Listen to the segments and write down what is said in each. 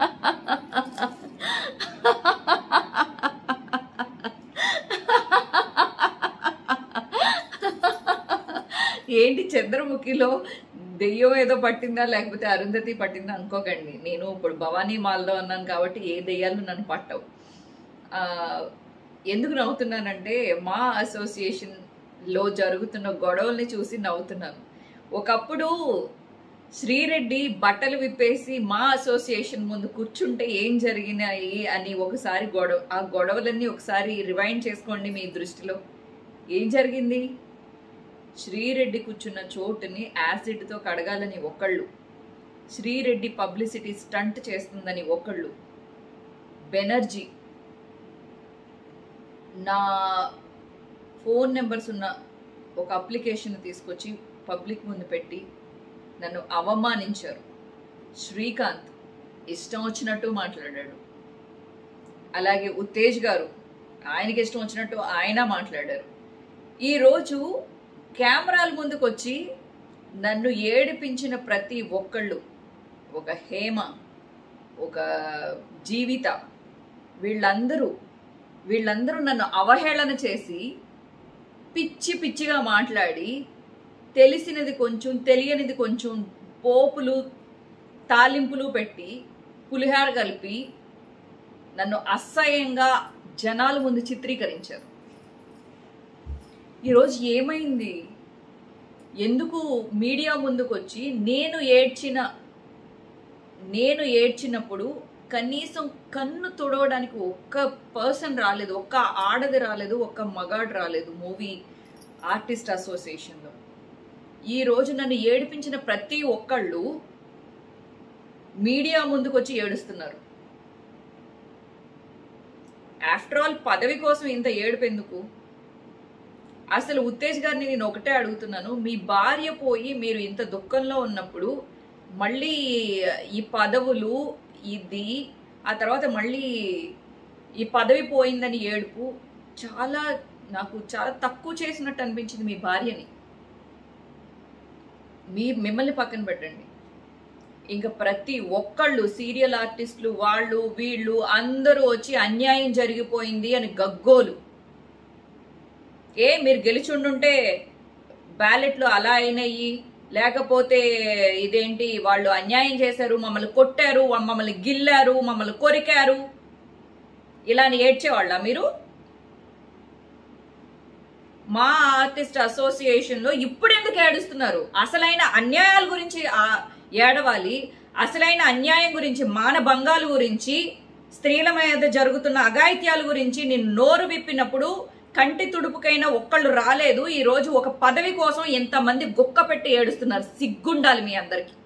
ఏంటి చంద్రముఖిలో దెయ్యం ఏదో పట్టిందా లేకపోతే అరుంధతి పట్టిందా అనుకోకండి నేను ఇప్పుడు భవానీ మాల్లో ఉన్నాను కాబట్టి ఏ దెయ్యాలు నన్ను పట్టవు ఆ, ఎందుకు నవ్వుతున్నానంటే మా అసోసియేషన్ లో జరుగుతున్న గొడవల్ని చూసి నవ్వుతున్నాను ఒకప్పుడు శ్రీరెడ్డి బట్టలు విప్పేసి మా అసోసియేషన్ ముందు కూర్చుంటే ఏం జరిగినాయి అని ఒకసారి గొడవ ఆ గొడవలన్నీ ఒకసారి రివైండ్ చేసుకోండి మీ దృష్టిలో ఏం జరిగింది శ్రీరెడ్డి కూర్చున్న చోటుని యాసిడ్తో కడగాలని ఒకళ్ళు శ్రీరెడ్డి పబ్లిసిటీ స్టంట్ చేస్తుందని ఒకళ్ళు బెనర్జీ నా ఫోన్ నెంబర్స్ ఉన్న ఒక అప్లికేషన్ తీసుకొచ్చి పబ్లిక్ ముందు పెట్టి నన్ను అవమానించారు శ్రీకాంత్ ఇష్టం వచ్చినట్టు మాట్లాడాడు అలాగే ఉత్తేజ్ గారు ఆయనకి ఇష్టం వచ్చినట్టు ఆయన మాట్లాడారు ఈరోజు కెమెరాల ముందుకు వచ్చి నన్ను ఏడిపించిన ప్రతి ఒక్కళ్ళు ఒక హేమ ఒక జీవిత వీళ్ళందరూ వీళ్ళందరూ నన్ను అవహేళన చేసి పిచ్చి పిచ్చిగా మాట్లాడి తెలిసినది కొంచెం తెలియనిది కొంచెం పోపులు తాలింపులు పెట్టి పులిహార కలిపి నన్ను అసహ్యంగా జనాల ముందు చిత్రీకరించారు ఈరోజు ఏమైంది ఎందుకు మీడియా ముందుకు వచ్చి నేను ఏడ్చిన నేను ఏడ్చినప్పుడు కనీసం కన్ను తుడవడానికి ఒక్క పర్సన్ రాలేదు ఒక్క ఆడది రాలేదు ఒక్క మగాడు రాలేదు మూవీ ఆర్టిస్ట్ అసోసియేషన్లో ఈ రోజు నన్ను ఏడిపించిన ప్రతి ఒక్కళ్ళు మీడియా ముందుకు వచ్చి ఏడుస్తున్నారు ఆఫ్టర్ ఆల్ పదవి కోసం ఇంత ఏడుపు ఎందుకు అసలు ఉత్తేజ్ గారిని నేను ఒకటే అడుగుతున్నాను మీ భార్య పోయి మీరు ఇంత దుఃఖంలో ఉన్నప్పుడు మళ్ళీ ఈ పదవులు ఇది ఆ తర్వాత మళ్ళీ ఈ పదవి పోయిందని ఏడుపు చాలా నాకు చాలా తక్కువ చేసినట్టు అనిపించింది మీ భార్యని మీ మిమ్మల్ని పక్కన పెట్టండి ఇంకా ప్రతి ఒక్కళ్ళు సీరియల్ ఆర్టిస్టులు వాళ్ళు వీళ్ళు అందరూ వచ్చి అన్యాయం జరిగిపోయింది అని గగ్గోలు ఏ మీరు గెలిచుండుంటే బ్యాలెట్లు అలా అయినాయి లేకపోతే ఇదేంటి వాళ్ళు అన్యాయం చేశారు మమ్మల్ని కొట్టారు మమ్మల్ని గిల్లారు మమ్మల్ని కొరికారు ఇలా అని ఏడ్చేవాళ్ళ మీరు మా ఆర్టిస్ట్ అసోసియేషన్ లో ఇప్పుడు ఎందుకు ఏడుస్తున్నారు అసలైన అన్యాయాల గురించి ఆ- ఏడవాలి అసలైన అన్యాయం గురించి మానభంగాల గురించి స్త్రీల మీద జరుగుతున్న అఘాయిత్యాల గురించి నేను నోరు విప్పినప్పుడు కంటి తుడుపుకైనా ఒక్కళ్ళు రాలేదు ఈ రోజు ఒక పదవి కోసం ఎంతమంది గుక్క పెట్టి ఏడుస్తున్నారు సిగ్గుండాలి మీ అందరికి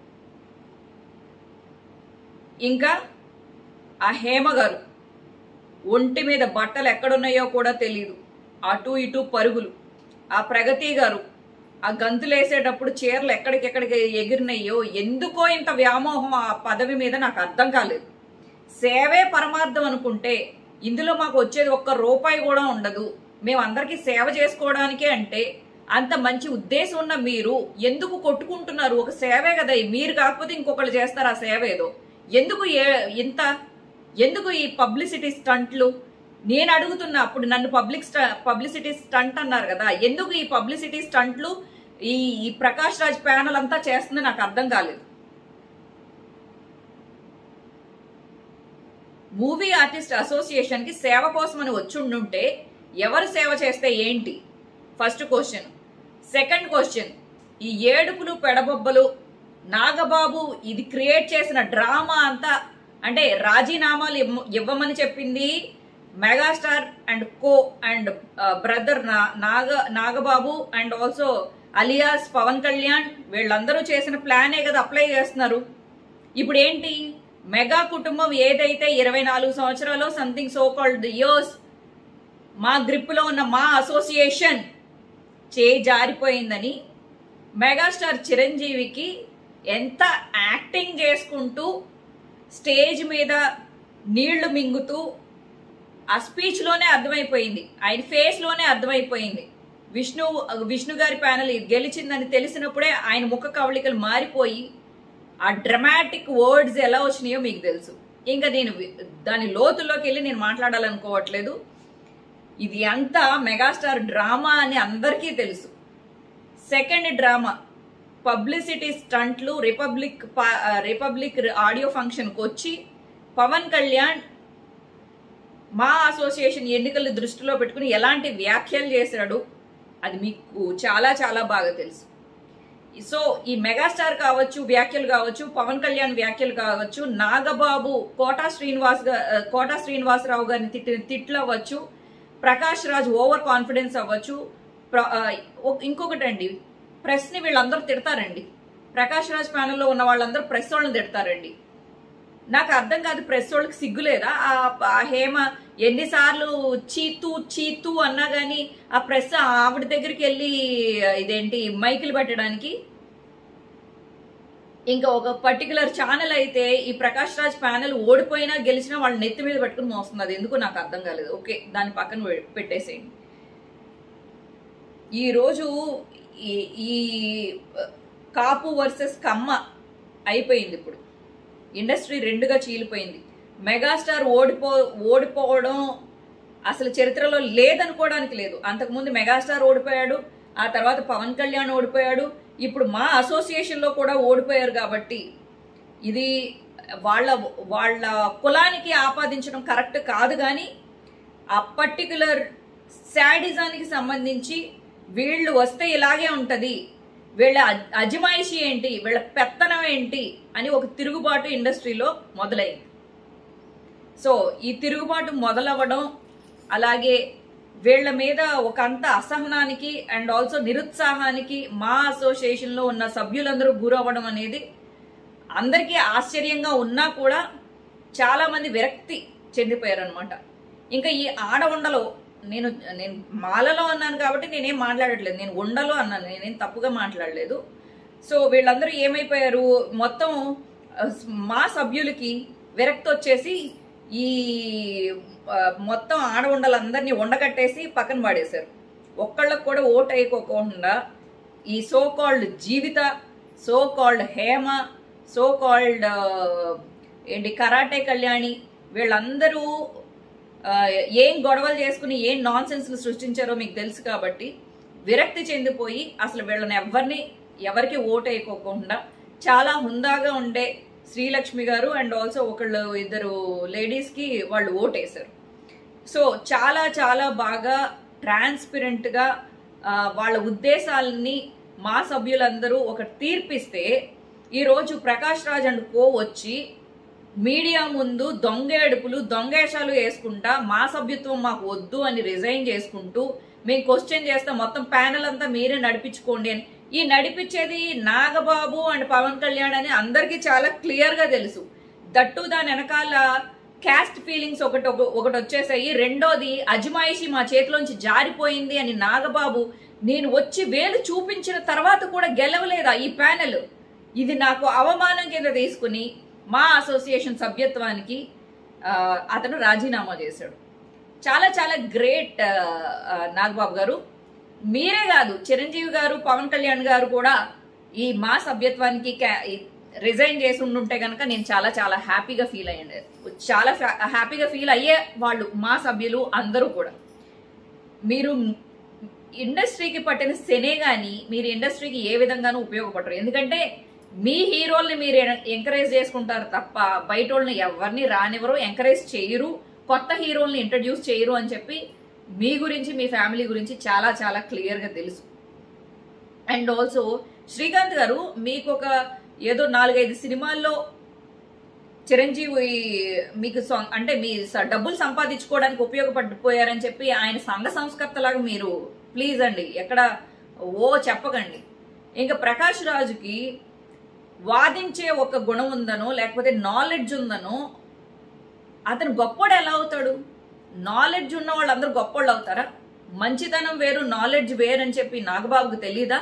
ఇంకా ఆ హేమ గారు ఒంటి మీద బట్టలు ఎక్కడున్నాయో కూడా తెలియదు అటు ఇటు పరుగులు ఆ ప్రగతి గారు ఆ గంతులు వేసేటప్పుడు చీరలు ఎక్కడికెక్కడికి ఎగిరినాయో ఎందుకో ఇంత వ్యామోహం ఆ పదవి మీద నాకు అర్థం కాలేదు సేవే పరమార్థం అనుకుంటే ఇందులో మాకు వచ్చేది ఒక్క రూపాయి కూడా ఉండదు మేము అందరికీ సేవ చేసుకోవడానికే అంటే అంత మంచి ఉద్దేశం ఉన్న మీరు ఎందుకు కొట్టుకుంటున్నారు ఒక సేవే కదా మీరు కాకపోతే ఇంకొకళ్ళు చేస్తారు ఆ సేవ ఏదో ఎందుకు ఏ- ఇంత ఎందుకు ఈ పబ్లిసిటీ స్టంట్లు నేను అడుగుతున్నా అప్పుడు నన్ను పబ్లిక్ పబ్లిసిటీ స్టంట్ అన్నారు కదా ఎందుకు ఈ పబ్లిసిటీ స్టంట్లు ఈ ఈ ప్రకాష్ రాజ్ ప్యానల్ అంతా చేస్తుంది నాకు అర్థం కాలేదు మూవీ ఆర్టిస్ట్ అసోసియేషన్ కి సేవ కోసమని వచ్చి ఉండుంటే ఎవరు సేవ చేస్తే ఏంటి ఫస్ట్ క్వశ్చన్ సెకండ్ క్వశ్చన్ ఈ ఏడుపులు పెడబొబ్బలు నాగబాబు ఇది క్రియేట్ చేసిన డ్రామా అంతా అంటే రాజీనామాలు ఇవ్వ- ఇవ్వమని చెప్పింది megastar and co and brother Naga Nagababu and also alias Pawan Kalyan వీళ్ళందరూ చేసిన ప్లానే కదా అప్లై చేస్తున్నారు ఇప్పుడు ఏంటి మెగా కుటుంబం ఏదైతే ఇరవై నాలుగు సంవత్సరాలు సంథింగ్ సో కాల్డ్ ఇయర్స్ మా గ్రిప్లో ఉన్న మా అసోసియేషన్ చే జారిపోయిందని మెగాస్టార్ చిరంజీవికి ఎంత యాక్టింగ్ చేసుకుంటూ స్టేజ్ మీద నీళ్లు మింగుతూ ఆ స్పీచ్లోనే అర్థమైపోయింది ఆయన ఫేస్లోనే అర్థమైపోయింది విష్ణు విష్ణు గారి ప్యానల్ గెలిచిందని తెలిసినప్పుడే ఆయన ముఖ కవళికలు మారిపోయి ఆ డ్రమాటిక్ వర్డ్స్ ఎలా వచ్చినాయో మీకు తెలుసు ఇంకా నేను వి- దాని లోతుల్లోకి వెళ్ళి నేను మాట్లాడాలనుకోవట్లేదు ఇది అంతా మెగాస్టార్ డ్రామా అని అందరికీ తెలుసు సెకండ్ డ్రామా పబ్లిసిటీ స్టంట్లు రిపబ్లిక్ పా- ఆ, రిపబ్లిక్ ఆడియో ఫంక్షన్కి వచ్చి పవన్ కళ్యాణ్ మా అసోసియేషన్ ఎన్నికలు దృష్టిలో పెట్టుకుని ఎలాంటి వ్యాఖ్యలు చేశాడు అది మీకు చాలా చాలా బాగా తెలుసు సో ఈ మెగాస్టార్ కావచ్చు వ్యాఖ్యలు కావచ్చు పవన్ కళ్యాణ్ వ్యాఖ్యలు కావచ్చు నాగబాబు కోటా శ్రీనివాస్ గా- ఆ, కోటా శ్రీనివాసరావు గారిని తిట్టిన తిట్లు అవ్వచ్చు ప్రకాష్ రాజ్ ఓవర్ కాన్ఫిడెన్స్ అవ్వచ్చు ప్ర- ఆ, ఒక్- ఇంకొకటి అండి ప్రెస్ ని వీళ్ళందరూ తిడతారండి ప్రకాష్ రాజ్ ప్యానెల్లో ఉన్న వాళ్ళందరూ ప్రెస్ వాళ్ళని తిడతారండి నాకు అర్థం కాదు ప్రెస్ వాళ్ళకి సిగ్గులేదా ఆ ఆ హేమ ఎన్నిసార్లు చీతు చీతు అన్నా గానీ ఆ ప్రెస్ ఆవిడ దగ్గరికి వెళ్ళి ఇదేంటి మైకులు పెట్టడానికి ఇంకా ఒక పర్టికులర్ ఛానల్ అయితే ఈ ప్రకాష్ రాజ్ ప్యానెల్ ఓడిపోయినా గెలిచినా వాళ్ళ నెత్తి మీద పెట్టుకుని మోస్తుంది అది ఎందుకు నాకు అర్థం కాలేదు ఓకే దాని పక్కన పె- పెట్టేసేయండి ఈ రోజు ఈ ఈ కాపు వర్సెస్ కమ్మ అయిపోయింది ఇప్పుడు ఇండస్ట్రీ రెండుగా చీలిపోయింది మెగాస్టార్ ఓడిపో ఓడిపోవడం అసలు చరిత్రలో లేదనుకోవడానికి లేదు అంతకుముందు మెగాస్టార్ ఓడిపోయాడు ఆ తర్వాత పవన్ కళ్యాణ్ ఓడిపోయాడు ఇప్పుడు మా అసోసియేషన్లో కూడా ఓడిపోయారు కాబట్టి ఇది వాళ్ళ వాళ్ళ కులానికి ఆపాదించడం కరెక్ట్ కాదు కానీ ఆ పర్టికులర్ శాడిజానికి సంబంధించి వీళ్ళు వస్తే ఇలాగే ఉంటది వీళ్ళ అజ్- అజమాయిషి ఏంటి వీళ్ళ పెత్తనం ఏంటి అని ఒక తిరుగుబాటు ఇండస్ట్రీలో మొదలైంది సో ఈ తిరుగుబాటు మొదలవ్వడం అలాగే వీళ్ళ మీద ఒక అంత అసహనానికి అండ్ ఆల్సో నిరుత్సాహానికి మా అసోసియేషన్లో ఉన్న సభ్యులందరూ గురవ్వడం అనేది అందరికీ ఆశ్చర్యంగా ఉన్నా కూడా చాలా మంది విరక్తి చెందిపోయారు అనమాట ఇంకా ఈ ఆడ ఉండలో నేను నేను మాలలో అన్నాను కాబట్టి నేనేం మాట్లాడట్లేదు నేను ఉండలో అన్నాను నేనేం తప్పుగా మాట్లాడలేదు సో వీళ్ళందరూ ఏమైపోయారు మొత్తం ఆ, మా సభ్యులకి విరక్తి వచ్చేసి ఈ ఆ, మొత్తం ఆడ ఉండలందరినీ ఉండకట్టేసి పక్కన పడేశారు ఒక్కళ్ళకు కూడా ఓటు వేయకోకుండా ఈ so called Jeevitha so called Hema so called ఏంటి కరాటే కళ్యాణి వీళ్ళందరూ ఆ, ఏం గొడవలు చేసుకుని ఏం నాన్ సెన్స్లు సృష్టించారో మీకు తెలుసు కాబట్టి విరక్తి చెందిపోయి అసలు వీళ్ళని ఎవరిని ఎవరికి ఓటు వేయకోకుండా చాలా హుందాగా ఉండే శ్రీలక్ష్మి గారు అండ్ ఆల్సో ఒకళ్ళు ఇద్దరు లేడీస్కి వాళ్ళు ఓటు వేశారు సో చాలా చాలా బాగా ట్రాన్స్పరెంట్గా వాళ్ళ ఉద్దేశాలని మా సభ్యులందరూ ఒక తీర్పిస్తే ఈరోజు ప్రకాష్ రాజ్ అండ్ కో వచ్చి మీడియా ముందు దొంగేడుపులు దొంగేషాలు వేసుకుంటా మా సభ్యత్వం మాకు వద్దు అని రిజైన్ చేసుకుంటూ మేము క్వశ్చన్ చేస్తాం మొత్తం ప్యానెల్ అంతా మీరే నడిపించుకోండి అని ఈ నడిపించేది నాగబాబు అండ్ పవన్ కళ్యాణ్ అని అందరికీ చాలా క్లియర్ గా తెలుసు దట్టు దాని వెనకాల క్యాస్ట్ ఫీలింగ్స్ ఒకటి ఒక- ఒకటి వచ్చేసాయి రెండోది అజమాయిషి మా చేతిలోంచి జారిపోయింది అని నాగబాబు నేను వచ్చి వేలు చూపించిన తర్వాత కూడా గెలవలేదా ఈ ప్యానెల్ ఇది నాకు అవమానం కింద తీసుకుని మా అసోసియేషన్ సభ్యత్వానికి ఆ, అతను రాజీనామా చేశాడు చాలా చాలా గ్రేట్ నాగబాబు గారు మీరే కాదు చిరంజీవి గారు పవన్ కళ్యాణ్ గారు కూడా ఈ మా సభ్యత్వానికి రిజైన్ చేసి ఉండుంటే కనుక నేను చాలా చాలా హ్యాపీగా ఫీల్ అయ్యండి చాలా హ్యాపీగా ఫీల్ అయ్యే వాళ్ళు మా సభ్యులు అందరూ కూడా మీరు ఇండస్ట్రీకి పట్టిన శనే గాని మీరు ఇండస్ట్రీకి ఏ విధంగానూ ఉపయోగపడరు ఎందుకంటే మీ హీరోల్ని మీరు ఎంకరేజ్ చేసుకుంటారు తప్ప బయట వాళ్ళని ఎవరిని రానివ్వరు ఎంకరేజ్ చేయరు కొత్త హీరోల్ని ఇంట్రడ్యూస్ చేయరు అని చెప్పి మీ గురించి మీ ఫ్యామిలీ గురించి చాలా చాలా క్లియర్గా తెలుసు అండ్ ఆల్సో శ్రీకాంత్ గారు మీకు ఒక ఏదో నాలుగైదు సినిమాల్లో చిరంజీవి మీకు సొ- అంటే మీ స- డబ్బులు సంపాదించుకోవడానికి ఉపయోగపడిపోయారని చెప్పి ఆయన సంఘ సంస్కర్తలాగా మీరు ప్లీజ్ అండి ఎక్కడ ఓ చెప్పకండి ఇంకా ప్రకాష్ రాజుకి వాదించే ఒక గుణం ఉందనో లేకపోతే నాలెడ్జ్ ఉందనో అతను గొప్పోడు ఎలా అవుతాడు నాలెడ్జ్ ఉన్న వాళ్ళందరూ గొప్పోళ్ళు అవుతారా మంచితనం వేరు నాలెడ్జ్ వేరు అని చెప్పి నాగబాబుకు తెలీదా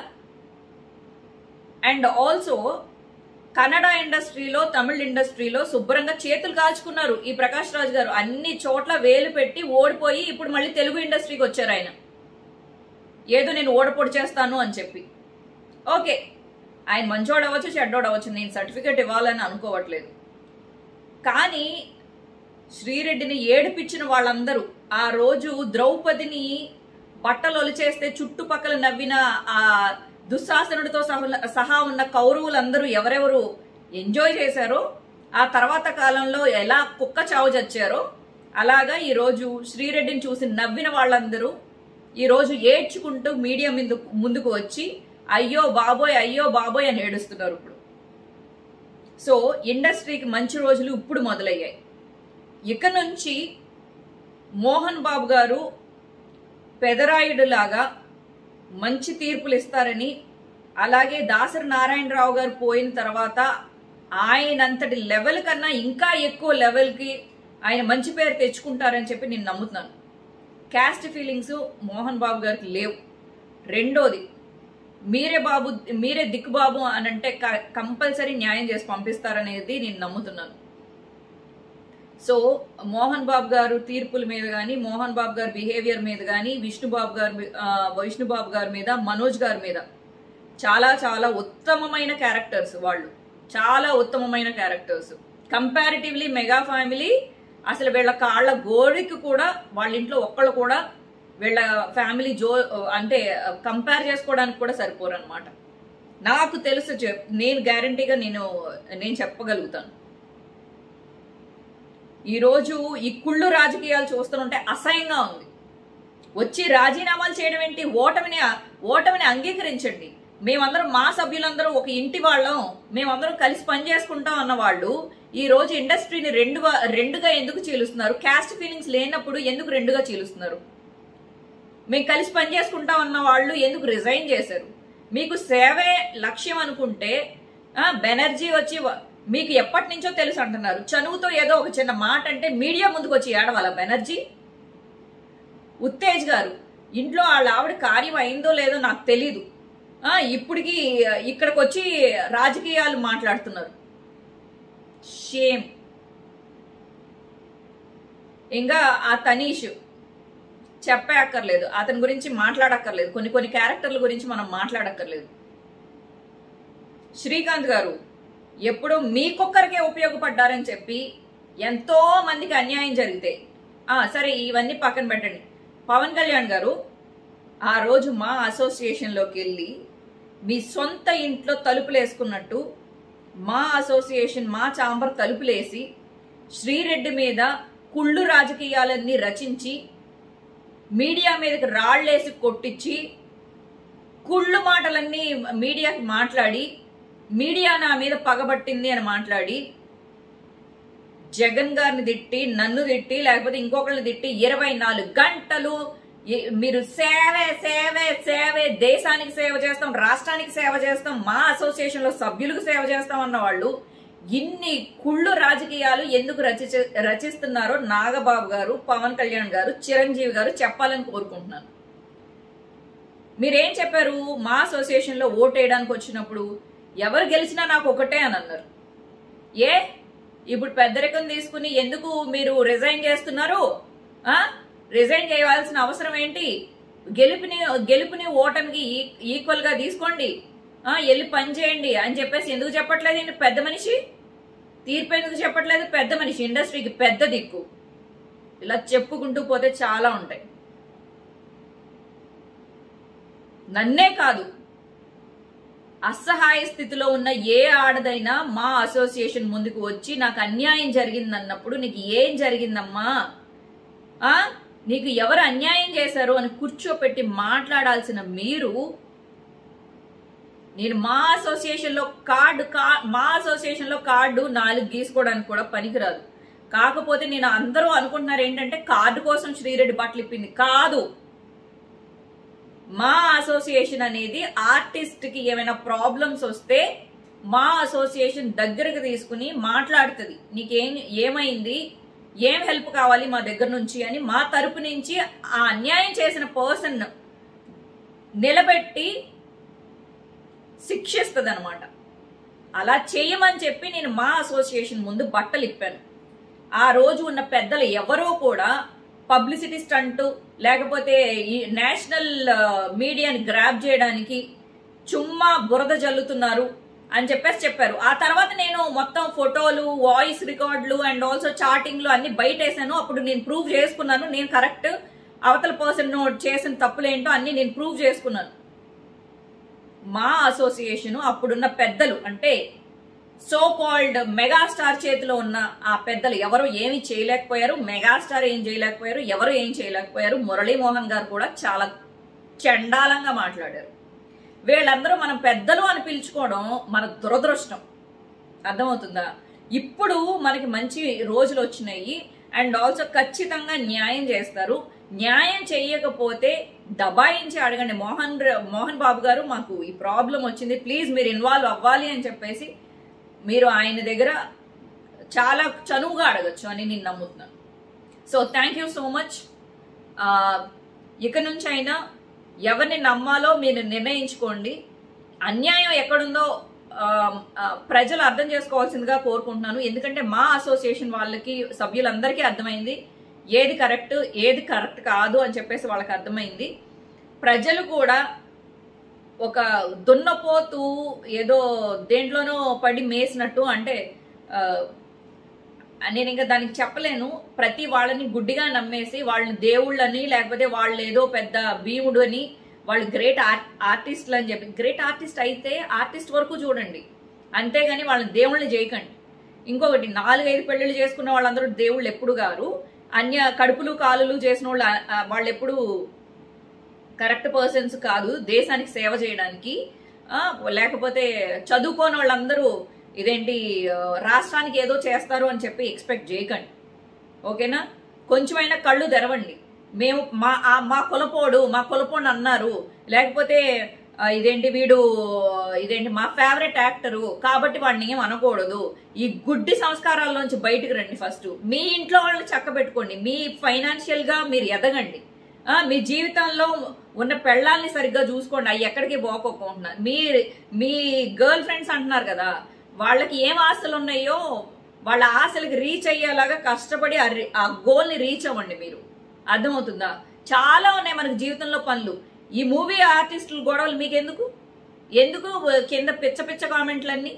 అండ్ ఆల్సో కన్నడ ఇండస్ట్రీలో తమిళ ఇండస్ట్రీలో శుభ్రంగా చేతులు కాల్చుకున్నారు ఈ ప్రకాష్ రాజ్ గారు అన్ని చోట్ల వేలు పెట్టి ఓడిపోయి ఇప్పుడు మళ్ళీ తెలుగు ఇండస్ట్రీకి వచ్చారు ఆయన ఏదో నేను ఓడపొడి చేస్తాను అని చెప్పి ఓకే ఆయన మంచోడు అవ్వచ్చు చెడ్డోడు అవ్వచ్చు నేను సర్టిఫికేట్ ఇవ్వాలని అనుకోవట్లేదు కానీ శ్రీరెడ్డిని ఏడిపించిన వాళ్ళందరూ ఆ రోజు ద్రౌపదిని బట్టలు ఒలిచేస్తే చుట్టుపక్కల నవ్విన ఆ దుశ్శాసనుడితో సహ- సహా ఉన్న కౌరవులందరూ ఎవరెవరు ఎంజాయ్ చేశారో ఆ తర్వాత కాలంలో ఎలా కుక్క చావు చచ్చారో అలాగా ఈ రోజు శ్రీరెడ్డిని చూసి నవ్విన వాళ్ళందరూ ఈ రోజు ఏడ్చుకుంటూ మీడియా ముందు ముందుకు వచ్చి అయ్యో బాబోయ్ అయ్యో బాబోయ్ అని ఏడుస్తున్నారు ఇప్పుడు సో ఇండస్ట్రీకి మంచి రోజులు ఇప్పుడు మొదలయ్యాయి ఇక నుంచి మోహన్ బాబు గారు పెదరాయుడులాగా మంచి తీర్పులు ఇస్తారని అలాగే దాసరి నారాయణరావు గారు పోయిన తర్వాత ఆయనంతటి లెవెల్ కన్నా ఇంకా ఎక్కువ లెవెల్కి ఆయన మంచి పేరు తెచ్చుకుంటారని చెప్పి నేను నమ్ముతున్నాను క్యాస్ట్ ఫీలింగ్స్ మోహన్ బాబు గారికి లేవు రెండోది మీరే బాబు మీరే దిక్కు బాబు అని అంటే కంపల్సరీ న్యాయం చేసి పంపిస్తారనేది నేను నమ్ముతున్నాను సో మోహన్ బాబు గారు తీర్పుల మీద కానీ మోహన్ బాబు గారి బిహేవియర్ మీద కానీ విష్ణుబాబు గారి మీ- ఆ, వైష్ణుబాబు గారి మీద మనోజ్ గారి మీద చాలా చాలా ఉత్తమమైన క్యారెక్టర్స్ వాళ్ళు చాలా ఉత్తమమైన క్యారెక్టర్స్ కంపారిటివ్లీ మెగా ఫ్యామిలీ అసలు వీళ్ళ కాళ్ళ గోడికి కూడా వాళ్ళ ఇంట్లో ఒక్కళ్ళు కూడా వీళ్ళ ఫ్యామిలీ జో అంటే కంపేర్ చేసుకోవడానికి కూడా సరిపోరు అనమాట నాకు తెలుసు చెప్- నేను గ్యారంటీగా నేను నేను చెప్పగలుగుతాను ఈరోజు ఈ కుళ్ళు రాజకీయాలు చూస్తుంటే అసహ్యంగా ఉంది వచ్చి రాజీనామాలు చేయడం ఏంటి ఓటమిని ఓటమిని అంగీకరించండి మేమందరం మా సభ్యులందరూ ఒక ఇంటి వాళ్ళం మేమందరం కలిసి పని చేసుకుంటాం అన్న వాళ్ళు ఈ రోజు ఇండస్ట్రీని రెండు రెండుగా ఎందుకు చీలుస్తున్నారు క్యాస్ట్ ఫీలింగ్స్ లేనప్పుడు ఎందుకు రెండుగా చీలుస్తున్నారు మేము కలిసి పని చేసుకుంటాం అన్న వాళ్ళు ఎందుకు రిజైన్ చేశారు మీకు సేవే లక్ష్యం అనుకుంటే ఆ, బెనర్జీ వచ్చి వ- మీకు ఎప్పటి నుంచో తెలుసు అంటున్నారు చనువుతో ఏదో ఒక చిన్న మాట అంటే మీడియా ముందుకు వచ్చి ఏడవాల బెనర్జీ ఉత్తేజ్ గారు ఇంట్లో వాళ్ళ ఆవిడ కార్యం అయిందో లేదో నాకు తెలీదు ఆ, ఇప్పటికి ఇక్కడికి వచ్చి రాజకీయాలు మాట్లాడుతున్నారు షేమ్ ఇంకా ఆ తనీష్ చెప్పే అక్కర్లేదు అతని గురించి మాట్లాడక్కర్లేదు కొన్ని కొన్ని క్యారెక్టర్ల గురించి మనం మాట్లాడక్కర్లేదు శ్రీకాంత్ గారు ఎప్పుడు మీకొక్కరికే ఉపయోగపడ్డారని చెప్పి ఎంతో మందికి అన్యాయం జరిగితే ఆ సరే ఇవన్నీ పక్కన పెట్టండి పవన్ కళ్యాణ్ గారు ఆ రోజు మా అసోసియేషన్లోకి వెళ్ళి మీ సొంత ఇంట్లో తలుపులు వేసుకున్నట్టు మా అసోసియేషన్ మా చాంబర్ తలుపులేసి శ్రీరెడ్డి మీద కుళ్ళు రాజకీయాలన్నీ రచించి మీడియా మీదకి రాళ్లేసి కొట్టించి కుళ్ళు మాటలన్నీ మీడియాకి మాట్లాడి మీడియా నా మీద పగబట్టింది అని మాట్లాడి జగన్ గారిని తిట్టి నన్ను తిట్టి లేకపోతే ఇంకొకరిని తిట్టి ఇరవై నాలుగు గంటలు ఈ- మీరు సేవే సేవే సేవే దేశానికి సేవ చేస్తాం రాష్ట్రానికి సేవ చేస్తాం మా అసోసియేషన్ లో సభ్యులకు సేవ చేస్తాం అన్న వాళ్ళు ఇన్ని కుళ్ళు రాజకీయాలు ఎందుకు రచి రచిస్తున్నారో నాగబాబు గారు పవన్ కళ్యాణ్ గారు చిరంజీవి గారు చెప్పాలని కోరుకుంటున్నాను మీరేం చెప్పారు మా అసోసియేషన్ లో ఓట్ వేయడానికి వచ్చినప్పుడు ఎవరు గెలిచినా నాకు ఒకటే అని అన్నారు ఏ ఇప్పుడు పెద్దరికం తీసుకుని ఎందుకు మీరు రిజైన్ చేస్తున్నారు ఆ రిజైన్ చేయవలసిన అవసరం ఏంటి గెలుపుని గెలుపుని ఓటమికి ఈ- ఈక్వల్ గా తీసుకోండి ఆ వెళ్ళి పని చేయండి అని చెప్పేసి ఎందుకు చెప్పట్లేదు ఈయన పెద్ద మనిషి తీర్పు ఎందుకు చెప్పట్లేదు పెద్ద మనిషి ఇండస్ట్రీకి పెద్ద దిక్కు ఇలా చెప్పుకుంటూ పోతే చాలా ఉంటాయి నన్నే కాదు అసహాయ స్థితిలో ఉన్న ఏ ఆడదైనా మా అసోసియేషన్ ముందుకు వచ్చి నాకు అన్యాయం జరిగిందన్నప్పుడు నీకు ఏం జరిగిందమ్మా ఆ నీకు ఎవరు అన్యాయం చేశారు అని కూర్చోపెట్టి మాట్లాడాల్సిన మీరు నేను మా అసోసియేషన్ లో కార్డు కా మా అసోసియేషన్ లో కార్డు నాలుగు గీసుకోవడానికి కూడా పనికిరాదు కాకపోతే నేను అందరూ అనుకుంటున్నారు ఏంటంటే కార్డు కోసం శ్రీరెడ్డి బట్టలు ఇప్పింది కాదు మా అసోసియేషన్ అనేది ఆర్టిస్ట్ కి ఏమైనా ప్రాబ్లమ్స్ వస్తే మా అసోసియేషన్ దగ్గరకు తీసుకుని మాట్లాడుతుంది నీకేం ఏమైంది ఏం హెల్ప్ కావాలి మా దగ్గర నుంచి అని మా తరపు నుంచి ఆ అన్యాయం చేసిన పర్సన్ నిలబెట్టి శిక్షిస్తుంది అనమాట అలా చేయమని చెప్పి నేను మా అసోసియేషన్ ముందు బట్టలు ఇప్పాను ఆ రోజు ఉన్న పెద్దలు ఎవరో కూడా పబ్లిసిటీ స్టంట్ లేకపోతే ఈ నేషనల్ ఆ, మీడియాని గ్రాప్ చేయడానికి చుమ్మా బురద జల్లుతున్నారు అని చెప్పేసి చెప్పారు ఆ తర్వాత నేను మొత్తం ఫోటోలు వాయిస్ రికార్డులు అండ్ ఆల్సో చాటింగ్లు అన్ని బయట వేసాను అప్పుడు నేను ప్రూవ్ చేసుకున్నాను నేను కరెక్ట్ అవతల పర్సన్ చేసిన తప్పులేంటో అన్ని నేను ప్రూవ్ చేసుకున్నాను మా అసోసియేషన్ అప్పుడున్న పెద్దలు అంటే సో కాల్డ్ మెగాస్టార్ చేతిలో ఉన్న ఆ పెద్దలు ఎవరు ఏమి చేయలేకపోయారు మెగాస్టార్ ఏం చేయలేకపోయారు ఎవరు ఏం చేయలేకపోయారు మురళీమోహన్ గారు కూడా చాలా చండాలంగా మాట్లాడారు వీళ్ళందరూ మనం పెద్దలు అని పిలుచుకోవడం మన దురదృష్టం అర్థమవుతుందా ఇప్పుడు మనకి మంచి రోజులు వచ్చినాయి అండ్ ఆల్సో ఖచ్చితంగా న్యాయం చేస్తారు న్యాయం చేయకపోతే దబాయించి అడగండి మోహన్ ర- మోహన్ బాబు గారు మాకు ఈ ప్రాబ్లం వచ్చింది ప్లీజ్ మీరు ఇన్వాల్వ్ అవ్వాలి అని చెప్పేసి మీరు ఆయన దగ్గర చాలా చనువుగా అడగచ్చు అని నేను నమ్ముతున్నాను so thank you so much ఇక నుంచి అయినా ఎవరిని నమ్మాలో మీరు నిర్ణయించుకోండి అన్యాయం ఎక్కడుందో ఆ, ఆ, ప్రజలు అర్థం చేసుకోవాల్సిందిగా కోరుకుంటున్నాను ఎందుకంటే మా అసోసియేషన్ వాళ్ళకి సభ్యులందరికీ అర్థమైంది ఏది కరెక్ట్ ఏది కరెక్ట్ కాదు అని చెప్పేసి వాళ్ళకి అర్థమైంది ప్రజలు కూడా ఒక దున్నపోతు ఏదో దేంట్లోనో పడి మేసినట్టు అంటే ఆ, నేను ఇంకా దానికి చెప్పలేను ప్రతి వాళ్ళని గుడ్డిగా నమ్మేసి వాళ్ళని దేవుళ్ళని లేకపోతే వాళ్ళు ఏదో పెద్ద భీముడు అని వాళ్ళు గ్రేట్ ఆర్టిస్టులు అని చెప్పి గ్రేట్ ఆర్టిస్ట్ అయితే ఆర్టిస్ట్ వరకు చూడండి అంతేగాని వాళ్ళని దేవుళ్ళని చేయకండి ఇంకొకటి నాలుగైదు పెళ్ళిళ్ళు చేసుకున్న వాళ్ళందరూ దేవుళ్ళు ఎప్పుడు గారు అన్య కడుపులు కాలులు చేసిన వాళ్ళు ఆ- ఆ వాళ్ళు ఎప్పుడు కరెక్ట్ పర్సన్స్ కాదు దేశానికి సేవ చేయడానికి ఆ, లేకపోతే చదువుకోని వాళ్ళందరూ ఇదేంటి ఆ, రాష్ట్రానికి ఏదో చేస్తారు అని చెప్పి ఎక్స్పెక్ట్ చేయకండి ఓకేనా కొంచెమైనా కళ్ళు తెరవండి మేము మా ఆ- మా కులపోడు మా కులపోడు అన్నారు లేకపోతే ఆ, ఇదేంటి వీడు ఇదేంటి మా ఫేవరెట్ యాక్టరు కాబట్టి వాడిని ఏం అనకూడదు ఈ గుడ్డి సంస్కారాల్లోంచి బయటకు రండి ఫస్ట్ మీ ఇంట్లో వాళ్ళని చక్క పెట్టుకోండి మీ ఫైనాన్షియల్ గా మీరు ఎదగండి ఆ, మీ జీవితంలో ఉన్న పెళ్ళాల్ని సరిగ్గా చూసుకోండి అవి ఎక్కడికి పోకోకుంటున్నారు మీ మీ గర్ల్ ఫ్రెండ్స్ అంటున్నారు కదా వాళ్ళకి ఏం ఆశలు ఉన్నాయో వాళ్ళ ఆశలకి రీచ్ అయ్యేలాగా కష్టపడి ఆ రి- ఆ గోల్ని రీచ్ అవ్వండి మీరు అర్థమవుతుందా చాలా ఉన్నాయి మనకి జీవితంలో పనులు ఈ మూవీ ఆర్టిస్టుల గొడవలు మీకు ఎందుకు ఎందుకు కింద పిచ్చ పిచ్చ కామెంట్లన్నీ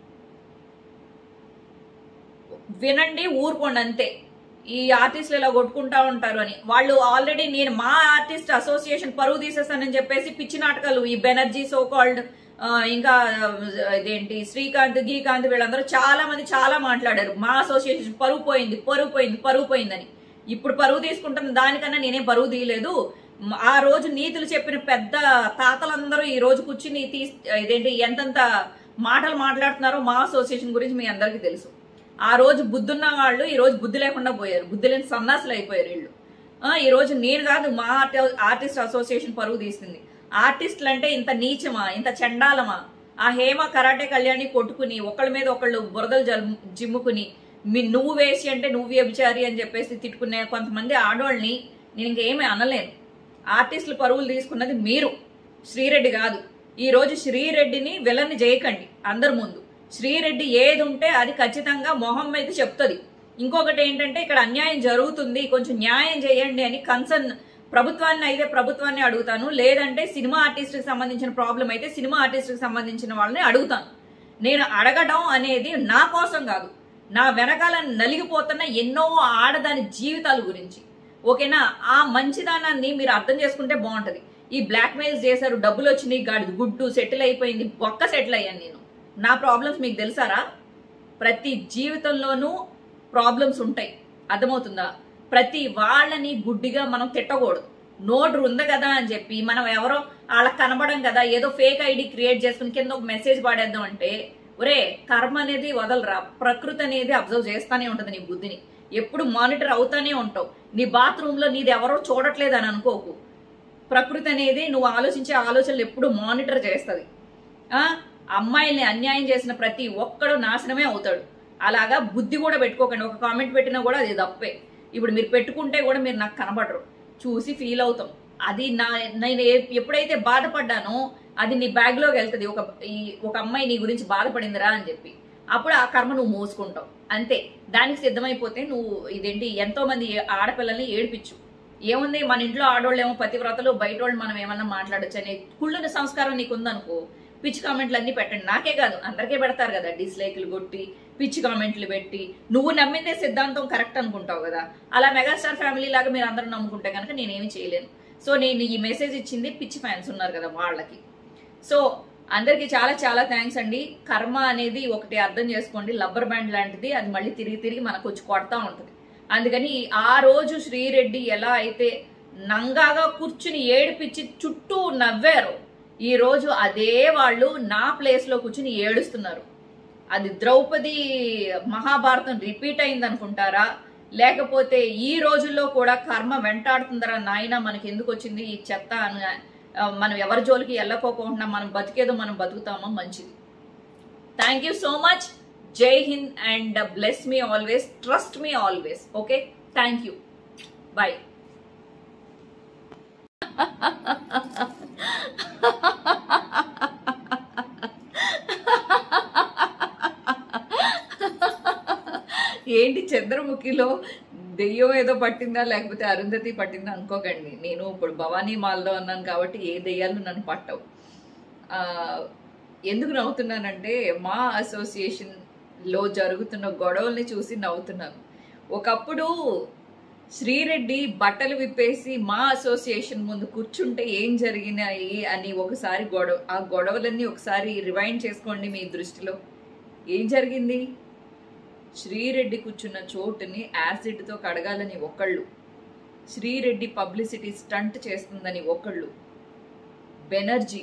వినండి ఊరుకోండి అంతే ఈ ఆర్టిస్టులు ఇలా కొట్టుకుంటా ఉంటారు అని వాళ్ళు ఆల్రెడీ నేను మా ఆర్టిస్ట్ అసోసియేషన్ పరువు తీసేస్తానని చెప్పేసి పిచ్చి నాటకాలు ఈ బెనర్జీ సో కాల్డ్ ఇంకా ఆ, ఇదేంటి శ్రీకాంత్ గీకాంత్ వీళ్ళందరూ చాలా మంది చాలా మాట్లాడారు మా అసోసియేషన్ పరువు పోయింది పరువు పోయింది పరువు పోయిందని ఇప్పుడు పరువు తీసుకుంటున్న దానికన్నా నేనే పరువు తీయలేదు మ- ఆ రోజు నీతులు చెప్పిన పెద్ద తాతలందరూ ఈ రోజు కూర్చుని తీ ఇదేంటి ఎంతెంత మాటలు మాట్లాడుతున్నారో మా అసోసియేషన్ గురించి మీ అందరికీ తెలుసు ఆ రోజు బుద్ధున్న వాళ్ళు ఈ రోజు బుద్ధి లేకుండా పోయారు బుద్ధి లేని సన్నాసులు అయిపోయారు వీళ్ళు ఆ, ఈ రోజు నేను కాదు మా ఆర్టి- ఆర్టిస్ట్ అసోసియేషన్ పరువు తీసింది ఆర్టిస్టులు అంటే ఇంత నీచమా ఇంత చండాలమా ఆ హేమ కరాటే కళ్యాణి కొట్టుకుని ఒకళ్ళ మీద ఒకళ్ళు బురదలు జల్ జిమ్ముకుని మీ నువ్వు వేసి అంటే నువ్వు వ్యభిచారి అని చెప్పేసి తిట్టుకునే కొంతమంది ఆడవాళ్ళని నేను ఇంకేమీ అనలేను ఆర్టిస్టులు పరువులు తీసుకున్నది మీరు శ్రీరెడ్డి కాదు ఈ రోజు శ్రీరెడ్డిని విలన్ని చేయకండి అందరి ముందు శ్రీరెడ్డి ఏది ఉంటే అది ఖచ్చితంగా మొహం మీద చెప్తుంది ఇంకొకటి ఏంటంటే ఇక్కడ అన్యాయం జరుగుతుంది కొంచెం న్యాయం చేయండి అని కన్సర్న్ ప్రభుత్వాన్ని అయితే ప్రభుత్వాన్ని అడుగుతాను లేదంటే సినిమా ఆర్టిస్ట్కి సంబంధించిన ప్రాబ్లం అయితే సినిమా ఆర్టిస్ట్కి సంబంధించిన వాళ్ళని అడుగుతాను నేను అడగడం అనేది నా కోసం కాదు నా వెనకాల నలిగిపోతున్న ఎన్నో ఆడదాని జీవితాల గురించి ఓకేనా ఆ మంచిదానాన్ని మీరు అర్థం చేసుకుంటే బాగుంటది ఈ బ్లాక్ మెయిల్స్ చేశారు డబ్బులు వచ్చినాయి గాడి గుడ్డు సెటిల్ అయిపోయింది బొక్క సెటిల్ అయ్యాను నేను నా ప్రాబ్లమ్స్ మీకు తెలుసారా ప్రతి జీవితంలోనూ ప్రాబ్లమ్స్ ఉంటాయి అర్థమవుతుందా ప్రతి వాళ్ళని గుడ్డిగా మనం తిట్టకూడదు నోటు ఉంది కదా అని చెప్పి మనం ఎవరో వాళ్ళకి కనబడం కదా ఏదో ఫేక్ ఐడి క్రియేట్ చేసుకుని కింద ఒక మెసేజ్ పాడేద్దాం అంటే ఒరే కర్మ అనేది వదలరా ప్రకృతి అనేది అబ్జర్వ్ చేస్తానే ఉంటది నీ బుద్ధిని ఎప్పుడు మానిటర్ అవుతానే ఉంటావు నీ బాత్రూమ్ లో నీది ఎవరో చూడట్లేదు అని అనుకోకు ప్రకృతి అనేది నువ్వు ఆలోచించే ఆలోచనలు ఎప్పుడు మానిటర్ చేస్తుంది ఆ అమ్మాయిల్ని అన్యాయం చేసిన ప్రతి ఒక్కడు నాశనమే అవుతాడు అలాగా బుద్ధి కూడా పెట్టుకోకండి ఒక కామెంట్ పెట్టినా కూడా అది తప్పే ఇప్పుడు మీరు పెట్టుకుంటే కూడా మీరు నాకు కనబడరు చూసి ఫీల్ అవుతాం అది నా నేను ఏ- ఎప్పుడైతే బాధపడ్డానో అది నీ బ్యాగ్ లోకి వెళ్తుంది ఒక ఈ ఒక అమ్మాయి నీ గురించి బాధపడిందిరా అని చెప్పి అప్పుడు ఆ కర్మ నువ్వు మోసుకుంటావు అంతే దానికి సిద్ధమైపోతే నువ్వు ఇదేంటి ఎంతో మంది ఆడపిల్లల్ని ఏడిపించు ఏముంది మన ఇంట్లో ఆడవాళ్ళు ఏమో పతివ్రతలు బయట వాళ్ళు మనం ఏమన్నా మాట్లాడొచ్చు అనే కుళ్ళుని సంస్కారం నీకు ఉందనుకో పిచ్చి కామెంట్లు అన్ని పెట్టండి నాకే కాదు అందరికీ పెడతారు కదా డిస్లైక్లు కొట్టి పిచ్చి కామెంట్లు పెట్టి నువ్వు నమ్మిందే సిద్ధాంతం కరెక్ట్ అనుకుంటావు కదా అలా మెగాస్టార్ ఫ్యామిలీ లాగా మీరు అందరూ నమ్ముకుంటే కనుక నేనేమి చేయలేను సో నేను ఈ మెసేజ్ ఇచ్చింది పిచ్చి ఫ్యాన్స్ ఉన్నారు కదా వాళ్ళకి సో అందరికి చాలా చాలా థ్యాంక్స్ అండి కర్మ అనేది ఒకటి అర్థం చేసుకోండి లబ్బర్ బ్యాండ్ లాంటిది అది మళ్ళీ తిరిగి తిరిగి మనకు వచ్చి కొడతా ఉంటుంది అందుకని ఆ రోజు శ్రీరెడ్డి ఎలా అయితే నంగాగా కూర్చుని ఏడిపించి చుట్టూ నవ్వారు ఈ రోజు అదే వాళ్ళు నా ప్లేస్ లో కూర్చుని ఏడుస్తున్నారు అది ద్రౌపది మహాభారతం రిపీట్ అయింది అనుకుంటారా లేకపోతే ఈ రోజుల్లో కూడా కర్మ వెంటాడుతుందరా నాయన మనకి ఎందుకు వచ్చింది ఈ చెత్త అని ఆ, మనం ఎవరి జోలికి వెళ్ళకోకుండా మనం బతికేదో మనం బతుకుతామో మంచిది thank you so much Jai Hind and bless me always trust me always okay thank you bye ఏంటి చంద్రముఖిలో దెయ్యం ఏదో పట్టిందా లేకపోతే అరుంధతి పట్టిందా అనుకోకండి నేను ఇప్పుడు భవానీ మాల్లో ఉన్నాను కాబట్టి ఏ దెయ్యాలు నన్ను పట్టవు ఆ, ఎందుకు నవ్వుతున్నానంటే మా అసోసియేషన్ లో జరుగుతున్న గొడవల్ని చూసి నవ్వుతున్నాను ఒకప్పుడు శ్రీరెడ్డి బట్టలు విప్పేసి మా అసోసియేషన్ ముందు కూర్చుంటే ఏం జరిగినాయి అని ఒకసారి గొడవ ఆ గొడవలన్నీ ఒకసారి రివైండ్ చేసుకోండి మీ దృష్టిలో ఏం జరిగింది శ్రీరెడ్డి కూర్చున్న చోటుని యాసిడ్తో కడగాలని ఒకళ్ళు శ్రీరెడ్డి పబ్లిసిటీ స్టంట్ చేస్తుందని ఒకళ్ళు బెనర్జీ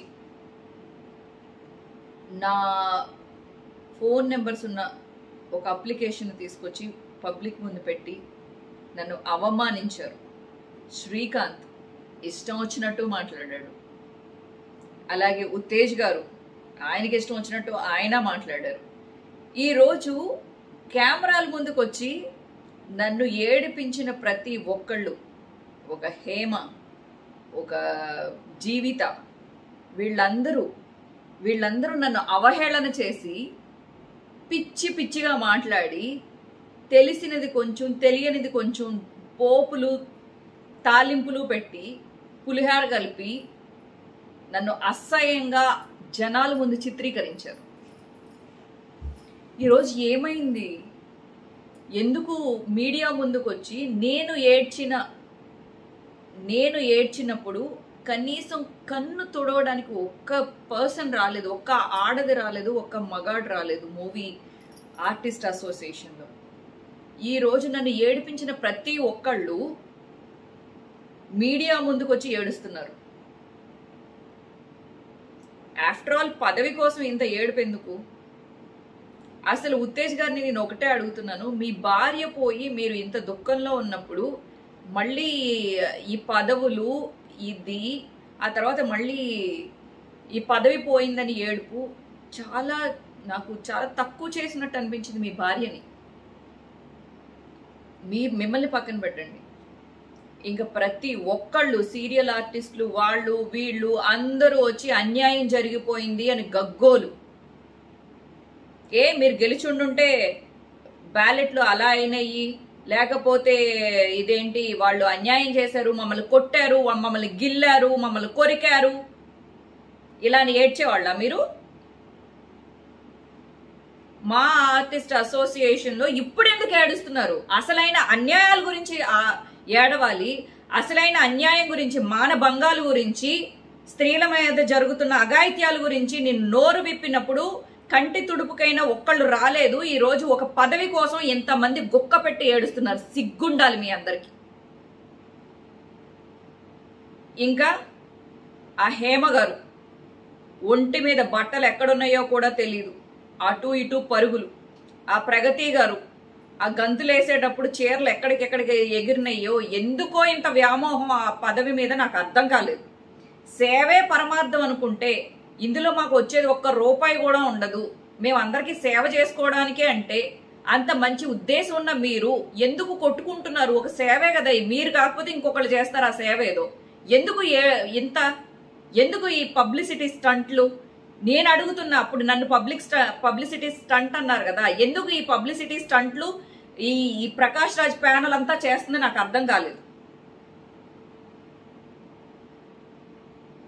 నా ఫోన్ నెంబర్స్ ఉన్న ఒక అప్లికేషన్ తీసుకొచ్చి పబ్లిక్ ముందు పెట్టి నన్ను అవమానించారు శ్రీకాంత్ ఇష్టం వచ్చినట్టు మాట్లాడాడు అలాగే ఉత్తేజ్ గారు ఆయనకి ఇష్టం వచ్చినట్టు ఆయన మాట్లాడారు ఈరోజు కెమెరాల ముందుకు వచ్చి నన్ను ఏడిపించిన ప్రతి ఒక్కళ్ళు ఒక హేమ ఒక జీవిత వీళ్ళందరూ వీళ్ళందరూ నన్ను అవహేళన చేసి పిచ్చి పిచ్చిగా మాట్లాడి తెలిసినది కొంచెం తెలియనిది కొంచెం పోపులు తాలింపులు పెట్టి పులిహార కలిపి నన్ను అసహ్యంగా జనాల ముందు చిత్రీకరించారు ఈరోజు ఏమైంది ఎందుకు మీడియా ముందుకు వచ్చి నేను ఏడ్చిన నేను ఏడ్చినప్పుడు కనీసం కన్ను తుడవడానికి ఒక్క పర్సన్ రాలేదు ఒక్క ఆడది రాలేదు ఒక్క మగాడు రాలేదు మూవీ ఆర్టిస్ట్ అసోసియేషన్లో ఈ రోజు నన్ను ఏడిపించిన ప్రతి ఒక్కళ్ళు మీడియా ముందుకు వచ్చి ఏడుస్తున్నారు ఆఫ్టర్ ఆల్ పదవి కోసం ఇంత ఏడుపు ఎందుకు అసలు ఉత్తేజ్ గారిని నేను ఒకటే అడుగుతున్నాను మీ భార్య పోయి మీరు ఇంత దుఃఖంలో ఉన్నప్పుడు మళ్ళీ ఈ పదవులు ఇది ఆ తర్వాత మళ్ళీ ఈ పదవి పోయిందని ఏడుపు చాలా నాకు చాలా తక్కువ చేసినట్టు అనిపించింది మీ భార్యని మీ మిమ్మల్ని పక్కన పెట్టండి ఇంకా ప్రతి ఒక్కళ్ళు సీరియల్ ఆర్టిస్టులు వాళ్ళు వీళ్ళు అందరూ వచ్చి అన్యాయం జరిగిపోయింది అని గగ్గోలు ఏ మీరు గెలిచుండుంటే బ్యాలెట్లు అలా అయినాయి లేకపోతే ఇదేంటి వాళ్ళు అన్యాయం చేశారు మమ్మల్ని కొట్టారు మమ్మల్ని గిల్లారు మమ్మల్ని కొరికారు ఇలా అని ఏడ్చేవాళ్ళ మీరు మా ఆర్టిస్ట్ అసోసియేషన్ లో ఇప్పుడు ఎందుకు ఏడుస్తున్నారు అసలైన అన్యాయాల గురించి ఆ- ఏడవాలి అసలైన అన్యాయం గురించి మానభంగాల గురించి స్త్రీల మీద జరుగుతున్న అఘాయిత్యాల గురించి నేను నోరు విప్పినప్పుడు కంటి తుడుపుకైనా ఒక్కళ్ళు రాలేదు ఈ రోజు ఒక పదవి కోసం ఎంతమంది గుక్క పెట్టి ఏడుస్తున్నారు సిగ్గుండాలి మీ అందరికి ఇంకా ఆ హేమ గారు ఒంటి మీద బట్టలు ఎక్కడున్నాయో కూడా తెలియదు అటు ఇటు పరుగులు ఆ ప్రగతి గారు ఆ గంతులేసేటప్పుడు చీరలు ఎక్కడికెక్కడికి ఎగిరినాయో ఎందుకో ఇంత వ్యామోహం ఆ పదవి మీద నాకు అర్థం కాలేదు సేవే పరమార్థం అనుకుంటే ఇందులో మాకు వచ్చేది ఒక్క రూపాయి కూడా ఉండదు మేము అందరికీ సేవ చేసుకోవడానికే అంటే అంత మంచి ఉద్దేశం ఉన్న మీరు ఎందుకు కొట్టుకుంటున్నారు ఒక సేవే కదా మీరు కాకపోతే ఇంకొకళ్ళు చేస్తారు ఆ సేవ ఏదో ఎందుకు ఏ- ఇంత ఎందుకు ఈ పబ్లిసిటీ స్టంట్లు నేను అడుగుతున్నా అప్పుడు నన్ను పబ్లిక్ పబ్లిసిటీ స్టంట్ అన్నారు కదా ఎందుకు ఈ పబ్లిసిటీ స్టంట్లు ఈ ఈ ప్రకాష్ రాజ్ ప్యానల్ అంతా చేస్తుంది నాకు అర్థం కాలేదు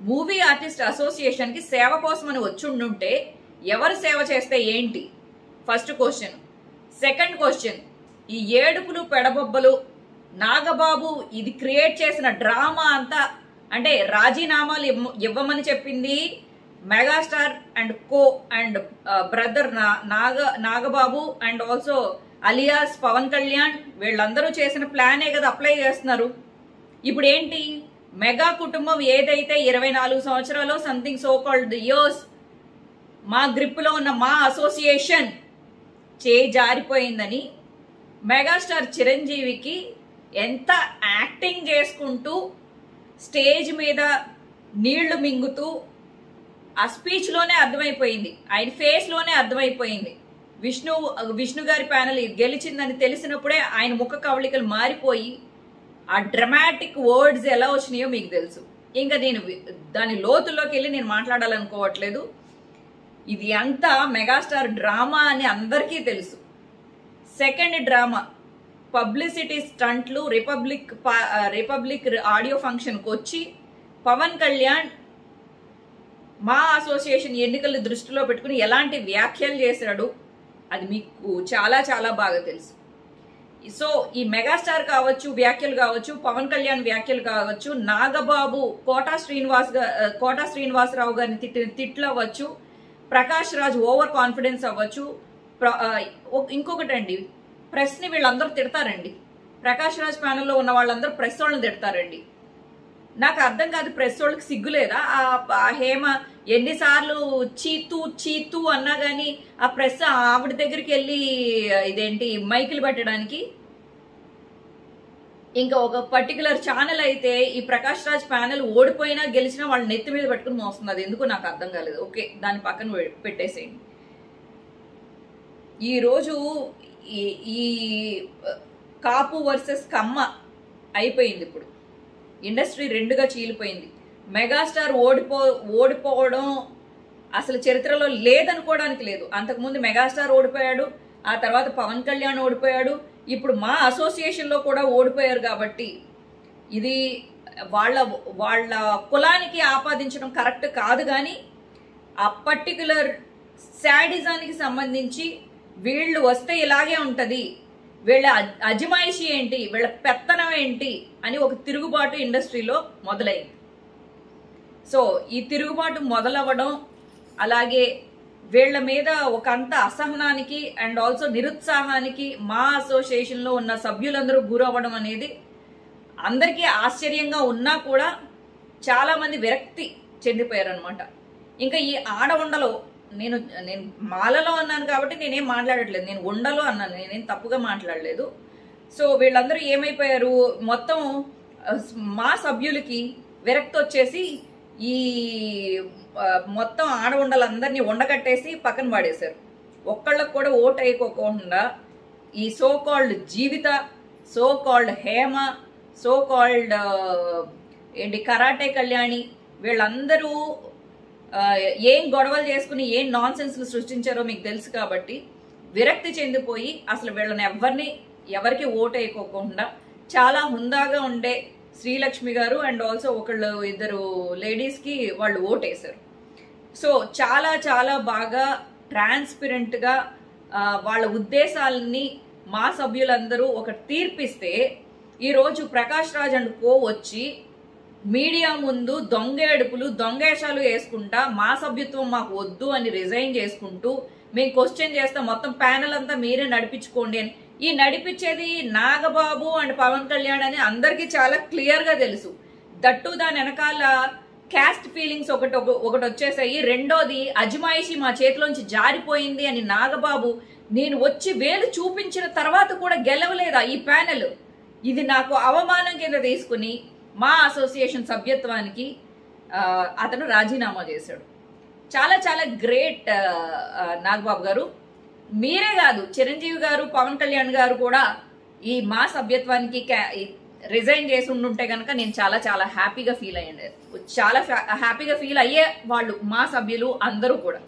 మూవీ ఆర్టిస్ట్ అసోసియేషన్ కి సేవ కోసం అని వచ్చి ఉండుంటే ఎవరు సేవ చేస్తే ఏంటి ఫస్ట్ క్వశ్చన్ సెకండ్ క్వశ్చన్ ఈ ఏడుపులు పెడబొబ్బలు నాగబాబు ఇది క్రియేట్ చేసిన డ్రామా అంతా అంటే రాజీనామాలు ఇవ్వ- ఇవ్వమని చెప్పింది megastar and co and brother Naga Nagababu and also alias Pawan Kalyan వీళ్ళందరూ చేసిన ప్లానే కదా అప్లై చేస్తున్నారు ఇప్పుడు ఏంటి మెగా కుటుంబం ఏదైతే ఇరవై నాలుగు సంవత్సరాలు సంథింగ్ సో కాల్డ్ ఇయర్స్ మా గ్రిప్లో ఉన్న మా అసోసియేషన్ చే జారిపోయిందని మెగాస్టార్ చిరంజీవికి ఎంత యాక్టింగ్ చేసుకుంటూ స్టేజ్ మీద నీళ్లు మింగుతూ ఆ స్పీచ్ లోనే అర్థమైపోయింది ఆయన ఫేస్ లోనే అర్థమైపోయింది విష్ణు విష్ణు గారి ప్యానల్ గెలిచిందని తెలిసినప్పుడే ఆయన ముఖ కవళికలు మారిపోయి ఆ డ్రమాటిక్ వర్డ్స్ ఎలా వచ్చినాయో మీకు తెలుసు ఇంకా నేను వి- దాని లోతుల్లోకి వెళ్ళి నేను మాట్లాడాలనుకోవట్లేదు ఇది అంతా మెగాస్టార్ డ్రామా అని అందరికీ తెలుసు సెకండ్ డ్రామా పబ్లిసిటీ స్టంట్లు రిపబ్లిక్ పా- ఆ, రిపబ్లిక్ ఆడియో ఫంక్షన్కి వచ్చి పవన్ కళ్యాణ్ మా అసోసియేషన్ ఎన్నికలు దృష్టిలో పెట్టుకుని ఎలాంటి వ్యాఖ్యలు చేశాడు అది మీకు చాలా చాలా బాగా తెలుసు సో ఈ మెగాస్టార్ కావచ్చు వ్యాఖ్యలు కావచ్చు పవన్ కళ్యాణ్ వ్యాఖ్యలు కావచ్చు నాగబాబు కోటా శ్రీనివాస్ గా- ఆ, కోటా శ్రీనివాసరావు గారిని తిట్టిన తిట్లు అవ్వచ్చు ప్రకాష్ రాజ్ ఓవర్ కాన్ఫిడెన్స్ అవ్వచ్చు ప్ర- ఆ, ఒ- ఇంకొకటండి ప్రెస్ ని వీళ్ళందరూ తిడతారండి ప్రకాష్ రాజ్ ప్యానెల్లో ఉన్న వాళ్ళందరూ ప్రెస్ వాళ్ళని తిడతారండి నాకు అర్థం కాదు ప్రెస్ వాళ్ళకి సిగ్గులేదా ఆ ఆ హేమ ఎన్నిసార్లు చీతు చీతు అన్నా గానీ ఆ ప్రెస్ ఆవిడ దగ్గరికి వెళ్ళి ఇదేంటి మైకులు పెట్టడానికి ఇంకా ఒక పర్టికులర్ ఛానల్ అయితే ఈ ప్రకాష్ రాజ్ ప్యానెల్ ఓడిపోయినా గెలిచినా వాళ్ళ నెత్తి మీద పెట్టుకుని మోస్తుంది అది ఎందుకు నాకు అర్థం కాలేదు ఓకే దాని పక్కన పె- పెట్టేసేయండి ఈ రోజు ఈ ఈ కాపు వర్సెస్ కమ్మ అయిపోయింది ఇప్పుడు ఇండస్ట్రీ రెండుగా చీలిపోయింది మెగాస్టార్ ఓడిపో ఓడిపోవడం అసలు చరిత్రలో లేదనుకోవడానికి లేదు అంతకుముందు మెగాస్టార్ ఓడిపోయాడు ఆ తర్వాత పవన్ కళ్యాణ్ ఓడిపోయాడు ఇప్పుడు మా అసోసియేషన్లో కూడా ఓడిపోయారు కాబట్టి ఇది వాళ్ళ వాళ్ళ కులానికి ఆపాదించడం కరెక్ట్ కాదు కానీ ఆ పర్టికులర్ శాడిజానికి సంబంధించి వీళ్ళు వస్తే ఇలాగే ఉంటది వీళ్ళ అజ్- అజమాయిషి ఏంటి వీళ్ళ పెత్తనం ఏంటి అని ఒక తిరుగుబాటు ఇండస్ట్రీలో మొదలైంది సో ఈ తిరుగుబాటు మొదలవ్వడం అలాగే వీళ్ళ మీద ఒక అంత అసహనానికి అండ్ ఆల్సో నిరుత్సాహానికి మా అసోసియేషన్లో ఉన్న సభ్యులందరూ గురవ్వడం అనేది అందరికీ ఆశ్చర్యంగా ఉన్నా కూడా చాలా మంది విరక్తి చెందిపోయారు అనమాట ఇంకా ఈ ఆడవుండలో నేను నేను మాలలో అన్నాను కాబట్టి నేనేం మాట్లాడట్లేదు నేను ఉండలో అన్నాను నేనేం తప్పుగా మాట్లాడలేదు సో వీళ్ళందరూ ఏమైపోయారు మొత్తం ఆ, మా సభ్యులకి విరక్తి వచ్చేసి ఈ ఆ, మొత్తం ఆడవుండలందరినీ ఉండగట్టేసి పక్కన పడేశారు ఒక్కళ్ళకు కూడా ఓటు వేయకోకుండా ఈ so called Jeevitha so called Hema so called ఏంటి కరాటే కళ్యాణి వీళ్ళందరూ ఆ, ఏం గొడవలు చేసుకుని ఏం నాన్ సెన్స్లు సృష్టించారో మీకు తెలుసు కాబట్టి విరక్తి చెందిపోయి అసలు వీళ్ళని ఎవరిని ఎవరికి ఓటు వేయకోకుండా చాలా హుందాగా ఉండే శ్రీలక్ష్మి గారు అండ్ ఆల్సో ఒకళ్ళు ఇద్దరు లేడీస్కి వాళ్ళు ఓటేశారు సో చాలా చాలా బాగా ట్రాన్స్పరెంట్గా వాళ్ళ ఉద్దేశాలని మా సభ్యులందరూ ఒక తీర్పిస్తే ఈరోజు ప్రకాష్ రాజ్ అండ్ కో వచ్చి మీడియా ముందు దొంగేడుపులు దొంగేషాలు వేసుకుంటా మా సభ్యత్వం మాకు వద్దు అని రిజైన్ చేసుకుంటూ మేము క్వశ్చన్ చేస్తాం మొత్తం ప్యానెల్ అంతా మీరే నడిపించుకోండి అని ఈ నడిపించేది నాగబాబు అండ్ పవన్ కళ్యాణ్ అని అందరికీ చాలా క్లియర్ గా తెలుసు దట్టు దాని వెనకాల క్యాస్ట్ ఫీలింగ్స్ ఒకటి ఒక- ఒకటి వచ్చేసాయి రెండోది అజమాయిషి మా చేతిలోంచి జారిపోయింది అని నాగబాబు నేను వచ్చి వేలు చూపించిన తర్వాత కూడా గెలవలేదా ఈ ప్యానెల్ ఇది నాకు అవమానం కింద తీసుకుని మా అసోసియేషన్ సభ్యత్వానికి ఆ, అతను రాజీనామా చేశాడు చాలా చాలా గ్రేట్ నాగబాబు గారు మీరే కాదు చిరంజీవి గారు పవన్ కళ్యాణ్ గారు కూడా ఈ మా సభ్యత్వానికి రిజైన్ చేసి ఉండుంటే కనుక నేను చాలా చాలా హ్యాపీగా ఫీల్ అయ్యండి చాలా హ్యాపీగా ఫీల్ అయ్యే వాళ్ళు మా సభ్యులు అందరూ కూడా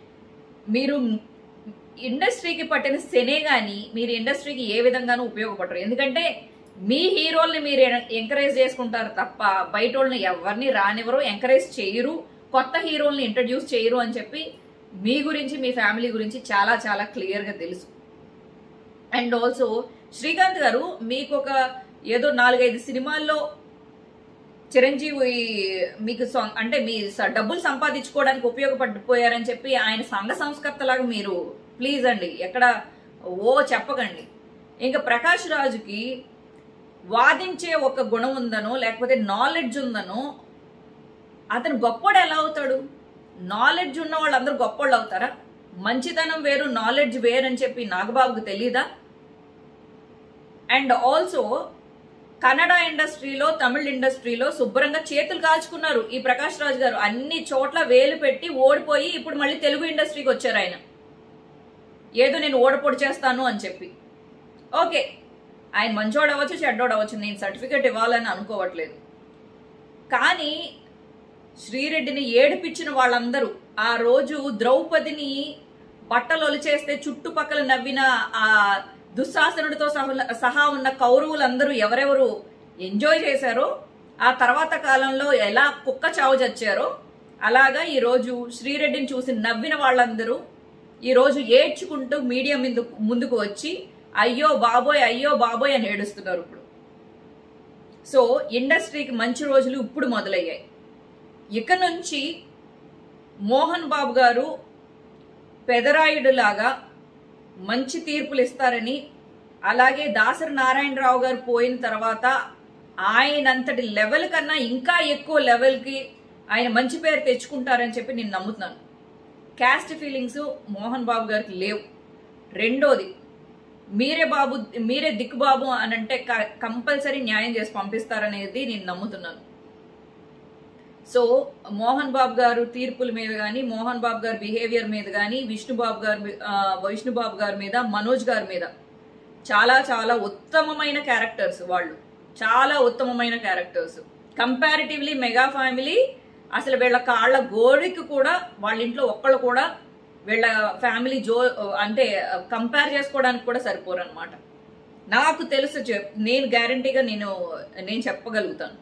మీరు ఇండస్ట్రీకి పట్టిన శనే గాని మీరు ఇండస్ట్రీకి ఏ విధంగానూ ఉపయోగపడరు ఎందుకంటే మీ హీరోల్ని మీరు ఎంకరేజ్ చేసుకుంటారు తప్ప బయట వాళ్ళని ఎవరిని రానివ్వరు ఎంకరేజ్ చేయరు కొత్త హీరోల్ని ఇంట్రడ్యూస్ చేయరు అని చెప్పి మీ గురించి మీ ఫ్యామిలీ గురించి చాలా చాలా క్లియర్గా తెలుసు అండ్ ఆల్సో శ్రీకాంత్ గారు మీకు ఒక ఏదో నాలుగైదు సినిమాల్లో చిరంజీవి మీకు సొం- అంటే మీ స- డబ్బులు సంపాదించుకోవడానికి ఉపయోగపడిపోయారని చెప్పి ఆయన సంఘ సంస్కర్తలాగా మీరు ప్లీజ్ అండి ఎక్కడ ఓ చెప్పకండి ఇంకా ప్రకాష్ రాజుకి వాదించే ఒక గుణం ఉందనో లేకపోతే నాలెడ్జ్ ఉందనో అతను గొప్పోడు ఎలా అవుతాడు నాలెడ్జ్ ఉన్న వాళ్ళందరూ గొప్పోళ్ళు అవుతారా మంచితనం వేరు నాలెడ్జ్ వేరు అని చెప్పి నాగబాబుకు తెలీదా అండ్ ఆల్సో కన్నడ ఇండస్ట్రీలో తమిళ ఇండస్ట్రీలో శుభ్రంగా చేతులు కాల్చుకున్నారు ఈ ప్రకాష్ రాజ్ గారు అన్ని చోట్ల వేలు పెట్టి ఓడిపోయి ఇప్పుడు మళ్ళీ తెలుగు ఇండస్ట్రీకి వచ్చారు ఆయన ఏదో నేను ఓడపొడి చేస్తాను అని చెప్పి ఓకే ఆయన మంచోడు అవ్వచ్చు చెడ్డోడు అవ్వచ్చు నేను సర్టిఫికేట్ ఇవ్వాలని అనుకోవట్లేదు కానీ శ్రీరెడ్డిని ఏడిపించిన వాళ్ళందరూ ఆ రోజు ద్రౌపదిని బట్టలు ఒలిచేస్తే చుట్టుపక్కల నవ్విన ఆ దుశ్శాసనుడితో సహ- సహా ఉన్న కౌరవులందరూ ఎవరెవరు ఎంజాయ్ చేశారో ఆ తర్వాత కాలంలో ఎలా కుక్క చావు చచ్చారో అలాగా ఈరోజు శ్రీరెడ్డిని చూసి నవ్విన వాళ్ళందరూ ఈరోజు ఏడ్చుకుంటూ మీడియా ముందు ముందుకు వచ్చి అయ్యో బాబోయ్ అయ్యో బాబోయ్ అని ఏడుస్తున్నారు ఇప్పుడు సో ఇండస్ట్రీకి మంచి రోజులు ఇప్పుడు మొదలయ్యాయి ఇక నుంచి మోహన్ బాబు గారు పెదరాయుడులాగా మంచి తీర్పులు ఇస్తారని అలాగే దాసరి నారాయణరావు గారు పోయిన తర్వాత ఆయనంతటి లెవెల్ కన్నా ఇంకా ఎక్కువ లెవెల్కి ఆయన మంచి పేరు తెచ్చుకుంటారని చెప్పి నేను నమ్ముతున్నాను క్యాస్ట్ ఫీలింగ్స్ మోహన్ బాబు గారికి లేవు రెండోది మీరే బాబు మీరే దిక్కు బాబు అని అంటే కంపల్సరీ న్యాయం చేసి పంపిస్తారనేది నేను నమ్ముతున్నాను సో మోహన్ బాబు గారు తీర్పుల మీద కానీ మోహన్ బాబు గారి బిహేవియర్ మీద కానీ విష్ణుబాబు గారి మీ- ఆ, విష్ణుబాబు గారి మీద మనోజ్ గారి మీద చాలా చాలా ఉత్తమమైన క్యారెక్టర్స్ వాళ్ళు చాలా ఉత్తమమైన క్యారెక్టర్స్ కంపారిటివ్లీ మెగా ఫ్యామిలీ అసలు వీళ్ళ కాళ్ళ గోడికి కూడా వాళ్ళ ఇంట్లో ఒక్కళ్ళు కూడా వీళ్ళ ఫ్యామిలీ జో అంటే కంపేర్ చేసుకోవడానికి కూడా సరిపోరు అనమాట నాకు తెలుసు చెప్ నేను గ్యారంటీగా నేను నేను చెప్పగలుగుతాను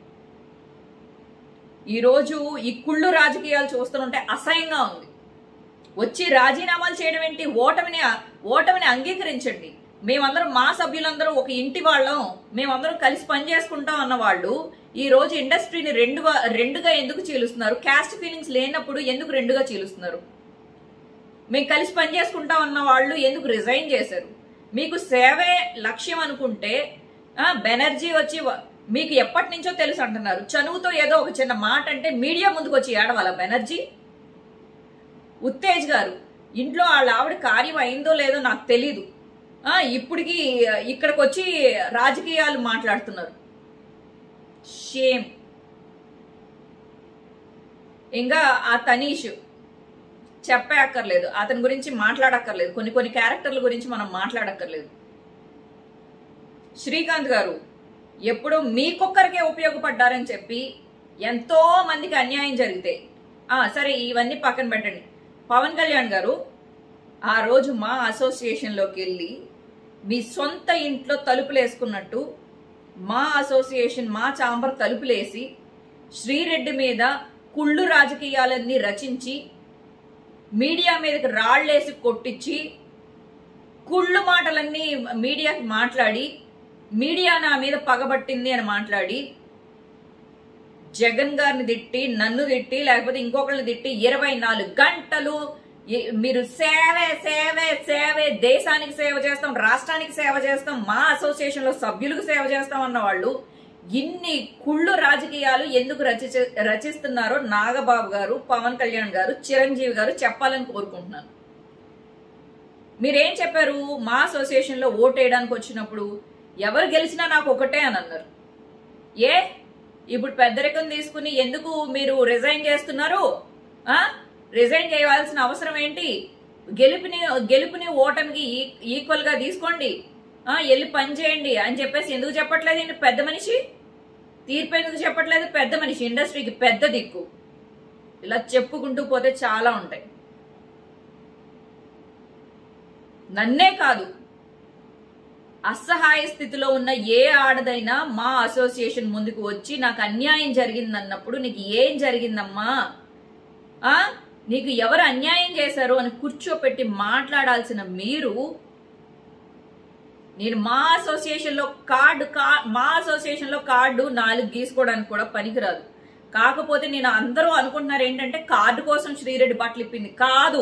ఈరోజు ఈ కుళ్ళు రాజకీయాలు చూస్తుంటే అసహ్యంగా ఉంది వచ్చి రాజీనామాలు చేయడం ఏంటి ఓటమిని ఓటమిని అంగీకరించండి మేమందరం మా సభ్యులందరూ ఒక ఇంటి వాళ్ళం మేమందరం కలిసి పని చేసుకుంటాం అన్న వాళ్ళు ఈ రోజు ఇండస్ట్రీని రెండుగా రెండుగా ఎందుకు చీలుస్తున్నారు క్యాస్ట్ ఫీలింగ్స్ లేనప్పుడు ఎందుకు రెండుగా చీలుస్తున్నారు మేము కలిసి పని చేసుకుంటాం అన్న వాళ్ళు ఎందుకు రిజైన్ చేశారు మీకు సేవే లక్ష్యం అనుకుంటే ఆ, బెనర్జీ వచ్చి వ- మీకు ఎప్పటి నుంచో తెలుసు అంటున్నారు చనువుతో ఏదో ఒక చిన్న మాట అంటే మీడియా ముందుకు వచ్చి ఏడవాల బెనర్జీ ఉత్తేజ్ గారు ఇంట్లో వాళ్ళ ఆవిడ కార్యం అయిందో లేదో నాకు తెలీదు ఆ, ఇప్పటికి ఇక్కడికి వచ్చి రాజకీయాలు మాట్లాడుతున్నారు షేమ్ ఇంకా ఆ తనీష్ చెప్పే అక్కర్లేదు అతని గురించి మాట్లాడక్కర్లేదు కొన్ని కొన్ని క్యారెక్టర్ల గురించి మనం మాట్లాడక్కర్లేదు శ్రీకాంత్ గారు ఎప్పుడూ మీకొక్కరికే ఉపయోగపడ్డారని చెప్పి ఎంతో మందికి అన్యాయం జరిగితే ఆ సరే ఇవన్నీ పక్కన పెట్టండి పవన్ కళ్యాణ్ గారు ఆ రోజు మా అసోసియేషన్లోకి వెళ్ళి మీ సొంత ఇంట్లో తలుపులు వేసుకున్నట్టు మా అసోసియేషన్ మా చాంబర్ తలుపులేసి శ్రీరెడ్డి మీద కుళ్ళు రాజకీయాలన్నీ రచించి మీడియా మీదకి రాళ్లేసి కొట్టించి కుళ్ళు మాటలన్నీ మీడియాకి మాట్లాడి మీడియా నా మీద పగబట్టింది అని మాట్లాడి జగన్ గారిని తిట్టి నన్ను తిట్టి లేకపోతే ఇంకొకరిని తిట్టి ఇరవై నాలుగు గంటలు ఈ- మీరు సేవే సేవే సేవే దేశానికి సేవ చేస్తాం రాష్ట్రానికి సేవ చేస్తాం మా అసోసియేషన్ లో సభ్యులకు సేవ చేస్తాం అన్న వాళ్ళు ఇన్ని కుళ్ళు రాజకీయాలు ఎందుకు రచి రచిస్తున్నారో నాగబాబు గారు పవన్ కళ్యాణ్ గారు చిరంజీవి గారు చెప్పాలని కోరుకుంటున్నాను మీరేం చెప్పారు మా అసోసియేషన్ లో ఓటేయడానికి వచ్చినప్పుడు ఎవరు గెలిచినా నాకు ఒకటే అని అన్నారు ఏ ఇప్పుడు పెద్దరికం తీసుకుని ఎందుకు మీరు రిజైన్ చేస్తున్నారు ఆ రిజైన్ చేయవలసిన అవసరం ఏంటి గెలుపుని గెలుపుని ఓటమికి ఈక్వల్ గా తీసుకోండి ఆ వెళ్ళి పని చేయండి అని చెప్పేసి ఎందుకు చెప్పట్లేదు ఈయన పెద్ద మనిషి తీర్పు ఎందుకు చెప్పట్లేదు పెద్ద మనిషి ఇండస్ట్రీకి పెద్ద దిక్కు ఇలా చెప్పుకుంటూ పోతే చాలా ఉంటాయి నన్నే కాదు అసహాయ స్థితిలో ఉన్న ఏ ఆడదైనా మా అసోసియేషన్ ముందుకు వచ్చి నాకు అన్యాయం జరిగిందన్నప్పుడు నీకు ఏం జరిగిందమ్మా ఆ నీకు ఎవరు అన్యాయం చేశారు అని కూర్చోపెట్టి మాట్లాడాల్సిన మీరు నేను మా అసోసియేషన్ లో కార్డు కా మా అసోసియేషన్ లో కార్డు నాలుగు గీసుకోవడానికి కూడా పనికిరాదు కాకపోతే నేను అందరూ అనుకుంటున్నారు ఏంటంటే కార్డు కోసం శ్రీరెడ్డి బట్టలు ఇప్పింది కాదు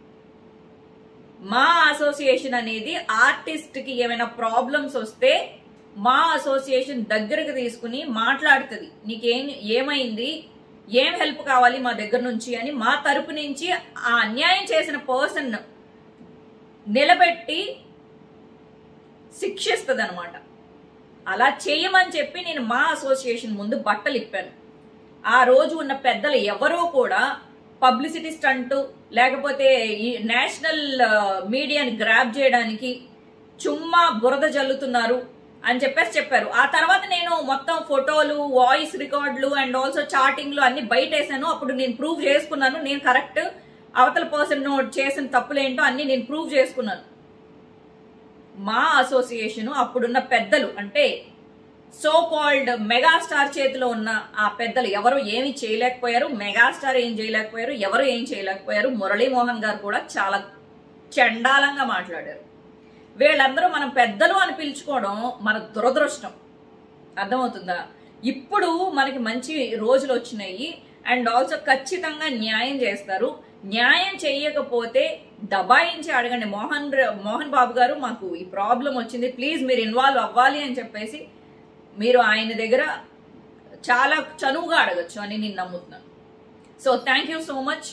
మా అసోసియేషన్ అనేది ఆర్టిస్ట్ కి ఏమైనా ప్రాబ్లమ్స్ వస్తే మా అసోసియేషన్ దగ్గరకు తీసుకుని మాట్లాడుతుంది నీకేం ఏమైంది ఏం హెల్ప్ కావాలి మా దగ్గర నుంచి అని మా తరపు నుంచి ఆ అన్యాయం చేసిన పర్సన్ నిలబెట్టి శిక్షిస్తుంది అనమాట అలా చేయమని చెప్పి నేను మా అసోసియేషన్ ముందు బట్టలు ఇప్పాను ఆ రోజు ఉన్న పెద్దలు ఎవరో కూడా పబ్లిసిటీ స్టంట్ లేకపోతే ఈ నేషనల్ మీడియాని గ్రాప్ చేయడానికి చుమ్మా బురద జల్లుతున్నారు అని చెప్పేసి చెప్పారు ఆ తర్వాత నేను మొత్తం ఫోటోలు వాయిస్ రికార్డులు అండ్ ఆల్సో చాటింగ్లు అన్ని బయట వేసాను అప్పుడు నేను ప్రూవ్ చేసుకున్నాను నేను కరెక్ట్ అవతల పర్సన్ చేసిన తప్పులేంటో అన్ని నేను ప్రూవ్ చేసుకున్నాను మా అసోసియేషన్ అప్పుడున్న పెద్దలు అంటే సో కాల్డ్ మెగాస్టార్ చేతిలో ఉన్న ఆ పెద్దలు ఎవరు ఏమి చేయలేకపోయారు మెగాస్టార్ ఏం చేయలేకపోయారు ఎవరు ఏం చేయలేకపోయారు మురళీమోహన్ గారు కూడా చాలా చండాలంగా మాట్లాడారు వీళ్ళందరూ మనం పెద్దలు అని పిలుచుకోవడం మన దురదృష్టం అర్థమవుతుందా ఇప్పుడు మనకి మంచి రోజులు వచ్చినాయి అండ్ ఆల్సో ఖచ్చితంగా న్యాయం చేస్తారు న్యాయం చేయకపోతే దబాయించి అడగండి మోహన్ ర- మోహన్ బాబు గారు మాకు ఈ ప్రాబ్లం వచ్చింది ప్లీజ్ మీరు ఇన్వాల్వ్ అవ్వాలి అని చెప్పేసి మీరు ఆయన దగ్గర చాలా చనువుగా అడగచ్చు అని నేను నమ్ముతున్నాను so thank you so much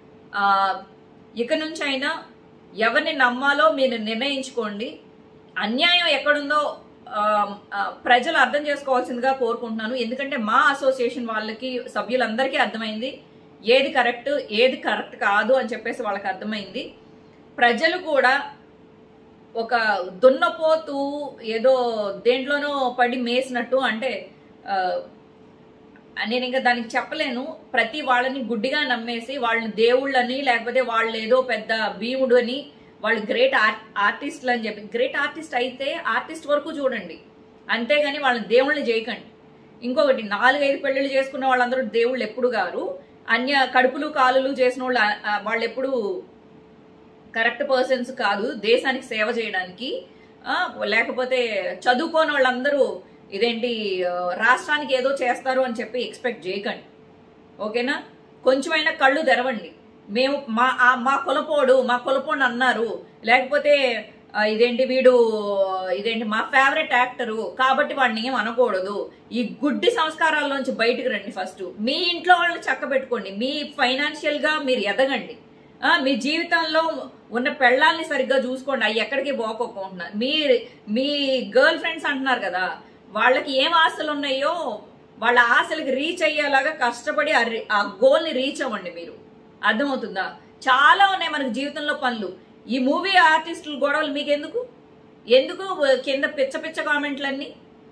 ఇక నుంచి అయినా ఎవరిని నమ్మాలో మీరు నిర్ణయించుకోండి అన్యాయం ఎక్కడుందో ఆ, ఆ, ప్రజలు అర్థం చేసుకోవాల్సిందిగా కోరుకుంటున్నాను ఎందుకంటే మా అసోసియేషన్ వాళ్ళకి సభ్యులందరికీ అర్థమైంది ఏది కరెక్ట్ ఏది కరెక్ట్ కాదు అని చెప్పేసి వాళ్ళకి అర్థమైంది ప్రజలు కూడా ఒక దున్నపోతు ఏదో దేంట్లోనో పడి మేసినట్టు అంటే ఆ, నేను ఇంకా దానికి చెప్పలేను ప్రతి వాళ్ళని గుడ్డిగా నమ్మేసి వాళ్ళని దేవుళ్ళని లేకపోతే వాళ్ళు ఏదో పెద్ద భీముడు అని వాళ్ళు గ్రేట్ ఆర్ట్ ఆర్టిస్టులు అని చెప్పి గ్రేట్ ఆర్టిస్ట్ అయితే ఆర్టిస్ట్ వరకు చూడండి అంతేగాని వాళ్ళని దేవుళ్ళని చేయకండి ఇంకొకటి నాలుగైదు పెళ్లిళ్ళు చేసుకున్న వాళ్ళందరూ దేవుళ్ళు ఎప్పుడు గారు అన్య కడుపులు కాలులు చేసిన వాళ్ళు ఆ, ఆ, వాళ్ళు ఎప్పుడు కరెక్ట్ పర్సన్స్ కాదు దేశానికి సేవ చేయడానికి ఆ, లేకపోతే చదువుకోని వాళ్ళందరూ ఇదేంటి ఆ, రాష్ట్రానికి ఏదో చేస్తారు అని చెప్పి ఎక్స్పెక్ట్ చేయకండి ఓకేనా కొంచెమైనా కళ్ళు తెరవండి మేము మా ఆ- మా కులపోడు మా కులపోడు అన్నారు లేకపోతే ఆ, ఇదేంటి వీడు ఇదేంటి మా ఫేవరెట్ యాక్టరు కాబట్టి వాడిని ఏం అనకూడదు ఈ గుడ్డి సంస్కారాల్లోంచి బయటకు రండి ఫస్ట్ మీ ఇంట్లో వాళ్ళని చక్క పెట్టుకోండి మీ ఫైనాన్షియల్ గా మీరు ఎదగండి ఆ, మీ జీవితంలో ఉన్న పెళ్ళాల్ని సరిగ్గా చూసుకోండి అవి ఎక్కడికి పోకోకుండా మీ మీ గర్ల్ ఫ్రెండ్స్ అంటున్నారు కదా వాళ్ళకి ఏం ఆశలు ఉన్నాయో వాళ్ళ ఆశలకి రీచ్ అయ్యేలాగా కష్టపడి ఆ రి- ఆ గోల్ ని రీచ్ అవ్వండి మీరు అర్థమవుతుందా చాలా ఉన్నాయి మనకి జీవితంలో పనులు ఈ మూవీ ఆర్టిస్టుల గొడవలు మీకు ఎందుకు ఎందుకు కింద పిచ్చ పిచ్చ కామెంట్లన్నీ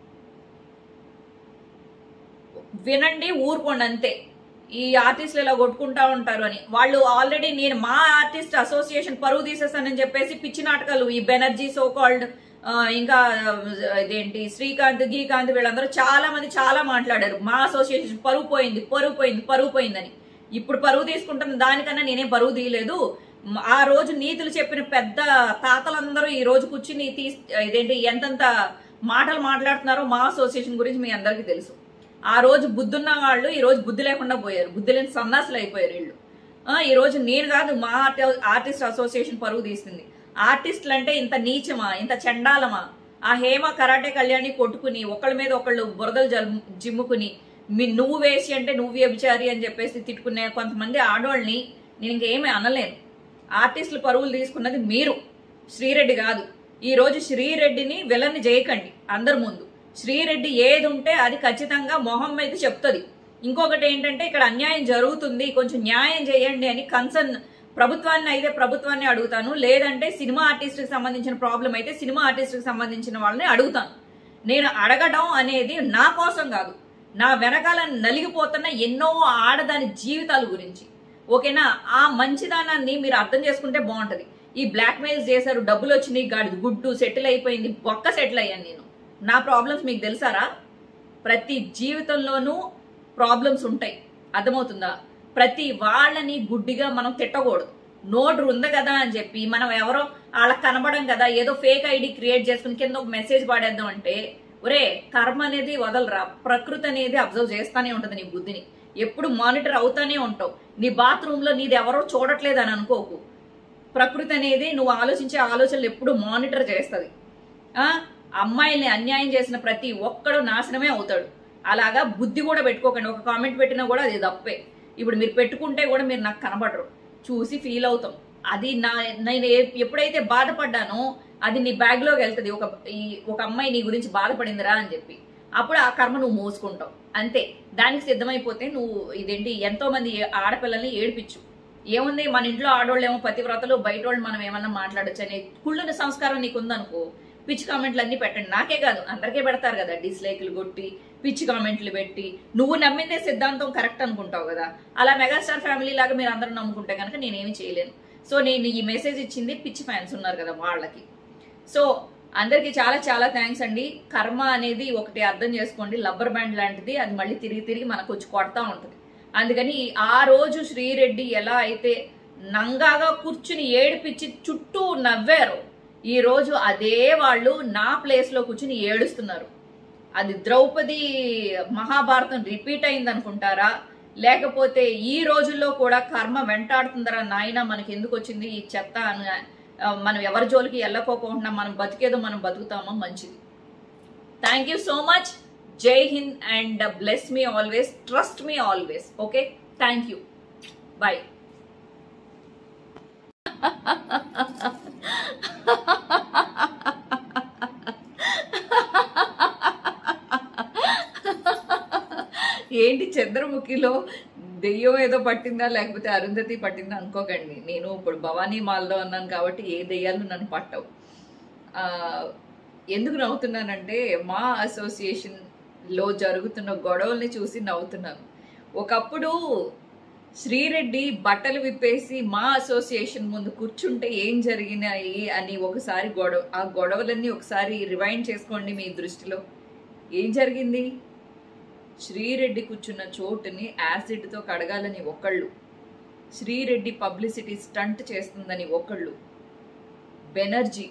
వినండి ఊరుకోండి అంతే ఈ ఆర్టిస్టులు ఇలా కొట్టుకుంటా ఉంటారు అని వాళ్ళు ఆల్రెడీ నేను మా ఆర్టిస్ట్ అసోసియేషన్ పరువు తీసేస్తానని చెప్పేసి పిచ్చి నాటకాలు ఈ బెనర్జీ సో కాల్డ్ ఇంకా ఆ, ఇదేంటి శ్రీకాంత్ గీకాంత్ వీళ్ళందరూ చాలా మంది చాలా మాట్లాడారు మా అసోసియేషన్ పరువు పోయింది పరువు పోయింది పరువు పోయిందని ఇప్పుడు పరువు తీసుకుంటున్న దానికన్నా నేనే పరువు తీయలేదు మ- ఆ రోజు నీతులు చెప్పిన పెద్ద తాతలందరూ ఈ రోజు కూర్చుని తీ ఇదేంటి ఎంతెంత మాటలు మాట్లాడుతున్నారో మా అసోసియేషన్ గురించి మీ అందరికీ తెలుసు ఆ రోజు బుద్ధున్న వాళ్ళు ఈ రోజు బుద్ధి లేకుండా పోయారు బుద్ధి లేని సన్నాసులు అయిపోయారు వీళ్ళు ఆ, ఈ రోజు నేను కాదు మా ఆర్టి- ఆర్టిస్ట్ అసోసియేషన్ పరువు తీస్తుంది ఆర్టిస్టులు అంటే ఇంత నీచమా ఇంత చండాలమా ఆ హేమ కరాటే కళ్యాణి కొట్టుకుని ఒకళ్ళ మీద ఒకళ్ళు బురదలు జల్- జిమ్ముకుని మీ నువ్వు వేసి అంటే నువ్వు వ్యభిచారి అని చెప్పేసి తిట్టుకునే కొంతమంది ఆడవాళ్ళని నేను ఇంకేమీ అనలేను ఆర్టిస్టులు పరువులు తీసుకున్నది మీరు శ్రీరెడ్డి కాదు ఈ రోజు శ్రీరెడ్డిని విలన్ని చేయకండి అందరి ముందు శ్రీరెడ్డి ఏది ఉంటే అది ఖచ్చితంగా మొహం మీద చెప్తుంది ఇంకొకటి ఏంటంటే ఇక్కడ అన్యాయం జరుగుతుంది కొంచెం న్యాయం చేయండి అని కన్సర్న్ ప్రభుత్వాన్ని అయితే ప్రభుత్వాన్ని అడుగుతాను లేదంటే సినిమా ఆర్టిస్ట్కి సంబంధించిన ప్రాబ్లం అయితే సినిమా ఆర్టిస్ట్కి సంబంధించిన వాళ్ళని అడుగుతాను నేను అడగడం అనేది నా కోసం కాదు నా వెనకాల నలిగిపోతున్న ఎన్నో ఆడదాని జీవితాల గురించి ఓకేనా ఆ మంచిదానాన్ని మీరు అర్థం చేసుకుంటే బాగుంటది ఈ బ్లాక్ మెయిల్స్ చేశారు డబ్బులు వచ్చినాయి గాడి గుడ్డు సెటిల్ అయిపోయింది బొక్క సెటిల్ అయ్యాను నేను నా ప్రాబ్లమ్స్ మీకు తెలుసారా ప్రతి జీవితంలోనూ ప్రాబ్లమ్స్ ఉంటాయి అర్థమవుతుందా ప్రతి వాళ్ళని గుడ్డిగా మనం తిట్టకూడదు నోటు ఉంది కదా అని చెప్పి మనం ఎవరో వాళ్ళకి కనబడం కదా ఏదో ఫేక్ ఐడి క్రియేట్ చేసుకుని కింద ఒక మెసేజ్ పాడేద్దాం అంటే ఒరే కర్మ అనేది వదలరా ప్రకృతి అనేది అబ్జర్వ్ చేస్తానే ఉంటుంది నీ బుద్ధిని ఎప్పుడు మానిటర్ అవుతానే ఉంటావు నీ బాత్రూమ్ లో నీది ఎవరో చూడట్లేదు అని అనుకోకు ప్రకృతి అనేది నువ్వు ఆలోచించే ఆలోచనలు ఎప్పుడు మానిటర్ చేస్తుంది ఆ అమ్మాయిల్ని అన్యాయం చేసిన ప్రతి ఒక్కడు నాశనమే అవుతాడు అలాగా బుద్ధి కూడా పెట్టుకోకండి ఒక కామెంట్ పెట్టినా కూడా అది తప్పే ఇప్పుడు మీరు పెట్టుకుంటే కూడా మీరు నాకు కనబడరు చూసి ఫీల్ అవుతాం అది నా నేను ఏ- ఎప్పుడైతే బాధపడ్డానో అది నీ బ్యాగ్ లోకి వెళ్తుంది ఒక ఈ ఒక అమ్మాయి నీ గురించి బాధపడిందిరా అని చెప్పి అప్పుడు ఆ కర్మ నువ్వు మోసుకుంటావు అంతే దానికి సిద్ధమైపోతే నువ్వు ఇదేంటి ఎంతో మంది ఆడపిల్లల్ని ఏడిపించు ఏముంది మన ఇంట్లో ఆడవాళ్ళు ఏమో పతివ్రతలు బయట వాళ్ళు మనం ఏమన్నా మాట్లాడొచ్చు అనే కుళ్ళుని సంస్కారం నీకు ఉందనుకో పిచ్చి కామెంట్లు అన్ని పెట్టండి నాకే కాదు అందరికీ పెడతారు కదా డిస్లైక్లు కొట్టి పిచ్చి కామెంట్లు పెట్టి నువ్వు నమ్మిందే సిద్ధాంతం కరెక్ట్ అనుకుంటావు కదా అలా మెగాస్టార్ ఫ్యామిలీ లాగా మీరు అందరూ నమ్ముకుంటే కనుక నేనేమి చేయలేను సో నేను ఈ మెసేజ్ ఇచ్చింది పిచ్చి ఫ్యాన్స్ ఉన్నారు కదా వాళ్ళకి సో అందరికీ చాలా చాలా థ్యాంక్స్ అండి కర్మ అనేది ఒకటి అర్థం చేసుకోండి లబ్బర్ బ్యాండ్ లాంటిది అది మళ్ళీ తిరిగి తిరిగి మనకు వచ్చి కొడతా ఉంటుంది అందుకని ఆ రోజు శ్రీరెడ్డి ఎలా అయితే నంగాగా కూర్చుని ఏడిపించి చుట్టూ నవ్వారు ఈ రోజు అదే వాళ్ళు నా ప్లేస్ లో కూర్చుని ఏడుస్తున్నారు అది ద్రౌపది మహాభారతం రిపీట్ అయింది అనుకుంటారా లేకపోతే ఈ రోజుల్లో కూడా కర్మ వెంటాడుతుందరా నాయన మనకి ఎందుకు వచ్చింది ఈ చెత్త అని ఆ, మనం ఎవరి జోలికి వెళ్ళకోకుండా మనం బతికేదో మనం బతుకుతామో మంచిది thank you so much Jai Hind and bless me always trust me always okay thank you bye ఏంటి చంద్రముఖిలో దెయ్యం ఏదో పట్టిందా లేకపోతే అరుంధతి పట్టిందా అనుకోకండి నేను ఇప్పుడు భవానీ మాల్లో ఉన్నాను కాబట్టి ఏ దెయ్యాలు నన్ను పట్టవు ఆ, ఎందుకు నవ్వుతున్నానంటే మా అసోసియేషన్ లో జరుగుతున్న గొడవల్ని చూసి నవ్వుతున్నాను ఒకప్పుడు శ్రీరెడ్డి బట్టలు విప్పేసి మా అసోసియేషన్ ముందు కూర్చుంటే ఏం జరిగినాయి అని ఒకసారి గొడవ ఆ గొడవలన్నీ ఒకసారి రివైండ్ చేసుకోండి మీ దృష్టిలో ఏం జరిగింది శ్రీరెడ్డి కూర్చున్న చోటుని యాసిడ్తో కడగాలని ఒకళ్ళు శ్రీరెడ్డి పబ్లిసిటీ స్టంట్ చేస్తుందని ఒకళ్ళు బెనర్జీ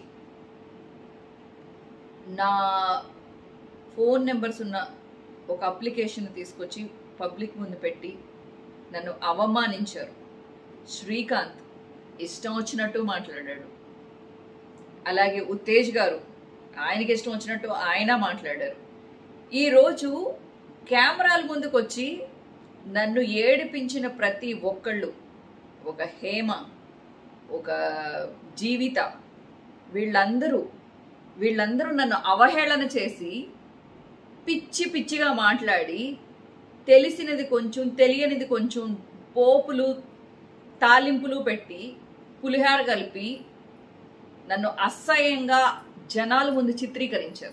నా ఫోన్ నెంబర్స్ ఉన్న ఒక అప్లికేషన్ తీసుకొచ్చి పబ్లిక్ ముందు పెట్టి నన్ను అవమానించారు శ్రీకాంత్ ఇష్టం వచ్చినట్టు మాట్లాడాడు అలాగే ఉత్తేజ్ గారు ఆయనకి ఇష్టం వచ్చినట్టు ఆయన మాట్లాడారు ఈరోజు కెమెరాల ముందుకు వచ్చి నన్ను ఏడిపించిన ప్రతి ఒక్కళ్ళు ఒక హేమ ఒక జీవిత వీళ్ళందరూ వీళ్ళందరూ నన్ను అవహేళన చేసి పిచ్చి పిచ్చిగా మాట్లాడి తెలిసినది కొంచెం తెలియనిది కొంచెం పోపులు తాలింపులు పెట్టి పులిహార కలిపి నన్ను అసహ్యంగా జనాల ముందు చిత్రీకరించారు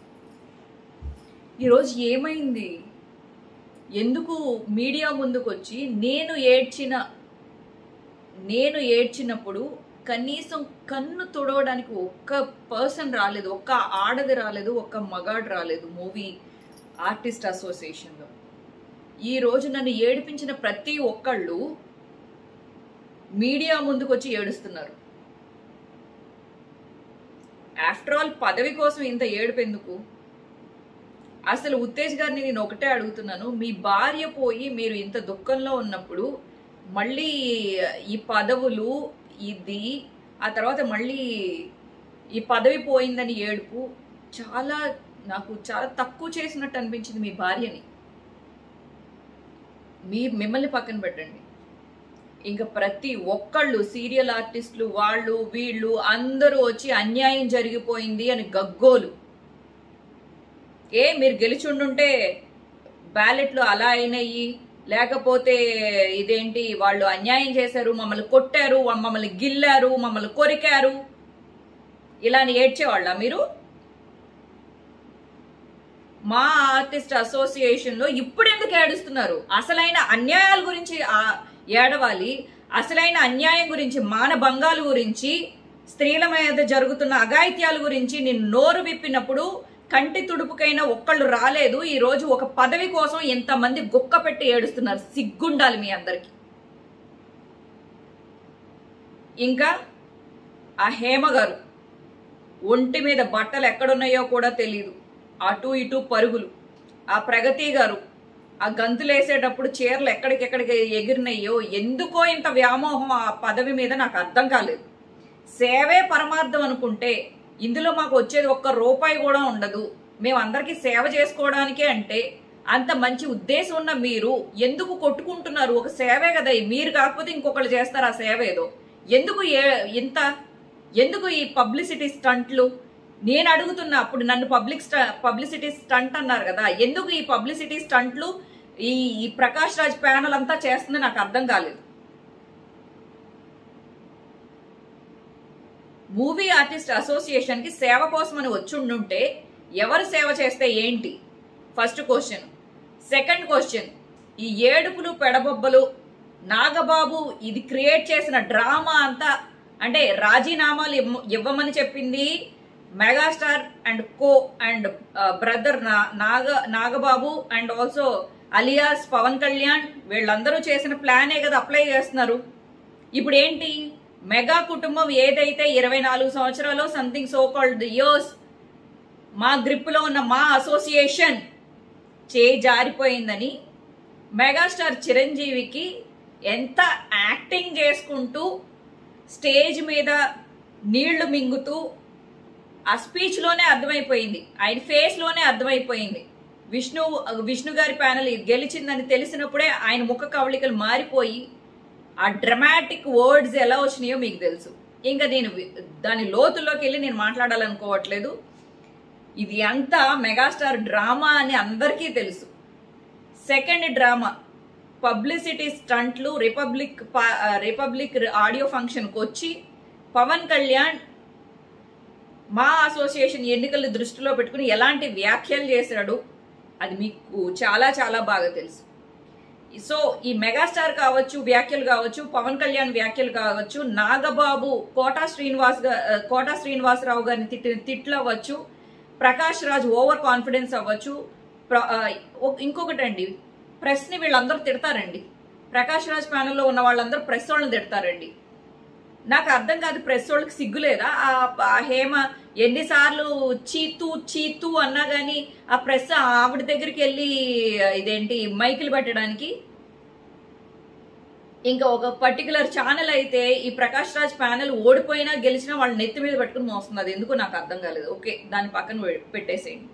ఈరోజు ఏమైంది ఎందుకు మీడియా ముందుకు వచ్చి నేను ఏడ్చిన నేను ఏడ్చినప్పుడు కనీసం కన్ను తుడవడానికి ఒక్క పర్సన్ రాలేదు ఒక్క ఆడది రాలేదు ఒక్క మగాడు రాలేదు మూవీ ఆర్టిస్ట్ అసోసియేషన్లో ఈ రోజు నన్ను ఏడిపించిన ప్రతి ఒక్కళ్ళు మీడియా ముందుకు వచ్చి ఏడుస్తున్నారు ఆఫ్టర్ ఆల్ పదవి కోసం ఇంత ఏడుపు ఎందుకు అసలు ఉత్తేజ్ గారిని నేను ఒకటే అడుగుతున్నాను మీ భార్య పోయి మీరు ఇంత దుఃఖంలో ఉన్నప్పుడు మళ్ళీ ఈ పదవులు ఇది ఆ తర్వాత మళ్ళీ ఈ పదవి పోయిందని ఏడుపు చాలా నాకు చాలా తక్కువ చేసినట్టు అనిపించింది మీ భార్యని మీ మిమ్మల్ని పక్కన పెట్టండి ఇంకా ప్రతి ఒక్కళ్ళు సీరియల్ ఆర్టిస్టులు వాళ్ళు వీళ్ళు అందరూ వచ్చి అన్యాయం జరిగిపోయింది అని గగ్గోలు ఏ మీరు గెలిచుండుంటే బ్యాలెట్లు అలా అయినాయి లేకపోతే ఇదేంటి వాళ్ళు అన్యాయం చేశారు మమ్మల్ని కొట్టారు మమ్మల్ని గిల్లారు మమ్మల్ని కొరికారు ఇలా అని ఏడ్చేవాళ్ళ మీరు మా ఆర్టిస్ట్ అసోసియేషన్ లో ఇప్పుడు ఎందుకు ఏడుస్తున్నారు అసలైన అన్యాయాల గురించి ఆ- ఏడవాలి అసలైన అన్యాయం గురించి మానభంగాల గురించి స్త్రీల మీద జరుగుతున్న అఘాయిత్యాల గురించి నేను నోరు విప్పినప్పుడు కంటి తుడుపుకైనా ఒక్కళ్ళు రాలేదు ఈ రోజు ఒక పదవి కోసం ఎంతమంది గుక్క పెట్టి ఏడుస్తున్నారు సిగ్గుండాలి మీ అందరికి ఇంకా ఆ హేమ గారు ఒంటి మీద బట్టలు ఎక్కడున్నాయో కూడా తెలియదు అటు ఇటు పరుగులు ఆ ప్రగతి గారు ఆ గంతులేసేటప్పుడు చీరలు ఎక్కడికెక్కడికి ఎగిరినాయో ఎందుకో ఇంత వ్యామోహం ఆ పదవి మీద నాకు అర్థం కాలేదు సేవే పరమార్థం అనుకుంటే ఇందులో మాకు వచ్చేది ఒక్క రూపాయి కూడా ఉండదు మేము అందరికీ సేవ చేసుకోవడానికే అంటే అంత మంచి ఉద్దేశం ఉన్న మీరు ఎందుకు కొట్టుకుంటున్నారు ఒక సేవే కదా మీరు కాకపోతే ఇంకొకళ్ళు చేస్తారు ఆ సేవ ఏదో ఎందుకు ఏ- ఇంత ఎందుకు ఈ పబ్లిసిటీ స్టంట్లు నేను అడుగుతున్నా అప్పుడు నన్ను పబ్లిక్ పబ్లిసిటీ స్టంట్ అన్నారు కదా ఎందుకు ఈ పబ్లిసిటీ స్టంట్లు ఈ ఈ ప్రకాష్ రాజ్ ప్యానల్ అంతా చేస్తుంది నాకు అర్థం కాలేదు మూవీ ఆర్టిస్ట్ అసోసియేషన్ కి సేవ కోసం అని వచ్చి ఉండుంటే ఎవరు సేవ చేస్తే ఏంటి ఫస్ట్ క్వశ్చన్ సెకండ్ క్వశ్చన్ ఈ ఏడుపులు పెడబొబ్బలు నాగబాబు ఇది క్రియేట్ చేసిన డ్రామా అంతా అంటే రాజీనామాలు ఇవ్వ- ఇవ్వమని చెప్పింది megastar and co and brother Naga Nagababu and also alias Pawan Kalyan వీళ్ళందరూ చేసిన ప్లానే కదా అప్లై చేస్తున్నారు ఇప్పుడు ఏంటి మెగా కుటుంబం ఏదైతే ఇరవై నాలుగు సంవత్సరాలు సంథింగ్ సో కాల్డ్ ఇయర్స్ మా గ్రిప్లో ఉన్న మా అసోసియేషన్ చే జారిపోయిందని మెగాస్టార్ చిరంజీవికి ఎంత యాక్టింగ్ చేసుకుంటూ స్టేజ్ మీద నీళ్లు మింగుతూ ఆ స్పీచ్ లోనే అర్థమైపోయింది ఆయన ఫేస్ లోనే అర్థమైపోయింది విష్ణు విష్ణు గారి ప్యానల్ గెలిచిందని తెలిసినప్పుడే ఆయన ముఖ కవళికలు మారిపోయి ఆ డ్రమాటిక్ వర్డ్స్ ఎలా వచ్చినాయో మీకు తెలుసు ఇంకా నేను వి- దాని లోతుల్లోకి వెళ్ళి నేను మాట్లాడాలనుకోవట్లేదు ఇది అంతా మెగాస్టార్ డ్రామా అని అందరికీ తెలుసు సెకండ్ డ్రామా పబ్లిసిటీ స్టంట్లు రిపబ్లిక్ పా- ఆ, రిపబ్లిక్ ఆడియో ఫంక్షన్కి వచ్చి పవన్ కళ్యాణ్ మా అసోసియేషన్ ఎన్నికల దృష్టిలో పెట్టుకుని ఎలాంటి వ్యాఖ్యలు చేశాడు అది మీకు చాలా చాలా బాగా తెలుసు సో ఈ మెగాస్టార్ కావచ్చు వ్యాఖ్యలు కావచ్చు పవన్ కళ్యాణ్ వ్యాఖ్యలు కావచ్చు నాగబాబు కోటా శ్రీనివాస్ గా- ఆ, కోటా శ్రీనివాసరావు గారిని తిట్టిన తిట్లు అవ్వచ్చు ప్రకాష్ రాజ్ ఓవర్ కాన్ఫిడెన్స్ అవ్వచ్చు ప్ర- ఆ, ఒ- ఇంకొకటండి ప్రెస్ ని వీళ్ళందరూ తిడతారండి ప్రకాష్ రాజ్ ప్యానెల్లో ఉన్న వాళ్ళందరూ ప్రెస్ వాళ్ళని తిడతారండి నాకు అర్థం కాదు ప్రెస్ వాళ్ళకి సిగ్గులేదా ఆ ఆ హేమ ఎన్నిసార్లు చీతు చీతు అన్నా గానీ ఆ ప్రెస్ ఆవిడ దగ్గరికి వెళ్ళి ఇదేంటి మైకులు పెట్టడానికి ఇంకా ఒక పర్టికులర్ ఛానల్ అయితే ఈ ప్రకాష్ రాజ్ ప్యానెల్ ఓడిపోయినా గెలిచినా వాళ్ళ నెత్తి మీద పెట్టుకుని మోస్తుంది అది ఎందుకు నాకు అర్థం కాలేదు ఓకే దాని పక్కన పె- పెట్టేసేయండి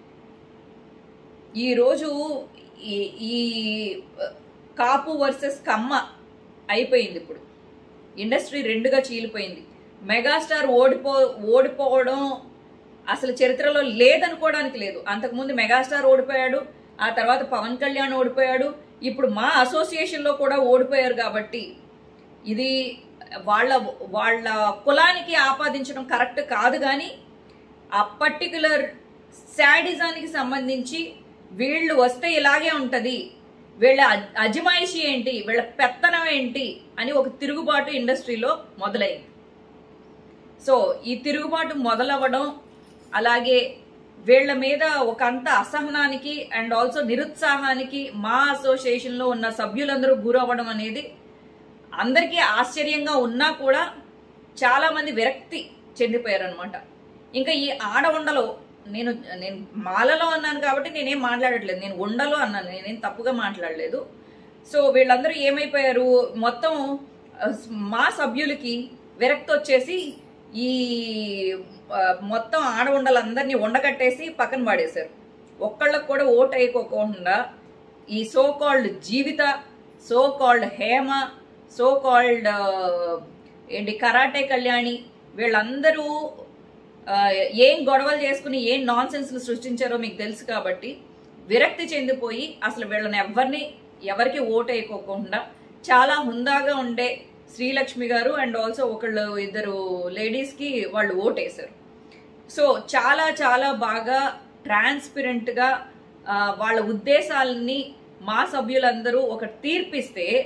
ఈ రోజు ఈ ఈ కాపు వర్సెస్ కమ్మ అయిపోయింది ఇప్పుడు ఇండస్ట్రీ రెండుగా చీలిపోయింది మెగాస్టార్ ఓడిపో ఓడిపోవడం అసలు చరిత్రలో లేదనుకోవడానికి లేదు అంతకుముందు మెగాస్టార్ ఓడిపోయాడు ఆ తర్వాత పవన్ కళ్యాణ్ ఓడిపోయాడు ఇప్పుడు మా అసోసియేషన్లో కూడా ఓడిపోయారు కాబట్టి ఇది వాళ్ళ వాళ్ళ కులానికి ఆపాదించడం కరెక్ట్ కాదు కానీ ఆ పర్టికులర్ శాడిజానికి సంబంధించి వీళ్ళు వస్తే ఇలాగే ఉంటది వీళ్ళ అజ్- అజమాయిషి ఏంటి వీళ్ళ పెత్తనం ఏంటి అని ఒక తిరుగుబాటు ఇండస్ట్రీలో మొదలైంది సో ఈ తిరుగుబాటు మొదలవ్వడం అలాగే వీళ్ళ మీద ఒక అంత అసహనానికి అండ్ ఆల్సో నిరుత్సాహానికి మా అసోసియేషన్లో ఉన్న సభ్యులందరూ గురవ్వడం అనేది అందరికీ ఆశ్చర్యంగా ఉన్నా కూడా చాలా మంది విరక్తి చెందిపోయారు అనమాట ఇంకా ఈ ఆడవుండలో నేను నేను మాలలో అన్నాను కాబట్టి నేనేం మాట్లాడట్లేదు నేను ఉండలో అన్నాను నేనేం తప్పుగా మాట్లాడలేదు సో వీళ్ళందరూ ఏమైపోయారు మొత్తం ఆ, మా సభ్యులకి విరక్తి వచ్చేసి ఈ ఆ, మొత్తం ఆడవుండలందరినీ ఉండకట్టేసి పక్కన పడేశారు ఒక్కళ్ళకు కూడా ఓటు వేయకోకుండా ఈ so called Jeevitha so called Hema so called ఏంటి కరాటే కళ్యాణి వీళ్ళందరూ ఆ, ఏం గొడవలు చేసుకుని ఏం నాన్ సెన్స్లు సృష్టించారో మీకు తెలుసు కాబట్టి విరక్తి చెందిపోయి అసలు వీళ్ళని ఎవరిని ఎవరికి ఓటు వేయకోకుండా చాలా హుందాగా ఉండే శ్రీలక్ష్మి గారు అండ్ ఆల్సో ఒకళ్ళు ఇద్దరు లేడీస్కి వాళ్ళు ఓటేశారు సో చాలా చాలా బాగా ట్రాన్స్పరెంట్గా వాళ్ళ ఉద్దేశాలని మా సభ్యులందరూ ఒక తీర్పిస్తే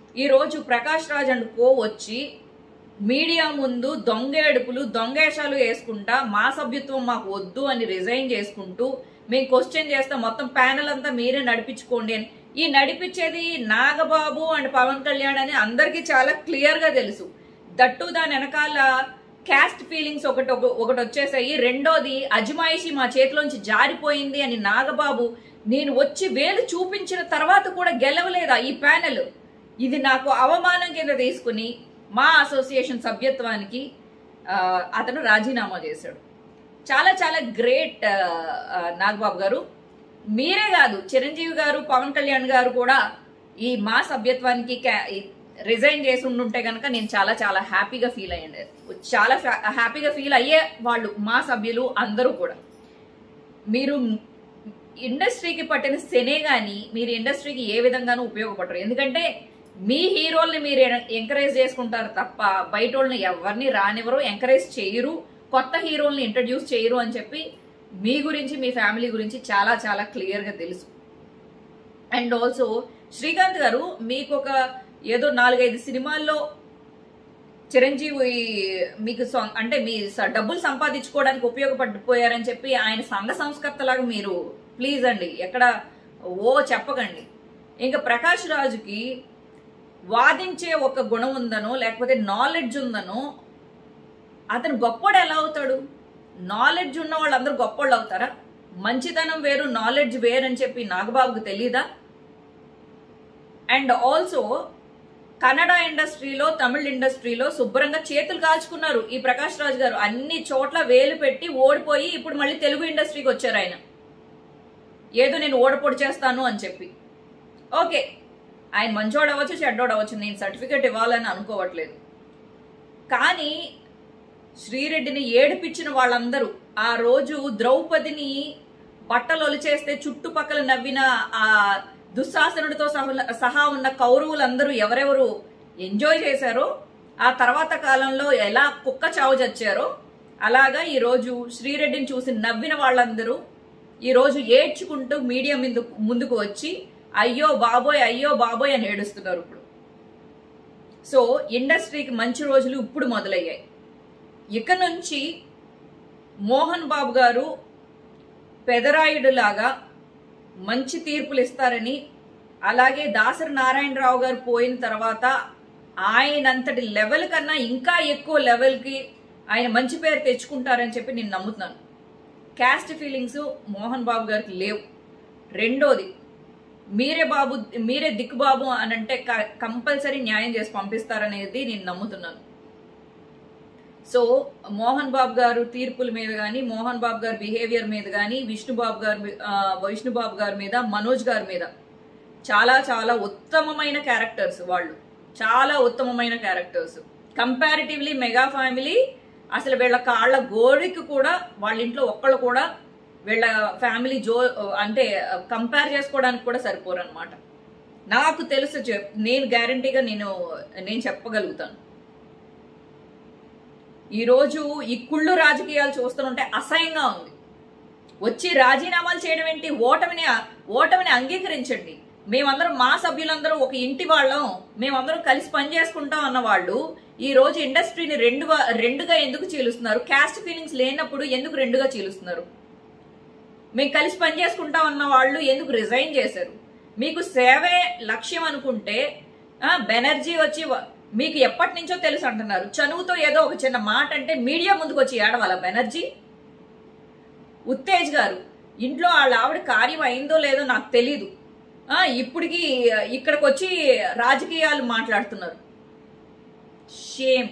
ఈరోజు ప్రకాష్ రాజ్ అండ్ కో వచ్చి మీడియా ముందు దొంగ ఏడుపులు దొంగేషాలు వేసుకుంటా మా సభ్యత్వం మాకు వద్దు అని రిజైన్ చేసుకుంటూ మేము క్వశ్చన్ చేస్తాం మొత్తం ప్యానెల్ అంతా మీరే నడిపించుకోండి అని ఈ నడిపించేది నాగబాబు అండ్ పవన్ కళ్యాణ్ అని అందరికీ చాలా క్లియర్ గా తెలుసు దట్టు దాని వెనకాల క్యాస్ట్ ఫీలింగ్స్ ఒకటి ఒక- ఒకటి వచ్చేసాయి రెండోది అజమాయిషి మా చేతిలోంచి జారిపోయింది అని నాగబాబు నేను వచ్చి వేలు చూపించిన తర్వాత కూడా గెలవలేదా ఈ ప్యానెల్ ఇది నాకు అవమానం కింద తీసుకుని మా అసోసియేషన్ సభ్యత్వానికి ఆ, అతను రాజీనామా చేశాడు చాలా చాలా గ్రేట్ నాగబాబు గారు మీరే కాదు చిరంజీవి గారు పవన్ కళ్యాణ్ గారు కూడా ఈ మా సభ్యత్వానికి రిజైన్ చేసి ఉండుంటే కనుక నేను చాలా చాలా హ్యాపీగా ఫీల్ అయ్యండి చాలా హ్యాపీగా ఫీల్ అయ్యే వాళ్ళు మా సభ్యులు అందరూ కూడా మీరు ఇండస్ట్రీకి పట్టిన శనే గాని మీరు ఇండస్ట్రీకి ఏ విధంగానూ ఉపయోగపడరు ఎందుకంటే మీ హీరోల్ని మీరు ఎంకరేజ్ చేసుకుంటారు తప్ప బయట వాళ్ళని ఎవరిని రానివ్వరు ఎంకరేజ్ చేయరు కొత్త హీరోల్ని ఇంట్రడ్యూస్ చేయరు అని చెప్పి మీ గురించి మీ ఫ్యామిలీ గురించి చాలా చాలా క్లియర్గా తెలుసు అండ్ ఆల్సో శ్రీకాంత్ గారు మీకు ఒక ఏదో నాలుగైదు సినిమాల్లో చిరంజీవి మీకు సొం- అంటే మీ స- డబ్బులు సంపాదించుకోవడానికి ఉపయోగపడిపోయారని చెప్పి ఆయన సంఘ సంస్కర్తలాగా మీరు ప్లీజ్ అండి ఎక్కడ ఓ చెప్పకండి ఇంకా ప్రకాష్ రాజుకి వాదించే ఒక గుణం ఉందనో లేకపోతే నాలెడ్జ్ ఉందనో అతను గొప్పోడు ఎలా అవుతాడు నాలెడ్జ్ ఉన్న వాళ్ళందరూ గొప్పోళ్ళు అవుతారా మంచితనం వేరు నాలెడ్జ్ వేరు అని చెప్పి నాగబాబుకు తెలీదా అండ్ ఆల్సో కన్నడ ఇండస్ట్రీలో తమిళ ఇండస్ట్రీలో శుభ్రంగా చేతులు కాల్చుకున్నారు ఈ ప్రకాష్ రాజ్ గారు అన్ని చోట్ల వేలు పెట్టి ఓడిపోయి ఇప్పుడు మళ్ళీ తెలుగు ఇండస్ట్రీకి వచ్చారు ఆయన ఏదో నేను ఓడపొడి చేస్తాను అని చెప్పి ఓకే ఆయన మంచోడు అవ్వచ్చు చెడ్డోడు అవ్వచ్చు నేను సర్టిఫికేట్ ఇవ్వాలని అనుకోవట్లేదు కానీ శ్రీరెడ్డిని ఏడిపించిన వాళ్ళందరూ ఆ రోజు ద్రౌపదిని బట్టలు ఒలిచేస్తే చుట్టుపక్కల నవ్విన ఆ దుశ్శాసనుడితో సహా సహా ఉన్న కౌరవులందరూ ఎవరెవరు ఎంజాయ్ చేశారో ఆ తర్వాత కాలంలో ఎలా కుక్క చావు చచ్చారో అలాగా ఈ రోజు శ్రీరెడ్డిని చూసి నవ్విన వాళ్ళందరూ ఈ రోజు ఏడ్చుకుంటూ మీడియా ముందు ముందుకు వచ్చి అయ్యో బాబోయ్ అయ్యో బాబోయ్ అని ఏడుస్తున్నారు ఇప్పుడు సో ఇండస్ట్రీకి మంచి రోజులు ఇప్పుడు మొదలయ్యాయి ఇక నుంచి మోహన్ బాబు గారు పెదరాయుడులాగా మంచి తీర్పులు ఇస్తారని అలాగే దాసరి నారాయణరావు గారు పోయిన తర్వాత ఆయనంతటి లెవెల్ కన్నా ఇంకా ఎక్కువ లెవెల్కి ఆయన మంచి పేరు తెచ్చుకుంటారని చెప్పి నేను నమ్ముతున్నాను క్యాస్ట్ ఫీలింగ్స్ మోహన్ బాబు గారికి లేవు రెండోది మీరే బాబు మీరే దిక్కుబాబు అని అంటే కంపల్సరీ న్యాయం చేసి పంపిస్తారనేది నేను నమ్ముతున్నాను సో మోహన్ బాబు గారు తీర్పుల మీద కానీ మోహన్ బాబు గారి బిహేవియర్ మీద కానీ విష్ణుబాబు గారి మీ- ఆ, విష్ణుబాబు గారి మీద మనోజ్ గారి మీద చాలా చాలా ఉత్తమమైన క్యారెక్టర్స్ వాళ్ళు చాలా ఉత్తమమైన క్యారెక్టర్స్ కంపారిటివ్లీ మెగా ఫ్యామిలీ అసలు వీళ్ళ కాళ్ళ గోడికి కూడా వాళ్ళ ఇంట్లో ఒక్కళ్ళు కూడా వీళ్ళ ఫ్యామిలీ జో అంటే కంపేర్ చేసుకోవడానికి కూడా సరిపోరు అనమాట నాకు తెలుసు చెప్- నేను గ్యారంటీగా నేను నేను చెప్పగలుగుతాను ఈరోజు ఈ కుళ్ళు రాజకీయాలు చూస్తుంటే అసహ్యంగా ఉంది వచ్చి రాజీనామాలు చేయడం ఏంటి ఓటమిని ఓటమిని అంగీకరించండి మేమందరం మా సభ్యులందరూ ఒక ఇంటి వాళ్ళం మేమందరం కలిసి పని చేసుకుంటాం అన్న వాళ్ళు ఈ రోజు ఇండస్ట్రీని రెండుగా రెండుగా ఎందుకు చీలుస్తున్నారు క్యాస్ట్ ఫీలింగ్స్ లేనప్పుడు ఎందుకు రెండుగా చీలుస్తున్నారు మేము కలిసి పని చేసుకుంటాం అన్న వాళ్ళు ఎందుకు రిజైన్ చేశారు మీకు సేవే లక్ష్యం అనుకుంటే ఆ, బెనర్జీ వచ్చి వ- మీకు ఎప్పటి నుంచో తెలుసు అంటున్నారు చనువుతో ఏదో ఒక చిన్న మాట అంటే మీడియా ముందుకు వచ్చి ఏడవాల బెనర్జీ ఉత్తేజ్ గారు ఇంట్లో వాళ్ళ ఆవిడ కార్యం అయిందో లేదో నాకు తెలీదు ఆ, ఇప్పటికి ఇక్కడికి వచ్చి రాజకీయాలు మాట్లాడుతున్నారు షేమ్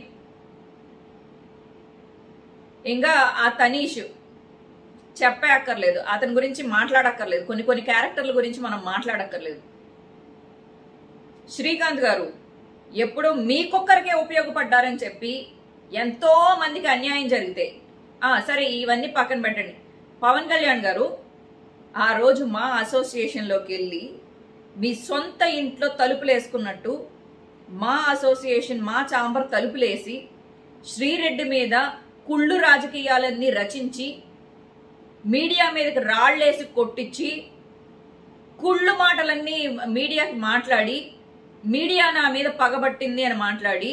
ఇంకా ఆ తనీష్ చెప్పే అక్కర్లేదు అతని గురించి మాట్లాడక్కర్లేదు కొన్ని కొన్ని క్యారెక్టర్ల గురించి మనం మాట్లాడక్కర్లేదు శ్రీకాంత్ గారు ఎప్పుడో మీకొక్కరికే ఉపయోగపడ్డారని చెప్పి ఎంతో మందికి అన్యాయం జరిగితే ఆ సరే ఇవన్నీ పక్కన పెట్టండి పవన్ కళ్యాణ్ గారు ఆ రోజు మా అసోసియేషన్లోకి వెళ్ళి మీ సొంత ఇంట్లో తలుపులు వేసుకున్నట్టు మా అసోసియేషన్ మా చాంబర్ తలుపులేసి శ్రీరెడ్డి మీద కుళ్ళు రాజకీయాలన్నీ రచించి మీడియా మీదకి రాళ్లేసి కొట్టించి కుళ్ళు మాటలన్నీ మీడియాకి మాట్లాడి మీడియా నా మీద పగబట్టింది అని మాట్లాడి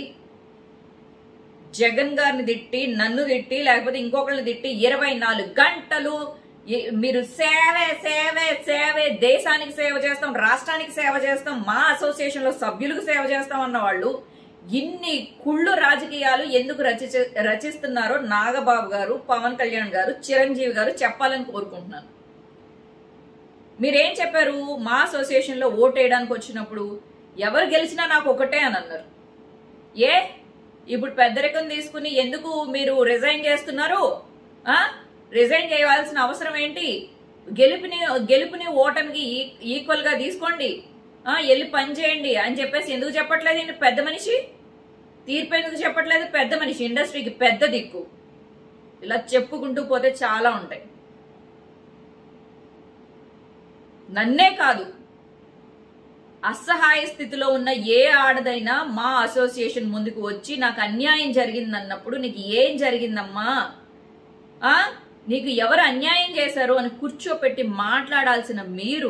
జగన్ గారిని తిట్టి నన్ను తిట్టి లేకపోతే ఇంకొకరిని తిట్టి ఇరవై నాలుగు గంటలు ఈ- మీరు సేవే సేవే సేవే దేశానికి సేవ చేస్తాం రాష్ట్రానికి సేవ చేస్తాం మా అసోసియేషన్ లో సభ్యులకు సేవ చేస్తాం అన్న వాళ్ళు ఇన్ని కుళ్ళు రాజకీయాలు ఎందుకు రచి రచిస్తున్నారో నాగబాబు గారు పవన్ కళ్యాణ్ గారు చిరంజీవి గారు చెప్పాలని కోరుకుంటున్నాను మీరేం చెప్పారు మా అసోసియేషన్ లో ఓటేయడానికి వచ్చినప్పుడు ఎవరు గెలిచినా నాకు ఒకటే అని అన్నారు ఏ ఇప్పుడు పెద్దరికం తీసుకుని ఎందుకు మీరు రిజైన్ చేస్తున్నారు ఆ రిజైన్ చేయవలసిన అవసరం ఏంటి గెలుపుని గెలుపుని ఓటమికి ఈ- ఈక్వల్ గా తీసుకోండి ఆ వెళ్ళి పని చేయండి అని చెప్పేసి ఎందుకు చెప్పట్లేదు ఈయన పెద్ద మనిషి తీర్పు ఎందుకు చెప్పట్లేదు పెద్ద మనిషి ఇండస్ట్రీకి పెద్ద దిక్కు ఇలా చెప్పుకుంటూ పోతే చాలా ఉంటాయి నన్నే కాదు అసహాయ స్థితిలో ఉన్న ఏ ఆడదైనా మా అసోసియేషన్ ముందుకు వచ్చి నాకు అన్యాయం జరిగిందన్నప్పుడు నీకు ఏం జరిగిందమ్మా ఆ నీకు ఎవరు అన్యాయం చేశారు అని కూర్చోపెట్టి మాట్లాడాల్సిన మీరు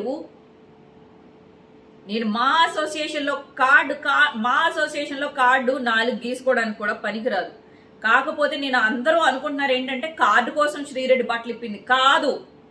నేను మా అసోసియేషన్ లో కార్డు కా మా అసోసియేషన్ లో కార్డు నాలుగు గీసుకోవడానికి కూడా పనికిరాదు కాకపోతే నేను అందరూ అనుకుంటున్నారు ఏంటంటే కార్డు కోసం శ్రీరెడ్డి బట్టలు ఇప్పింది కాదు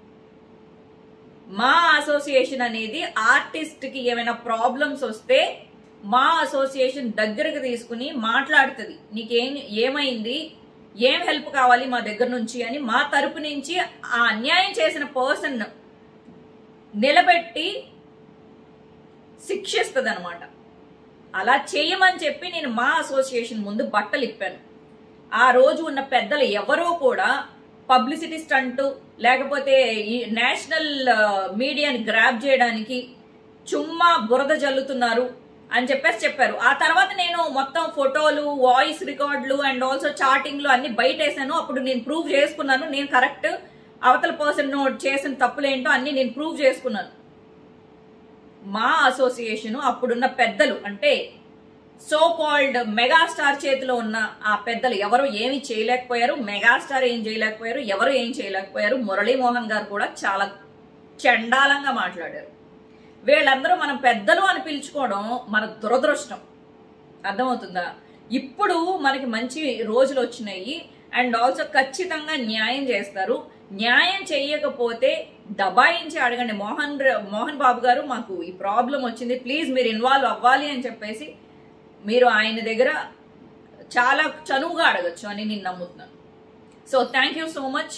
మా అసోసియేషన్ అనేది ఆర్టిస్ట్ కి ఏమైనా ప్రాబ్లమ్స్ వస్తే మా అసోసియేషన్ దగ్గరకు తీసుకుని మాట్లాడుతుంది నీకేం ఏమైంది ఏం హెల్ప్ కావాలి మా దగ్గర నుంచి అని మా తరపు నుంచి ఆ అన్యాయం చేసిన పర్సన్ నిలబెట్టి శిక్షిస్తుంది అనమాట అలా చేయమని చెప్పి నేను మా అసోసియేషన్ ముందు బట్టలు ఇప్పాను ఆ రోజు ఉన్న పెద్దలు ఎవరో కూడా పబ్లిసిటీ స్టంట్ లేకపోతే ఈ నేషనల్ ఆ, మీడియాని గ్రాప్ చేయడానికి చుమ్మా బురద జల్లుతున్నారు అని చెప్పేసి చెప్పారు ఆ తర్వాత నేను మొత్తం ఫోటోలు వాయిస్ రికార్డులు అండ్ ఆల్సో చాటింగ్లు అన్ని బయట వేసాను అప్పుడు నేను ప్రూవ్ చేసుకున్నాను నేను కరెక్ట్ అవతల పర్సన్ చేసిన తప్పులేంటో అన్ని నేను ప్రూవ్ చేసుకున్నాను మా అసోసియేషన్ అప్పుడున్న పెద్దలు అంటే సో కాల్డ్ మెగాస్టార్ చేతిలో ఉన్న ఆ పెద్దలు ఎవరు ఏమి చేయలేకపోయారు మెగాస్టార్ ఏం చేయలేకపోయారు ఎవరు ఏం చేయలేకపోయారు మురళీమోహన్ గారు కూడా చాలా చండాలంగా మాట్లాడారు వీళ్ళందరూ మనం పెద్దలు అని పిలుచుకోవడం మన దురదృష్టం అర్థమవుతుందా ఇప్పుడు మనకి మంచి రోజులు వచ్చినాయి అండ్ ఆల్సో ఖచ్చితంగా న్యాయం చేస్తారు న్యాయం చేయకపోతే దబాయించి అడగండి మోహన్ ర- మోహన్ బాబు గారు మాకు ఈ ప్రాబ్లం వచ్చింది ప్లీజ్ మీరు ఇన్వాల్వ్ అవ్వాలి అని చెప్పేసి మీరు ఆయన దగ్గర చాలా చనువుగా అడగచ్చు అని నేను నమ్ముతున్నాను so thank you so much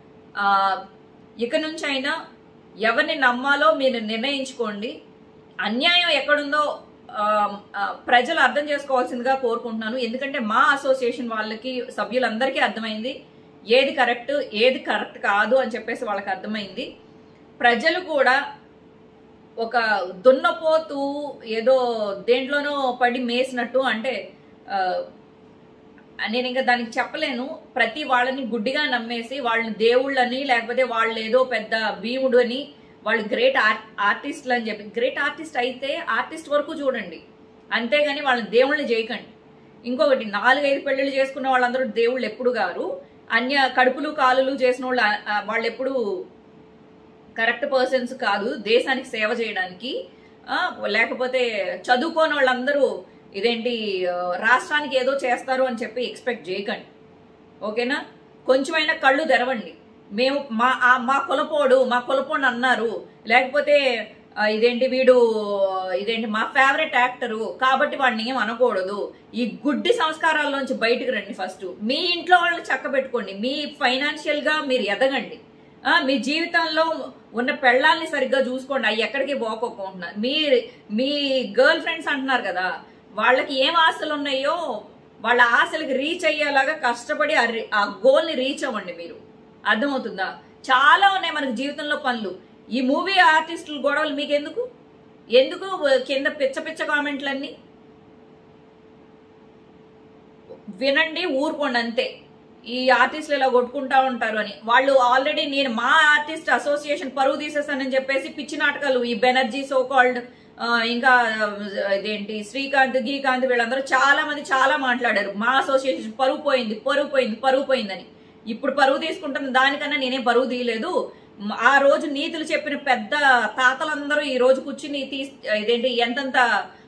ఇక నుంచి అయినా ఎవరిని నమ్మాలో మీరు నిర్ణయించుకోండి అన్యాయం ఎక్కడుందో ఆ, ఆ, ప్రజలు అర్థం చేసుకోవాల్సిందిగా కోరుకుంటున్నాను ఎందుకంటే మా అసోసియేషన్ వాళ్ళకి సభ్యులందరికీ అర్థమైంది ఏది కరెక్ట్ ఏది కరెక్ట్ కాదు అని చెప్పేసి వాళ్ళకి అర్థమైంది ప్రజలు కూడా ఒక దున్నపోతూ ఏదో దేంట్లోనో పడి మేసినట్టు అంటే ఆ, నేను ఇంకా దానికి చెప్పలేను ప్రతి వాళ్ళని గుడ్డిగా నమ్మేసి వాళ్ళని దేవుళ్ళని లేకపోతే వాళ్ళు ఏదో పెద్ద భీముడు అని వాళ్ళు గ్రేట్ ఆర్టిస్టులు అని చెప్పి గ్రేట్ ఆర్టిస్ట్ అయితే ఆర్టిస్ట్ వరకు చూడండి అంతేగాని వాళ్ళని దేవుళ్ళని చేయకండి ఇంకొకటి నాలుగైదు పెళ్ళిళ్ళు చేసుకున్న వాళ్ళందరూ దేవుళ్ళు ఎప్పుడు గారు అన్య కడుపులు కాలులు చేసిన వాళ్ళు ఆ, ఆ, వాళ్ళు ఎప్పుడు కరెక్ట్ పర్సన్స్ కాదు దేశానికి సేవ చేయడానికి ఆ, లేకపోతే చదువుకోని వాళ్ళందరూ ఇదేంటి ఆ, రాష్ట్రానికి ఏదో చేస్తారు అని చెప్పి ఎక్స్పెక్ట్ చేయకండి ఓకేనా కొంచెమైనా కళ్ళు తెరవండి మేము మా ఆ- మా కులపోడు మా కులపోడు అన్నారు లేకపోతే ఆ, ఇదేంటి వీడు ఇదేంటి మా ఫేవరెట్ యాక్టరు కాబట్టి వాడిని ఏం అనకూడదు ఈ గుడ్డి సంస్కారాల్లోంచి బయటకు రండి ఫస్ట్ మీ ఇంట్లో వాళ్ళని చక్క పెట్టుకోండి మీ ఫైనాన్షియల్ గా మీరు ఎదగండి ఆ, మీ జీవితంలో ఉన్న పెళ్ళాలని సరిగ్గా చూసుకోండి అవి ఎక్కడికి పోకోకుండా మీ మీ గర్ల్ ఫ్రెండ్స్ అంటున్నారు కదా వాళ్ళకి ఏం ఆశలు ఉన్నాయో వాళ్ళ ఆశలకి రీచ్ అయ్యేలాగా కష్టపడి ఆ రి- ఆ గోల్ ని రీచ్ అవ్వండి మీరు అర్థమవుతుందా చాలా ఉన్నాయి మనకి జీవితంలో పనులు ఈ మూవీ ఆర్టిస్టుల గొడవలు మీకు ఎందుకు ఎందుకు కింద పిచ్చ పిచ్చ కామెంట్లన్నీ వినండి ఊరుకోండి అంతే ఈ ఆర్టిస్టులు ఇలా కొట్టుకుంటా ఉంటారు అని వాళ్ళు ఆల్రెడీ నేను మా ఆర్టిస్ట్ అసోసియేషన్ పరువు తీసేస్తానని చెప్పేసి పిచ్చి నాటకాలు ఈ బెనర్జీ సో కాల్డ్ ఇంకా ఆ, ఇదేంటి శ్రీకాంత్ గీకాంత్ వీళ్ళందరూ చాలా మంది చాలా మాట్లాడారు మా అసోసియేషన్ పరువు పోయింది పరువు పోయింది పరువు పోయిందని ఇప్పుడు పరువు తీసుకుంటున్న దానికన్నా నేనేం పరువు తీయలేదు మ- ఆ రోజు నీతులు చెప్పిన పెద్ద తాతలందరూ ఈ రోజు కూర్చుని తీ ఇదేంటి ఎంతంత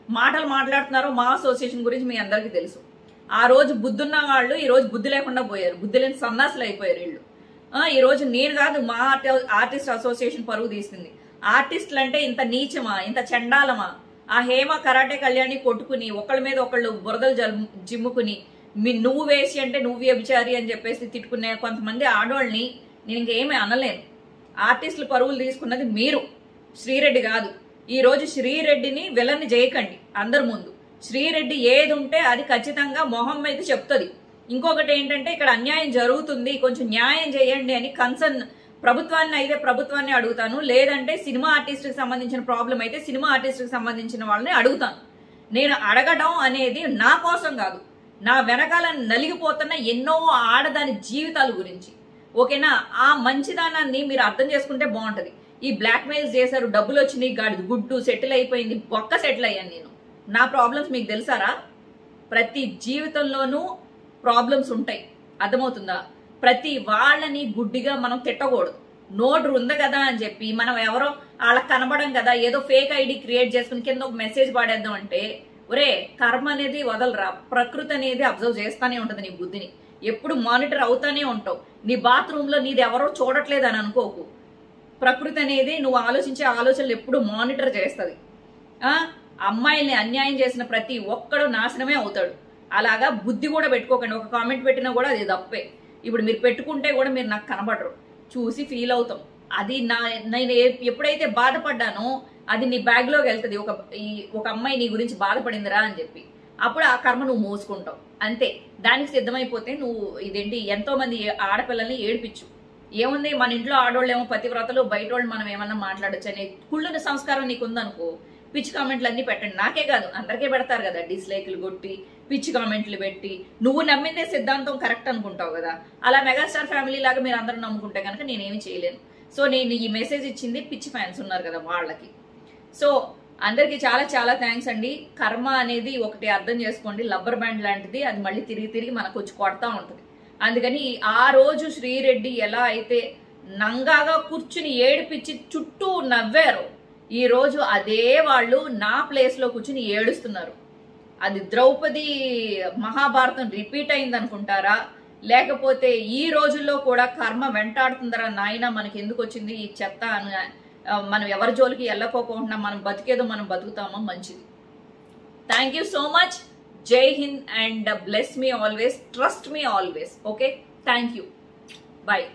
మాటలు మాట్లాడుతున్నారో మా అసోసియేషన్ గురించి మీ అందరికీ తెలుసు ఆ రోజు బుద్ధున్న వాళ్ళు ఈ రోజు బుద్ధి లేకుండా పోయారు బుద్ధి లేని సన్నాసులు అయిపోయారు వీళ్ళు ఆ, ఈ రోజు నేను కాదు మా ఆర్టి- ఆర్టిస్ట్ అసోసియేషన్ పరువు తీసింది ఆర్టిస్టులు అంటే ఇంత నీచమా ఇంత చండాలమా ఆ హేమ కరాటే కళ్యాణి కొట్టుకుని ఒకళ్ళ మీద ఒకళ్ళు బురదలు జల్ జిమ్ముకుని మీ నువ్వు వేసి అంటే నువ్వు వ్యభిచారి అని చెప్పేసి తిట్టుకునే కొంతమంది ఆడవాళ్ళని నేను ఇంకేమీ అనలేను ఆర్టిస్టులు పరువులు తీసుకున్నది మీరు శ్రీరెడ్డి కాదు ఈ రోజు శ్రీరెడ్డిని విలన్ని చేయకండి అందరి ముందు శ్రీరెడ్డి ఏది ఉంటే అది ఖచ్చితంగా మొహం మీద చెప్తుంది ఇంకొకటి ఏంటంటే ఇక్కడ అన్యాయం జరుగుతుంది కొంచెం న్యాయం చేయండి అని కన్సర్న్ ప్రభుత్వాన్ని అయితే ప్రభుత్వాన్ని అడుగుతాను లేదంటే సినిమా ఆర్టిస్ట్కి సంబంధించిన ప్రాబ్లం అయితే సినిమా ఆర్టిస్ట్కి సంబంధించిన వాళ్ళని అడుగుతాను నేను అడగడం అనేది నా కోసం కాదు నా వెనకాల నలిగిపోతున్న ఎన్నో ఆడదాని జీవితాల గురించి ఓకేనా ఆ మంచిదానాన్ని మీరు అర్థం చేసుకుంటే బాగుంటది ఈ బ్లాక్ మెయిల్స్ చేశారు డబ్బులు వచ్చినాయి గాడి గుడ్డు సెటిల్ అయిపోయింది బొక్క సెటిల్ అయ్యాను నేను నా ప్రాబ్లమ్స్ మీకు తెలుసారా ప్రతి జీవితంలోనూ ప్రాబ్లమ్స్ ఉంటాయి అర్థమవుతుందా ప్రతి వాళ్ళని గుడ్డిగా మనం తిట్టకూడదు నోటు ఉంది కదా అని చెప్పి మనం ఎవరో వాళ్ళకి కనబడం కదా ఏదో ఫేక్ ఐడి క్రియేట్ చేసుకుని కింద ఒక మెసేజ్ పాడేద్దాం అంటే ఒరే కర్మ అనేది వదలరా ప్రకృతి అనేది అబ్జర్వ్ చేస్తానే ఉంటది నీ బుద్ధిని ఎప్పుడు మానిటర్ అవుతానే ఉంటావు నీ బాత్రూమ్ లో నీది ఎవరో చూడట్లేదు అని అనుకోకు ప్రకృతి అనేది నువ్వు ఆలోచించే ఆలోచనలు ఎప్పుడు మానిటర్ చేస్తుంది ఆ అమ్మాయిల్ని అన్యాయం చేసిన ప్రతి ఒక్కడు నాశనమే అవుతాడు అలాగా బుద్ధి కూడా పెట్టుకోకండి ఒక కామెంట్ పెట్టినా కూడా అది తప్పే ఇప్పుడు మీరు పెట్టుకుంటే కూడా మీరు నాకు కనబడరు చూసి ఫీల్ అవుతాం అది నా నేను ఏ- ఎప్పుడైతే బాధపడ్డానో అది నీ బ్యాగ్ లోకి వెళ్తుంది ఒక ఈ ఒక అమ్మాయి నీ గురించి బాధపడిందిరా అని చెప్పి అప్పుడు ఆ కర్మ నువ్వు మోసుకుంటావు అంతే దానికి సిద్ధమైపోతే నువ్వు ఇదేంటి ఎంతో మంది ఆడపిల్లల్ని ఏడిపించు ఏముంది మన ఇంట్లో ఆడోళ్ళు ఏమో పతివ్రతలు బయట వాళ్ళు మనం ఏమన్నా మాట్లాడొచ్చు అనే కుళ్ళుని సంస్కారం నీకు ఉందనుకో పిచ్చి కామెంట్లు అన్ని పెట్టండి నాకే కాదు అందరికీ పెడతారు కదా డిస్లైక్లు కొట్టి పిచ్చి కామెంట్లు పెట్టి నువ్వు నమ్మిందే సిద్ధాంతం కరెక్ట్ అనుకుంటావు కదా అలా మెగాస్టార్ ఫ్యామిలీ లాగా మీరు అందరూ నమ్ముకుంటే కనుక నేనేమి చేయలేను సో నేను ఈ మెసేజ్ ఇచ్చింది పిచ్చి ఫ్యాన్స్ ఉన్నారు కదా వాళ్ళకి సో అందరికీ చాలా చాలా థ్యాంక్స్ అండి కర్మ అనేది ఒకటి అర్థం చేసుకోండి లబ్బర్ బ్యాండ్ లాంటిది అది మళ్ళీ తిరిగి తిరిగి మనకు వచ్చి కొడతా ఉంటుంది అందుకని ఆ రోజు శ్రీరెడ్డి ఎలా అయితే నంగాగా కూర్చుని ఏడిపించి చుట్టూ నవ్వారు ఈ రోజు అదే వాళ్ళు నా ప్లేస్ లో కూర్చుని ఏడుస్తున్నారు అది ద్రౌపది మహాభారతం రిపీట్ అయింది అనుకుంటారా లేకపోతే ఈ రోజుల్లో కూడా కర్మ వెంటాడుతుందరా నాయన మనకి ఎందుకు వచ్చింది ఈ చెత్త అని ఆ, మనం ఎవరి జోలికి వెళ్ళకోకుండా మనం బతికేదో మనం బతుకుతామో మంచిది thank you so much Jai Hind and bless me always trust me always okay thank you bye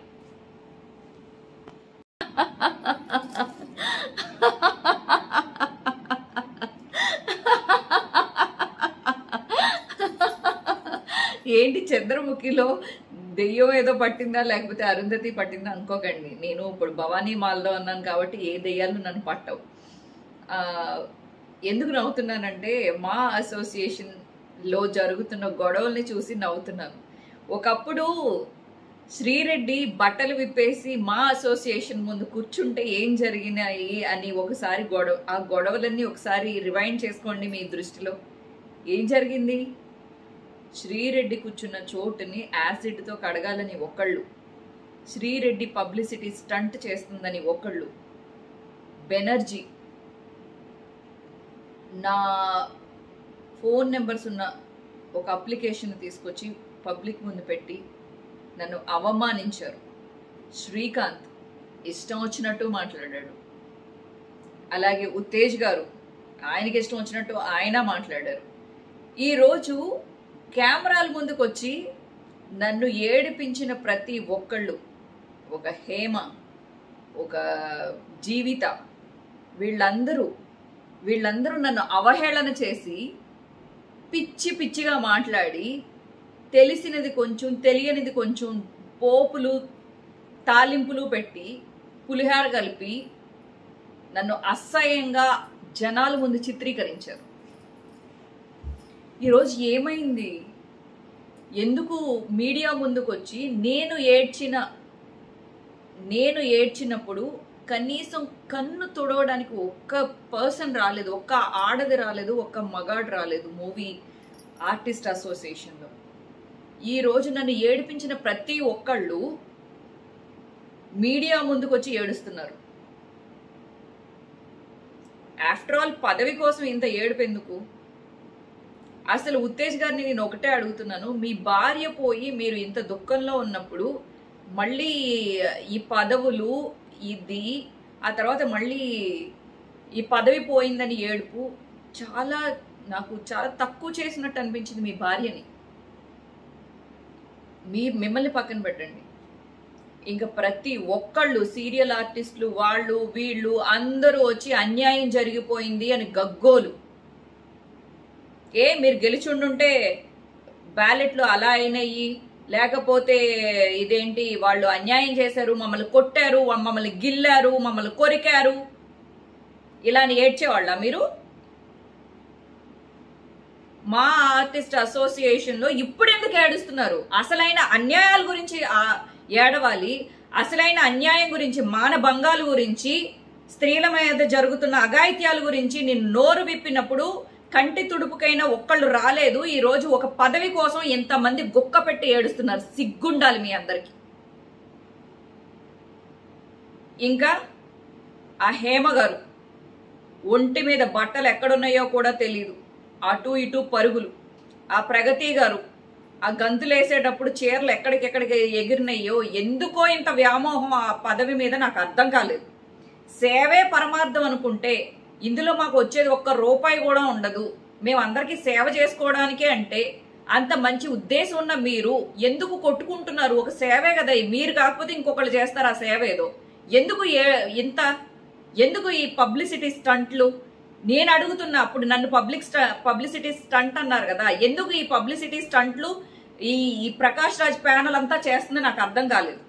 ఏంటి చంద్రముఖిలో దెయ్యం ఏదో పట్టిందా లేకపోతే అరుంధతి పట్టిందా అనుకోకండి నేను ఇప్పుడు భవానీ మాల్లో ఉన్నాను కాబట్టి ఏ దెయ్యాలు నన్ను పట్టవు ఆ, ఎందుకు నవ్వుతున్నానంటే మా అసోసియేషన్ లో జరుగుతున్న గొడవల్ని చూసి నవ్వుతున్నాను ఒకప్పుడు శ్రీరెడ్డి బట్టలు విప్పేసి మా అసోసియేషన్ ముందు కూర్చుంటే ఏం జరిగినాయి అని ఒకసారి గొడవ ఆ గొడవలన్నీ ఒకసారి రివైండ్ చేసుకోండి మీ దృష్టిలో ఏం జరిగింది శ్రీరెడ్డి కూర్చున్న చోటుని యాసిడ్తో కడగాలని ఒకళ్ళు శ్రీరెడ్డి పబ్లిసిటీ స్టంట్ చేస్తుందని ఒకళ్ళు బెనర్జీ నా ఫోన్ నెంబర్స్ ఉన్న ఒక అప్లికేషన్ తీసుకొచ్చి పబ్లిక్ ముందు పెట్టి నన్ను అవమానించారు శ్రీకాంత్ ఇష్టం వచ్చినట్టు మాట్లాడాడు అలాగే ఉత్తేజ్ గారు ఆయనకి ఇష్టం వచ్చినట్టు ఆయన మాట్లాడారు ఈరోజు కెమెరాల ముందుకు వచ్చి నన్ను ఏడిపించిన ప్రతి ఒక్కళ్ళు ఒక హేమ ఒక జీవిత వీళ్ళందరూ వీళ్ళందరూ నన్ను అవహేళన చేసి పిచ్చి పిచ్చిగా మాట్లాడి తెలిసినది కొంచెం తెలియనిది కొంచెం పోపులు తాలింపులు పెట్టి పులిహార కలిపి నన్ను అసహ్యంగా జనాల ముందు చిత్రీకరించారు ఈరోజు ఏమైంది ఎందుకు మీడియా ముందుకు వచ్చి నేను ఏడ్చిన నేను ఏడ్చినప్పుడు కనీసం కన్ను తుడవడానికి ఒక్క పర్సన్ రాలేదు ఒక్క ఆడది రాలేదు ఒక్క మగాడు రాలేదు మూవీ ఆర్టిస్ట్ అసోసియేషన్లో ఈ రోజు నన్ను ఏడిపించిన ప్రతి ఒక్కళ్ళు మీడియా ముందుకు వచ్చి ఏడుస్తున్నారు ఆఫ్టర్ ఆల్ పదవి కోసం ఇంత ఏడుపు ఎందుకు అసలు ఉత్తేజ్ గారిని నేను ఒకటే అడుగుతున్నాను మీ భార్య పోయి మీరు ఇంత దుఃఖంలో ఉన్నప్పుడు మళ్ళీ ఈ పదవులు ఇది ఆ తర్వాత మళ్ళీ ఈ పదవి పోయిందని ఏడుపు చాలా నాకు చాలా తక్కువ చేసినట్టు అనిపించింది మీ భార్యని మీ మిమ్మల్ని పక్కన పెట్టండి ఇంకా ప్రతి ఒక్కళ్ళు సీరియల్ ఆర్టిస్టులు వాళ్ళు వీళ్ళు అందరూ వచ్చి అన్యాయం జరిగిపోయింది అని గగ్గోలు ఏ మీరు గెలిచుండుంటే బ్యాలెట్లు అలా అయినాయి లేకపోతే ఇదేంటి వాళ్ళు అన్యాయం చేశారు మమ్మల్ని కొట్టారు మమ్మల్ని గిల్లారు మమ్మల్ని కొరికారు ఇలా అని ఏడ్చేవాళ్ళ మీరు మా ఆర్టిస్ట్ అసోసియేషన్ లో ఇప్పుడు ఎందుకు ఏడుస్తున్నారు అసలైన అన్యాయాల గురించి ఆ- ఏడవాలి అసలైన అన్యాయం గురించి మానభంగాల గురించి స్త్రీల మీద జరుగుతున్న అఘాయిత్యాల గురించి నేను నోరు విప్పినప్పుడు కంటి తుడుపుకైనా ఒక్కళ్ళు రాలేదు ఈ రోజు ఒక పదవి కోసం ఎంతమంది గుక్క పెట్టి ఏడుస్తున్నారు సిగ్గుండాలి మీ అందరికి ఇంకా ఆ హేమ గారు ఒంటి మీద బట్టలు ఎక్కడున్నాయో కూడా తెలియదు అటు ఇటు పరుగులు ఆ ప్రగతి గారు ఆ గంతులేసేటప్పుడు చీరలు ఎక్కడికెక్కడికి ఎగిరినాయో ఎందుకో ఇంత వ్యామోహం ఆ పదవి మీద నాకు అర్థం కాలేదు సేవే పరమార్థం అనుకుంటే ఇందులో మాకు వచ్చేది ఒక్క రూపాయి కూడా ఉండదు మేము అందరికీ సేవ చేసుకోవడానికే అంటే అంత మంచి ఉద్దేశం ఉన్న మీరు ఎందుకు కొట్టుకుంటున్నారు ఒక సేవే కదా మీరు కాకపోతే ఇంకొకళ్ళు చేస్తారు ఆ సేవ ఏదో ఎందుకు ఏ- ఇంత ఎందుకు ఈ పబ్లిసిటీ స్టంట్లు నేను అడుగుతున్నా అప్పుడు నన్ను పబ్లిక్ పబ్లిసిటీ స్టంట్ అన్నారు కదా ఎందుకు ఈ పబ్లిసిటీ స్టంట్లు ఈ ఈ ప్రకాష్ రాజ్ ప్యానల్ అంతా చేస్తుంది నాకు అర్థం కాలేదు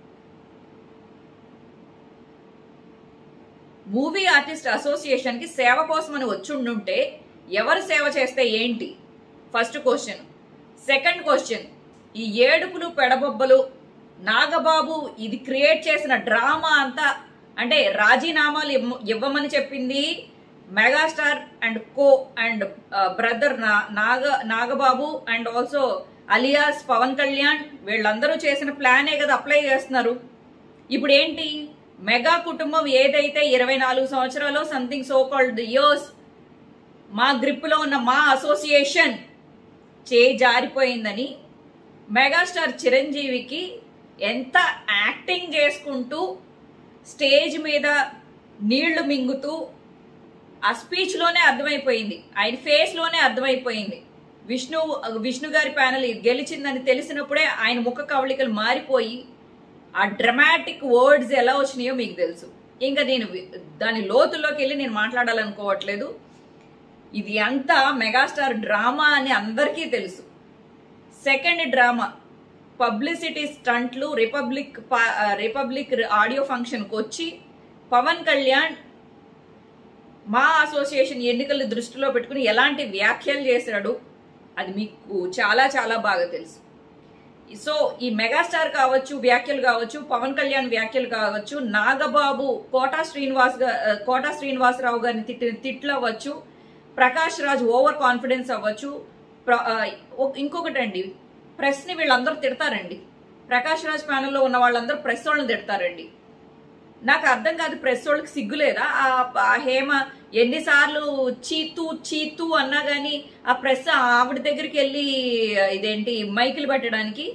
మూవీ ఆర్టిస్ట్ అసోసియేషన్ కి సేవ కోసమని వచ్చి ఉండుంటే ఎవరు సేవ చేస్తే ఏంటి ఫస్ట్ క్వశ్చన్ సెకండ్ క్వశ్చన్ ఈ ఏడుపులు పెడబొబ్బలు నాగబాబు ఇది క్రియేట్ చేసిన డ్రామా అంతా అంటే రాజీనామాలు ఇవ్వ- ఇవ్వమని చెప్పింది megastar and co and brother Naga Nagababu and also alias Pawan Kalyan వీళ్ళందరూ చేసిన ప్లానే కదా అప్లై చేస్తున్నారు ఇప్పుడు ఏంటి మెగా కుటుంబం ఏదైతే ఇరవై నాలుగు సంవత్సరాలు సంథింగ్ సో కాల్డ్ ఇయర్స్ మా గ్రిప్లో ఉన్న మా అసోసియేషన్ చే జారిపోయిందని మెగాస్టార్ చిరంజీవికి ఎంత యాక్టింగ్ చేసుకుంటూ స్టేజ్ మీద నీళ్లు మింగుతూ ఆ స్పీచ్ లోనే అర్థమైపోయింది ఆయన ఫేస్ లోనే అర్థమైపోయింది విష్ణు విష్ణు గారి ప్యానల్ గెలిచిందని తెలిసినప్పుడే ఆయన ముఖ కవళికలు మారిపోయి ఆ డ్రమాటిక్ వర్డ్స్ ఎలా వచ్చినాయో మీకు తెలుసు ఇంకా నేను వి- దాని లోతుల్లోకి వెళ్ళి నేను మాట్లాడాలనుకోవట్లేదు ఇది అంతా మెగాస్టార్ డ్రామా అని అందరికీ తెలుసు సెకండ్ డ్రామా పబ్లిసిటీ స్టంట్లు రిపబ్లిక్ పా- ఆ, రిపబ్లిక్ ఆడియో ఫంక్షన్కి వచ్చి పవన్ కళ్యాణ్ మా అసోసియేషన్ ఎన్నికలు దృష్టిలో పెట్టుకుని ఎలాంటి వ్యాఖ్యలు చేశాడు అది మీకు చాలా చాలా బాగా తెలుసు సో ఈ మెగాస్టార్ కావచ్చు వ్యాఖ్యలు కావచ్చు పవన్ కళ్యాణ్ వ్యాఖ్యలు కావచ్చు నాగబాబు కోటా శ్రీనివాస్ గా- ఆ, కోటా శ్రీనివాసరావు గారిని తిట్టిన తిట్లు అవ్వచ్చు ప్రకాష్ రాజ్ ఓవర్ కాన్ఫిడెన్స్ అవ్వచ్చు ప్ర- ఆ, ఒ- ఇంకొకటండి ప్రెస్ ని వీళ్ళందరూ తిడతారండి ప్రకాష్ రాజ్ ప్యానెల్లో ఉన్న వాళ్ళందరూ ప్రెస్ వాళ్ళని తిడతారండి నాకు అర్థం కాదు ప్రెస్ వాళ్ళకి సిగ్గులేదా ఆ ఆ హేమ ఎన్నిసార్లు చీతు చీతు అన్నా గానీ ఆ ప్రెస్ ఆవిడ దగ్గరికి వెళ్ళి ఇదేంటి మైకులు పెట్టడానికి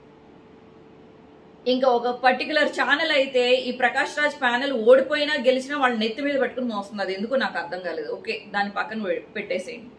ఇంకా ఒక పర్టికులర్ ఛానల్ అయితే ఈ ప్రకాష్ రాజ్ ప్యానెల్ ఓడిపోయినా గెలిచినా వాళ్ళ నెత్తి మీద పెట్టుకుని మోస్తుంది అది ఎందుకు నాకు అర్థం కాలేదు ఓకే దాని పక్కన పె- పెట్టేసేయండి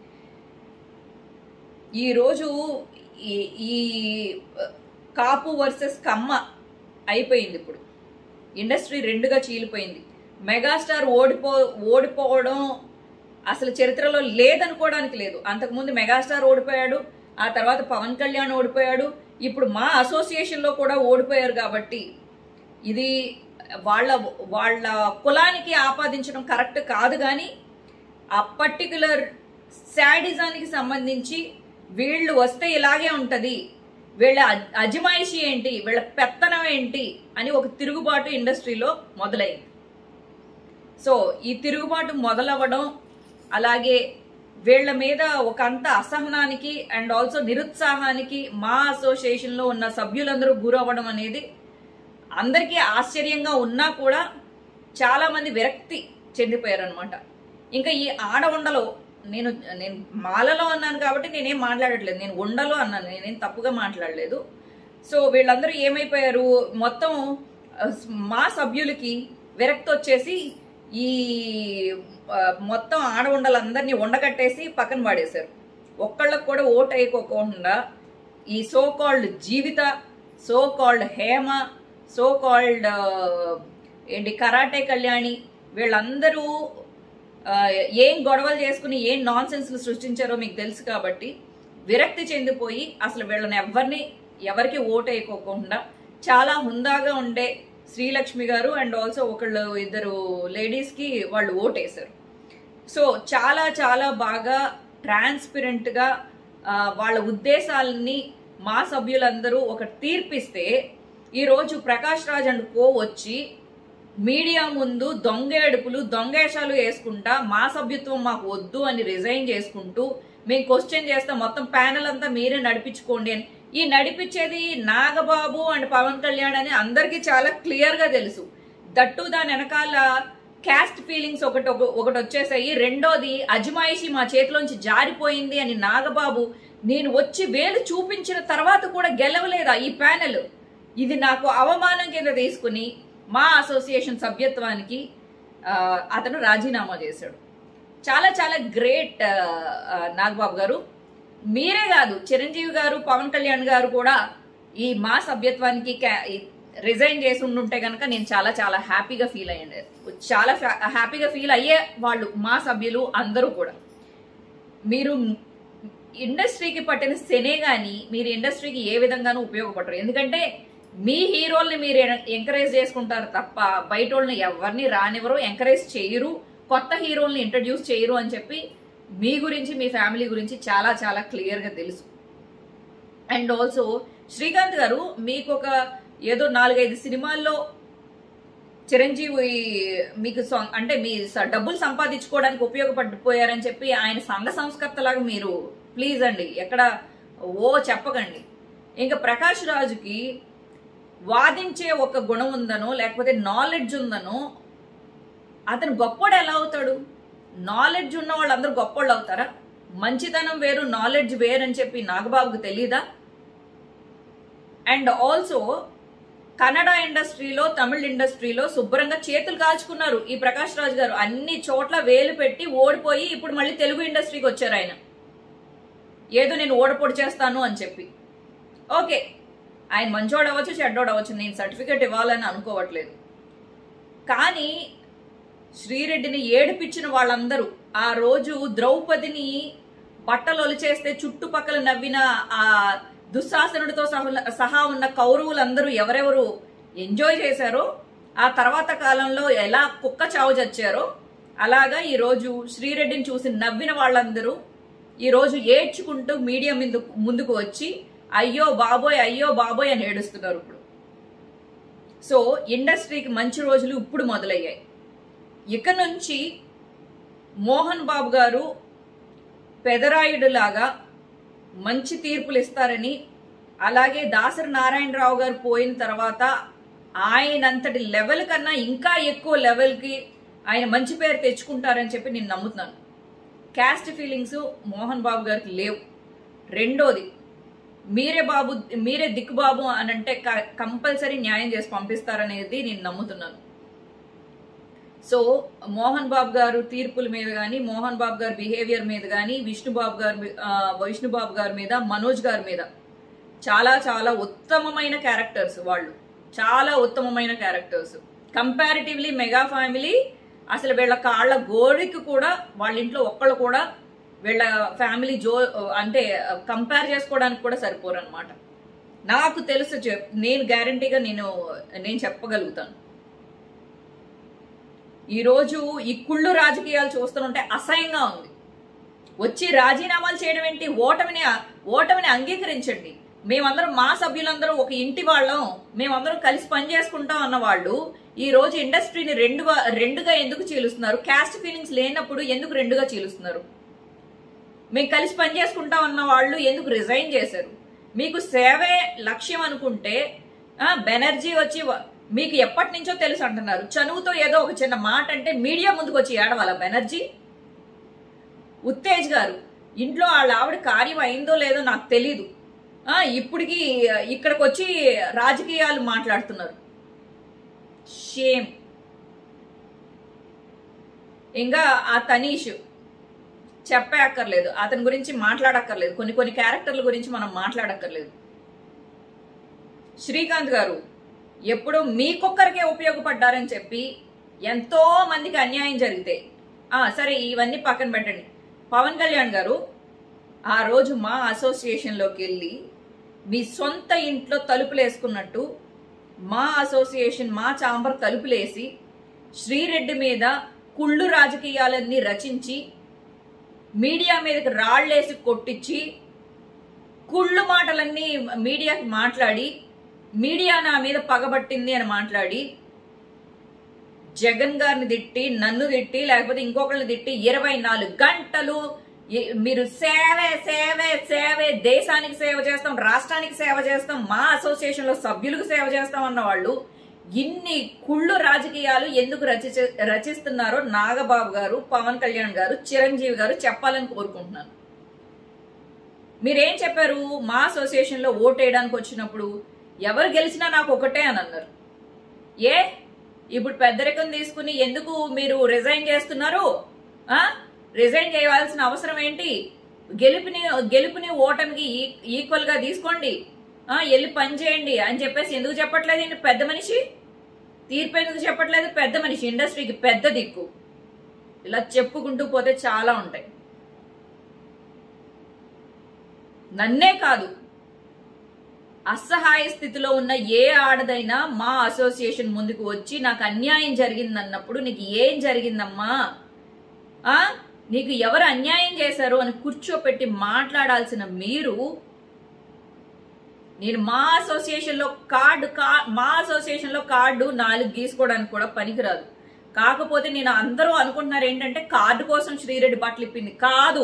ఈ రోజు ఈ ఈ కాపు వర్సెస్ కమ్మ అయిపోయింది ఇప్పుడు ఇండస్ట్రీ రెండుగా చీలిపోయింది మెగాస్టార్ ఓడిపో ఓడిపోవడం అసలు చరిత్రలో లేదనుకోవడానికి లేదు అంతకుముందు మెగాస్టార్ ఓడిపోయాడు ఆ తర్వాత పవన్ కళ్యాణ్ ఓడిపోయాడు ఇప్పుడు మా అసోసియేషన్లో కూడా ఓడిపోయారు కాబట్టి ఇది వాళ్ళ వాళ్ళ కులానికి ఆపాదించడం కరెక్ట్ కాదు కానీ ఆ పర్టికులర్ శాడిజానికి సంబంధించి వీళ్ళు వస్తే ఇలాగే ఉంటది వీళ్ళ అజ్- అజమాయిషి ఏంటి వీళ్ళ పెత్తనం ఏంటి అని ఒక తిరుగుబాటు ఇండస్ట్రీలో మొదలైంది సో ఈ తిరుగుబాటు మొదలవ్వడం అలాగే వీళ్ళ మీద ఒక అంత అసహనానికి అండ్ ఆల్సో నిరుత్సాహానికి మా అసోసియేషన్లో ఉన్న సభ్యులందరూ గురవ్వడం అనేది అందరికీ ఆశ్చర్యంగా ఉన్నా కూడా చాలా మంది విరక్తి చెందిపోయారు అనమాట ఇంకా ఈ ఆడ ఉండలో నేను నేను మాలలో అన్నాను కాబట్టి నేనేం మాట్లాడట్లేదు నేను ఉండలో అన్నాను నేనేం తప్పుగా మాట్లాడలేదు సో వీళ్ళందరూ ఏమైపోయారు మొత్తం ఆ, మా సభ్యులకి విరక్తి వచ్చేసి ఈ ఆ, మొత్తం ఆడ ఉండలందరినీ ఉండగట్టేసి పక్కన పడేశారు ఒక్కళ్ళకు కూడా ఓటు వేయకోకుండా ఈ so called Jeevitha so called Hema so called ఏంటి కరాటే కళ్యాణి వీళ్ళందరూ ఆ, ఏం గొడవలు చేసుకుని ఏం నాన్ సెన్స్లు సృష్టించారో మీకు తెలుసు కాబట్టి విరక్తి చెందిపోయి అసలు వీళ్ళని ఎవరిని ఎవరికి ఓటు వేయకోకుండా చాలా హుందాగా ఉండే శ్రీలక్ష్మి గారు అండ్ ఆల్సో ఒకళ్ళు ఇద్దరు లేడీస్కి వాళ్ళు ఓటేశారు సో చాలా చాలా బాగా ట్రాన్స్పరెంట్గా వాళ్ళ ఉద్దేశాలని మా సభ్యులందరూ ఒక తీర్పిస్తే ఈరోజు ప్రకాష్ రాజ్ అండ్ కో వచ్చి మీడియా ముందు దొంగేడుపులు దొంగేషాలు వేసుకుంటా మా సభ్యత్వం మాకు వద్దు అని రిజైన్ చేసుకుంటూ మేము క్వశ్చన్ చేస్తాం మొత్తం ప్యానెల్ అంతా మీరే నడిపించుకోండి అని ఈ నడిపించేది నాగబాబు అండ్ పవన్ కళ్యాణ్ అని అందరికీ చాలా క్లియర్ గా తెలుసు దట్టు దాని వెనకాల క్యాస్ట్ ఫీలింగ్స్ ఒకటి ఒక- ఒకటి వచ్చేసాయి రెండోది అజమాయిషి మా చేతిలోంచి జారిపోయింది అని నాగబాబు నేను వచ్చి వేలు చూపించిన తర్వాత కూడా గెలవలేదా ఈ ప్యానెల్ ఇది నాకు అవమానం కింద తీసుకుని మా అసోసియేషన్ సభ్యత్వానికి ఆ, అతను రాజీనామా చేశాడు చాలా చాలా గ్రేట్ నాగబాబు గారు మీరే కాదు చిరంజీవి గారు పవన్ కళ్యాణ్ గారు కూడా ఈ మా సభ్యత్వానికి రిజైన్ చేసి ఉండుంటే కనుక నేను చాలా చాలా హ్యాపీగా ఫీల్ అయ్యండి చాలా హ్యాపీగా ఫీల్ అయ్యే వాళ్ళు మా సభ్యులు అందరూ కూడా మీరు ఇండస్ట్రీకి పట్టిన శనే గాని మీరు ఇండస్ట్రీకి ఏ విధంగానూ ఉపయోగపడరు ఎందుకంటే మీ హీరోల్ని మీరు ఎంకరేజ్ చేసుకుంటారు తప్ప బయట వాళ్ళని ఎవరిని రానివ్వరు ఎంకరేజ్ చేయరు కొత్త హీరోల్ని ఇంట్రడ్యూస్ చేయరు అని చెప్పి మీ గురించి మీ ఫ్యామిలీ గురించి చాలా చాలా క్లియర్గా తెలుసు అండ్ ఆల్సో శ్రీకాంత్ గారు మీకు ఒక ఏదో నాలుగైదు సినిమాల్లో చిరంజీవి మీకు సొం- అంటే మీ స- డబ్బులు సంపాదించుకోవడానికి ఉపయోగపడిపోయారని చెప్పి ఆయన సంఘ సంస్కర్తలాగా మీరు ప్లీజ్ అండి ఎక్కడ ఓ చెప్పకండి ఇంకా ప్రకాష్ రాజుకి వాదించే ఒక గుణం ఉందనో లేకపోతే నాలెడ్జ్ ఉందనో అతను గొప్పోడు ఎలా అవుతాడు నాలెడ్జ్ ఉన్న వాళ్ళందరూ గొప్పోళ్ళు అవుతారా మంచితనం వేరు నాలెడ్జ్ వేరు అని చెప్పి నాగబాబుకు తెలీదా అండ్ ఆల్సో కన్నడ ఇండస్ట్రీలో తమిళ ఇండస్ట్రీలో శుభ్రంగా చేతులు కాల్చుకున్నారు ఈ ప్రకాష్ రాజ్ గారు అన్ని చోట్ల వేలు పెట్టి ఓడిపోయి ఇప్పుడు మళ్ళీ తెలుగు ఇండస్ట్రీకి వచ్చారు ఆయన ఏదో నేను ఓడపొడి చేస్తాను అని చెప్పి ఓకే ఆయన మంచోడు అవ్వచ్చు చెడ్డోడు అవ్వచ్చు నేను సర్టిఫికేట్ ఇవ్వాలని అనుకోవట్లేదు కానీ శ్రీరెడ్డిని ఏడిపించిన వాళ్ళందరూ ఆ రోజు ద్రౌపదిని బట్టలు ఒలిచేస్తే చుట్టుపక్కల నవ్విన ఆ దుశ్శాసనుడితో సహ- సహా ఉన్న కౌరవులందరూ ఎవరెవరు ఎంజాయ్ చేశారో ఆ తర్వాత కాలంలో ఎలా కుక్క చావు చచ్చారో అలాగా ఈ రోజు శ్రీరెడ్డిని చూసి నవ్విన వాళ్ళందరూ ఈ రోజు ఏడ్చుకుంటూ మీడియా ముందు ముందుకు వచ్చి అయ్యో బాబోయ్ అయ్యో బాబోయ్ అని ఏడుస్తున్నారు ఇప్పుడు సో ఇండస్ట్రీకి మంచి రోజులు ఇప్పుడు మొదలయ్యాయి ఇక నుంచి మోహన్ బాబు గారు పెదరాయుడులాగా మంచి తీర్పులు ఇస్తారని అలాగే దాసరి నారాయణరావు గారు పోయిన తర్వాత ఆయనంతటి లెవెల్ కన్నా ఇంకా ఎక్కువ లెవెల్కి ఆయన మంచి పేరు తెచ్చుకుంటారని చెప్పి నేను నమ్ముతున్నాను క్యాస్ట్ ఫీలింగ్స్ మోహన్ బాబు గారికి లేవు రెండోది మీరే బాబు మీరే దిక్కు బాబు అని అంటే కంపల్సరీ న్యాయం చేసి పంపిస్తారనేది నేను నమ్ముతున్నాను సో మోహన్ బాబు గారు తీర్పుల మీద కానీ మోహన్ బాబు గారి బిహేవియర్ మీద కానీ విష్ణుబాబు గారి మీ- ఆ, విష్ణుబాబు గారి మీద మనోజ్ గారి మీద చాలా చాలా ఉత్తమమైన క్యారెక్టర్స్ వాళ్ళు చాలా ఉత్తమమైన క్యారెక్టర్స్ కంపారిటివ్లీ మెగా ఫ్యామిలీ అసలు వీళ్ళ కాళ్ళ గోడికి కూడా వాళ్ళ ఇంట్లో ఒక్కళ్ళు కూడా వీళ్ళ ఫ్యామిలీ జో అంటే కంపేర్ చేసుకోవడానికి కూడా సరిపోరు అనమాట నాకు తెలుసు చెప్ నేను గ్యారంటీగా నేను నేను చెప్పగలుగుతాను ఈరోజు ఈ కుళ్ళు రాజకీయాలు చూస్తుంటే అసహ్యంగా ఉంది వచ్చి రాజీనామాలు చేయడం ఏంటి ఓటమిని ఓటమిని అంగీకరించండి మేమందరం మా సభ్యులందరూ ఒక ఇంటి వాళ్ళం మేమందరం కలిసి పని చేసుకుంటాం అన్న వాళ్ళు ఈ రోజు ఇండస్ట్రీని రెండుగా రెండుగా ఎందుకు చీలుస్తున్నారు క్యాస్ట్ ఫీలింగ్స్ లేనప్పుడు ఎందుకు రెండుగా చీలుస్తున్నారు మేము కలిసి పని చేసుకుంటాం అన్న వాళ్ళు ఎందుకు రిజైన్ చేశారు మీకు సేవే లక్ష్యం అనుకుంటే ఆ, బెనర్జీ వచ్చి వ- మీకు ఎప్పటి నుంచో తెలుసు అంటున్నారు చనువుతో ఏదో ఒక చిన్న మాట అంటే మీడియా ముందుకు వచ్చి ఏడవాలా బెనర్జీ ఉత్తేజ్ గారు ఇంట్లో వాళ్ళ ఆవిడ కార్యం అయిందో లేదో నాకు తెలీదు ఆ, ఇప్పటికి ఇక్కడికి వచ్చి రాజకీయాలు మాట్లాడుతున్నారు షేమ్ ఇంకా ఆ తనీష్ చెప్పే అక్కర్లేదు అతని గురించి మాట్లాడక్కర్లేదు కొన్ని కొన్ని క్యారెక్టర్ల గురించి మనం మాట్లాడక్కర్లేదు శ్రీకాంత్ గారు ఎప్పుడూ మీకొక్కరికే ఉపయోగపడ్డారని చెప్పి ఎంతో మందికి అన్యాయం జరిగితే ఆ సరే ఇవన్నీ పక్కన పెట్టండి పవన్ కళ్యాణ్ గారు ఆ రోజు మా అసోసియేషన్లోకి వెళ్ళి మీ సొంత ఇంట్లో తలుపులు వేసుకున్నట్టు మా అసోసియేషన్ మా చాంబర్ తలుపులేసి శ్రీరెడ్డి మీద కుళ్ళు రాజకీయాలన్నీ రచించి మీడియా మీదకి రాళ్లేసి కొట్టించి కుళ్ళు మాటలన్నీ మీడియాకి మాట్లాడి మీడియా నా మీద పగబట్టింది అని మాట్లాడి జగన్ గారిని తిట్టి నన్ను తిట్టి లేకపోతే ఇంకొకరిని తిట్టి ఇరవై నాలుగు గంటలు ఈ- మీరు సేవే సేవే సేవే దేశానికి సేవ చేస్తాం రాష్ట్రానికి సేవ చేస్తాం మా అసోసియేషన్ లో సభ్యులకు సేవ చేస్తాం అన్న వాళ్ళు ఇన్ని కుళ్ళు రాజకీయాలు ఎందుకు రచి రచిస్తున్నారో నాగబాబు గారు పవన్ కళ్యాణ్ గారు చిరంజీవి గారు చెప్పాలని కోరుకుంటున్నాను మీరేం చెప్పారు మా అసోసియేషన్ లో ఓటేయడానికి వచ్చినప్పుడు ఎవరు గెలిచినా నాకు ఒకటే అని అన్నారు ఏ ఇప్పుడు పెద్దరికం తీసుకుని ఎందుకు మీరు రిజైన్ చేస్తున్నారు ఆ రిజైన్ చేయవలసిన అవసరం ఏంటి గెలుపుని గెలుపుని ఓటమికి ఈక్వల్ గా తీసుకోండి ఆ వెళ్ళి పని చేయండి అని చెప్పేసి ఎందుకు చెప్పట్లేదు ఈయన పెద్ద మనిషి తీర్పు ఎందుకు చెప్పట్లేదు పెద్ద మనిషి ఇండస్ట్రీకి పెద్ద దిక్కు ఇలా చెప్పుకుంటూ పోతే చాలా ఉంటాయి నన్నే కాదు అసహాయ స్థితిలో ఉన్న ఏ ఆడదైనా మా అసోసియేషన్ ముందుకు వచ్చి నాకు అన్యాయం జరిగిందన్నప్పుడు నీకు ఏం జరిగిందమ్మా ఆ నీకు ఎవరు అన్యాయం చేశారు అని కూర్చోపెట్టి మాట్లాడాల్సిన మీరు నేను మా అసోసియేషన్ లో కార్డు కా మా అసోసియేషన్ లో కార్డు నాలుగు గీసుకోవడానికి కూడా పనికిరాదు కాకపోతే నేను అందరూ అనుకుంటున్నారు ఏంటంటే కార్డు కోసం శ్రీరెడ్డి బట్టలు ఇప్పింది కాదు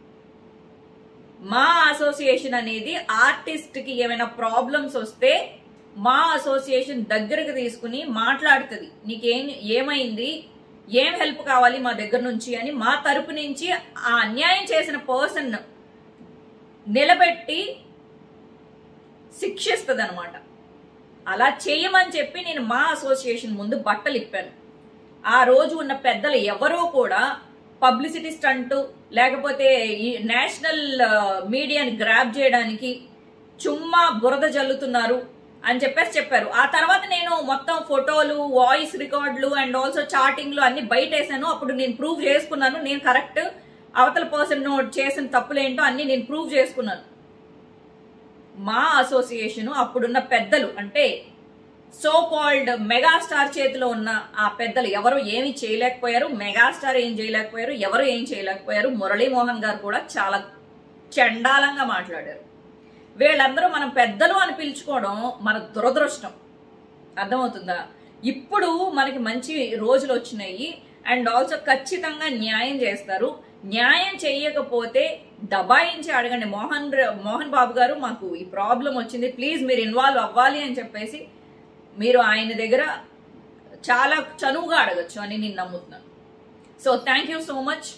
మా అసోసియేషన్ అనేది ఆర్టిస్ట్ కి ఏమైనా ప్రాబ్లమ్స్ వస్తే మా అసోసియేషన్ దగ్గరకు తీసుకుని మాట్లాడుతుంది నీకేం ఏమైంది ఏం హెల్ప్ కావాలి మా దగ్గర నుంచి అని మా తరపు నుంచి ఆ అన్యాయం చేసిన పర్సన్ నిలబెట్టి శిక్షిస్తుంది అనమాట అలా చేయమని చెప్పి నేను మా అసోసియేషన్ ముందు బట్టలు ఇప్పాను ఆ రోజు ఉన్న పెద్దలు ఎవరో కూడా పబ్లిసిటీ స్టంట్ లేకపోతే ఈ నేషనల్ ఆ, మీడియాని గ్రాప్ చేయడానికి చుమ్మా బురద జల్లుతున్నారు అని చెప్పేసి చెప్పారు ఆ తర్వాత నేను మొత్తం ఫోటోలు వాయిస్ రికార్డులు అండ్ ఆల్సో చాటింగ్లు అన్ని బయట వేసాను అప్పుడు నేను ప్రూవ్ చేసుకున్నాను నేను కరెక్ట్ అవతల పర్సన్ చేసిన తప్పులేంటో అన్ని నేను ప్రూవ్ చేసుకున్నాను మా అసోసియేషన్ అప్పుడున్న పెద్దలు అంటే సో కాల్డ్ మెగాస్టార్ చేతిలో ఉన్న ఆ పెద్దలు ఎవరు ఏమి చేయలేకపోయారు మెగాస్టార్ ఏం చేయలేకపోయారు ఎవరు ఏం చేయలేకపోయారు మురళీమోహన్ గారు కూడా చాలా చండాలంగా మాట్లాడారు వీళ్ళందరూ మనం పెద్దలు అని పిలుచుకోవడం మన దురదృష్టం అర్థమవుతుందా ఇప్పుడు మనకి మంచి రోజులు వచ్చినాయి అండ్ ఆల్సో ఖచ్చితంగా న్యాయం చేస్తారు న్యాయం చేయకపోతే దబాయించి అడగండి మోహన్ ర- మోహన్ బాబు గారు మాకు ఈ ప్రాబ్లం వచ్చింది ప్లీజ్ మీరు ఇన్వాల్వ్ అవ్వాలి అని చెప్పేసి మీరు ఆయన దగ్గర చాలా చనువుగా అడగచ్చు అని నేను నమ్ముతున్నాను so thank you so much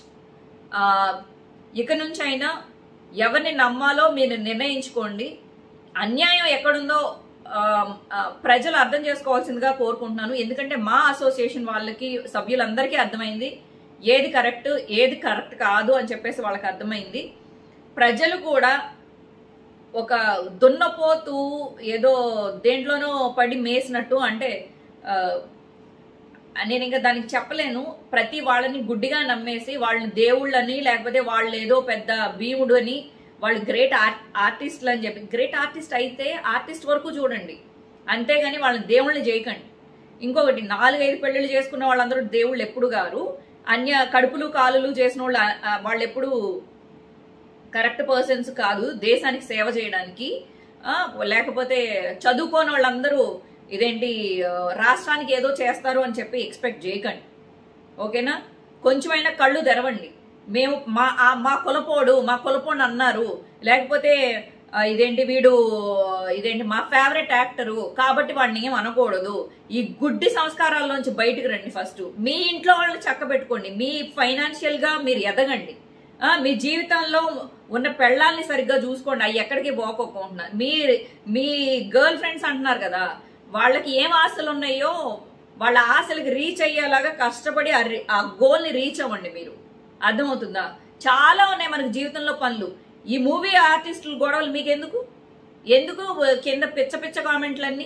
ఇక నుంచి అయినా ఎవరిని నమ్మాలో మీరు నిర్ణయించుకోండి అన్యాయం ఎక్కడుందో ఆ, ఆ, ప్రజలు అర్థం చేసుకోవాల్సిందిగా కోరుకుంటున్నాను ఎందుకంటే మా అసోసియేషన్ వాళ్ళకి సభ్యులందరికీ అర్థమైంది ఏది కరెక్ట్ ఏది కరెక్ట్ కాదు అని చెప్పేసి వాళ్ళకి అర్థమైంది ప్రజలు కూడా ఒక దున్నపోతు ఏదో దేంట్లోనో పడి మేసినట్టు అంటే ఆ, నేను ఇంకా దానికి చెప్పలేను ప్రతి వాళ్ళని గుడ్డిగా నమ్మేసి వాళ్ళని దేవుళ్ళని లేకపోతే వాళ్ళు ఏదో పెద్ద భీముడు అని వాళ్ళు గ్రేట్ ఆర్ట్ ఆర్టిస్టులు అని చెప్పి గ్రేట్ ఆర్టిస్ట్ అయితే ఆర్టిస్ట్ వరకు చూడండి అంతేగాని వాళ్ళని దేవుళ్ళని చేయకండి ఇంకొకటి నాలుగైదు పెళ్లిళ్ళు చేసుకున్న వాళ్ళందరూ దేవుళ్ళు ఎప్పుడు గారు అన్య కడుపులు కాలులు చేసిన వాళ్ళు ఆ, ఆ, వాళ్ళు ఎప్పుడు కరెక్ట్ పర్సన్స్ కాదు దేశానికి సేవ చేయడానికి ఆ, లేకపోతే చదువుకోని వాళ్ళందరూ ఇదేంటి ఆ, రాష్ట్రానికి ఏదో చేస్తారు అని చెప్పి ఎక్స్పెక్ట్ చేయకండి ఓకేనా కొంచెమైనా కళ్ళు తెరవండి మేము మా ఆ- మా కులపోడు మా కులపోడు అన్నారు లేకపోతే ఆ, ఇదేంటి వీడు ఇదేంటి మా ఫేవరెట్ యాక్టరు కాబట్టి వాడిని ఏం అనకూడదు ఈ గుడ్డి సంస్కారాల్లోంచి బయటకు రండి ఫస్ట్ మీ ఇంట్లో వాళ్ళని చక్క పెట్టుకోండి మీ ఫైనాన్షియల్ గా మీరు ఎదగండి ఆ, మీ జీవితంలో ఉన్న పెళ్ళాల్ని సరిగ్గా చూసుకోండి అవి ఎక్కడికి పోకోకుంటున్నారు మీ మీ గర్ల్ ఫ్రెండ్స్ అంటున్నారు కదా వాళ్ళకి ఏం ఆశలు ఉన్నాయో వాళ్ళ ఆశలకి రీచ్ అయ్యేలాగా కష్టపడి ఆ రి- ఆ గోల్ని రీచ్ అవ్వండి మీరు అర్థమవుతుందా చాలా ఉన్నాయి మనకి జీవితంలో పనులు ఈ మూవీ ఆర్టిస్టుల గొడవలు మీకు ఎందుకు ఎందుకు కింద పిచ్చ పిచ్చ కామెంట్లన్నీ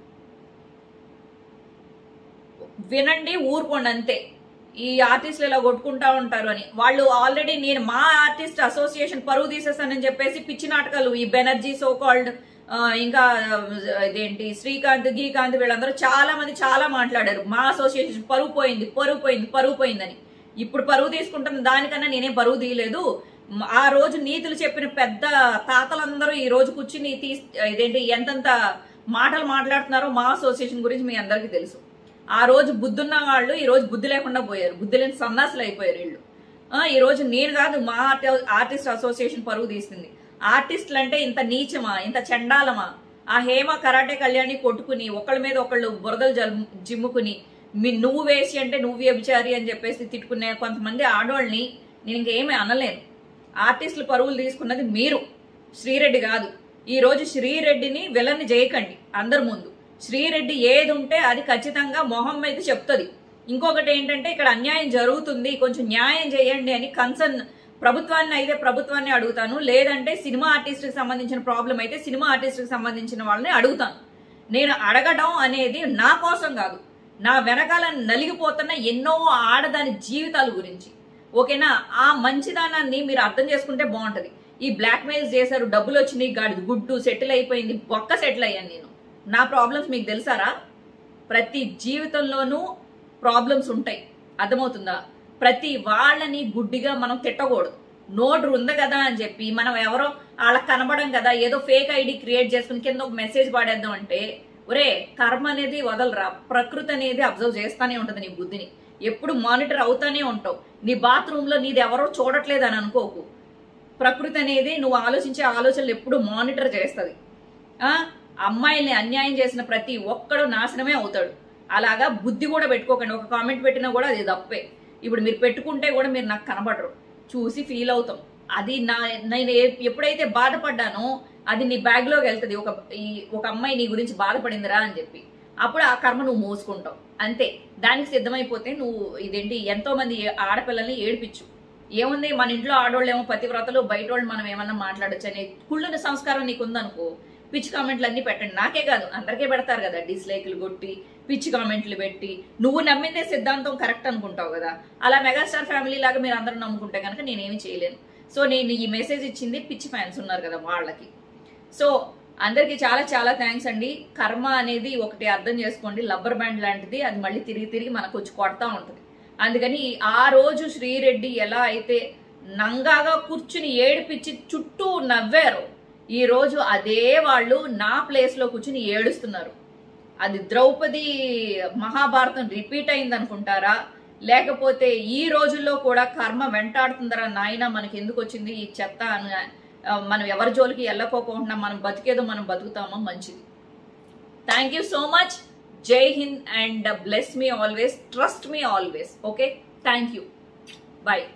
వినండి ఊరుకోండి అంతే ఈ ఆర్టిస్టులు ఇలా కొట్టుకుంటా ఉంటారు అని వాళ్ళు ఆల్రెడీ నేను మా ఆర్టిస్ట్ అసోసియేషన్ పరువు తీసేస్తానని చెప్పేసి పిచ్చి నాటకాలు ఈ బెనర్జీ సో కాల్డ్ ఇంకా ఆ, ఇదేంటి శ్రీకాంత్ గీకాంత్ వీళ్ళందరూ చాలా మంది చాలా మాట్లాడారు మా అసోసియేషన్ పరువు పోయింది పరువు పోయింది పరువు పోయిందని ఇప్పుడు పరువు తీసుకుంటున్న దానికన్నా నేనే పరువు తీయలేదు మ- ఆ రోజు నీతులు చెప్పిన పెద్ద తాతలందరూ ఈ రోజు కూర్చుని తీ ఇదేంటి ఎంతెంత మాటలు మాట్లాడుతున్నారో మా అసోసియేషన్ గురించి మీ అందరికీ తెలుసు ఆ రోజు బుద్ధున్న వాళ్ళు ఈ రోజు బుద్ధి లేకుండా పోయారు బుద్ధి లేని సన్నాసులు అయిపోయారు వీళ్ళు ఆ, ఈ రోజు నేను కాదు మా ఆర్టి- ఆర్టిస్ట్ అసోసియేషన్ పరువు తీస్తుంది ఆర్టిస్టులు అంటే ఇంత నీచమా ఇంత చండాలమా ఆ హేమ కరాటే కళ్యాణి కొట్టుకుని ఒకళ్ళ మీద ఒకళ్ళు బురదలు జల్- జిమ్ముకుని మీ నువ్వు వేసి అంటే నువ్వు వ్యభిచారి అని చెప్పేసి తిట్టుకునే కొంతమంది ఆడవాళ్ళని నేను ఇంకేమీ అనలేను ఆర్టిస్టులు పరువులు తీసుకున్నది మీరు శ్రీరెడ్డి కాదు ఈ రోజు శ్రీరెడ్డిని విలన్ని చేయకండి అందరి ముందు శ్రీరెడ్డి ఏది ఉంటే అది ఖచ్చితంగా మొహం మీద చెప్తుంది ఇంకొకటి ఏంటంటే ఇక్కడ అన్యాయం జరుగుతుంది కొంచెం న్యాయం చేయండి అని కన్సర్న్ ప్రభుత్వాన్ని అయితే ప్రభుత్వాన్ని అడుగుతాను లేదంటే సినిమా ఆర్టిస్ట్కి సంబంధించిన ప్రాబ్లం అయితే సినిమా ఆర్టిస్ట్కి సంబంధించిన వాళ్ళని అడుగుతాను నేను అడగడం అనేది నా కోసం కాదు నా వెనకాల నలిగిపోతున్న ఎన్నో ఆడదాని జీవితాల గురించి ఓకేనా ఆ మంచిదానాన్ని మీరు అర్థం చేసుకుంటే బాగుంటది ఈ బ్లాక్ మెయిల్స్ చేశారు డబ్బులు వచ్చినాయి గాడి గుడ్డు సెటిల్ అయిపోయింది బొక్క సెటిల్ అయ్యాను నేను నా ప్రాబ్లమ్స్ మీకు తెలుసారా ప్రతి జీవితంలోనూ ప్రాబ్లమ్స్ ఉంటాయి అర్థమవుతుందా ప్రతి వాళ్ళని గుడ్డిగా మనం తిట్టకూడదు నోటు ఉంది కదా అని చెప్పి మనం ఎవరో వాళ్ళకి కనబడం కదా ఏదో ఫేక్ ఐడి క్రియేట్ చేసుకుని కింద ఒక మెసేజ్ పాడేద్దాం అంటే ఒరే కర్మ అనేది వదలరా ప్రకృతి అనేది అబ్జర్వ్ చేస్తానే ఉంటుంది నీ బుద్ధిని ఎప్పుడు మానిటర్ అవుతానే ఉంటావు నీ బాత్రూమ్ లో నీది ఎవరో చూడట్లేదు అని అనుకోకు ప్రకృతి అనేది నువ్వు ఆలోచించే ఆలోచనలు ఎప్పుడు మానిటర్ చేస్తుంది ఆ అమ్మాయిల్ని అన్యాయం చేసిన ప్రతి ఒక్కడు నాశనమే అవుతాడు అలాగా బుద్ధి కూడా పెట్టుకోకండి ఒక కామెంట్ పెట్టినా కూడా అది తప్పే ఇప్పుడు మీరు పెట్టుకుంటే కూడా మీరు నాకు కనబడరు చూసి ఫీల్ అవుతాం అది నా నేను ఏ- ఎప్పుడైతే బాధపడ్డానో అది నీ బ్యాగ్ లోకి వెళ్తుంది ఒక ఈ ఒక అమ్మాయి నీ గురించి బాధపడిందిరా అని చెప్పి అప్పుడు ఆ కర్మ నువ్వు మోసుకుంటావు అంతే దానికి సిద్ధమైపోతే నువ్వు ఇదేంటి ఎంతో మంది ఆడపిల్లల్ని ఏడిపించు ఏముంది మన ఇంట్లో ఆడవాళ్ళు ఏమో పతివ్రతలు బయట వాళ్ళు మనం ఏమన్నా మాట్లాడొచ్చు అనే కుళ్ళుని సంస్కారం నీకు ఉందనుకో పిచ్చి కామెంట్లు అన్ని పెట్టండి నాకే కాదు అందరికీ పెడతారు కదా డిస్లైక్లు కొట్టి పిచ్చి కామెంట్లు పెట్టి నువ్వు నమ్మిందే సిద్ధాంతం కరెక్ట్ అనుకుంటావు కదా అలా మెగాస్టార్ ఫ్యామిలీ లాగా మీరు అందరూ నమ్ముకుంటే కనుక నేనేమి చేయలేను సో నేను ఈ మెసేజ్ ఇచ్చింది పిచ్చి ఫ్యాన్స్ ఉన్నారు కదా వాళ్ళకి సో అందరికీ చాలా చాలా థ్యాంక్స్ అండి కర్మ అనేది ఒకటి అర్థం చేసుకోండి లబ్బర్ బ్యాండ్ లాంటిది అది మళ్ళీ తిరిగి తిరిగి మనకు వచ్చి కొడతా ఉంటుంది అందుకని ఆ రోజు శ్రీరెడ్డి ఎలా అయితే నంగాగా కూర్చుని ఏడిపించి చుట్టూ నవ్వారు ఈ రోజు అదే వాళ్ళు నా ప్లేస్ లో కూర్చుని ఏడుస్తున్నారు అది ద్రౌపది మహాభారతం రిపీట్ అయింది అనుకుంటారా లేకపోతే ఈ రోజుల్లో కూడా కర్మ వెంటాడుతుందరా నాయన మనకి ఎందుకు వచ్చింది ఈ చెత్త అని ఆ, మనం ఎవరి జోలికి వెళ్ళకోకుండా మనం బతికేదో మనం బతుకుతామో మంచిది thank you so much Jai Hind and bless me always trust me always okay thank you bye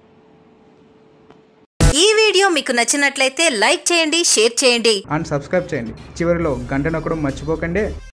ఈ వీడియో మీకు నచ్చినట్లయితే లైక్ చేయండి షేర్ చేయండి అండ్ సబ్స్క్రైబ్ చేయండి చివరిలో గంట నొక్కడం మర్చిపోకండి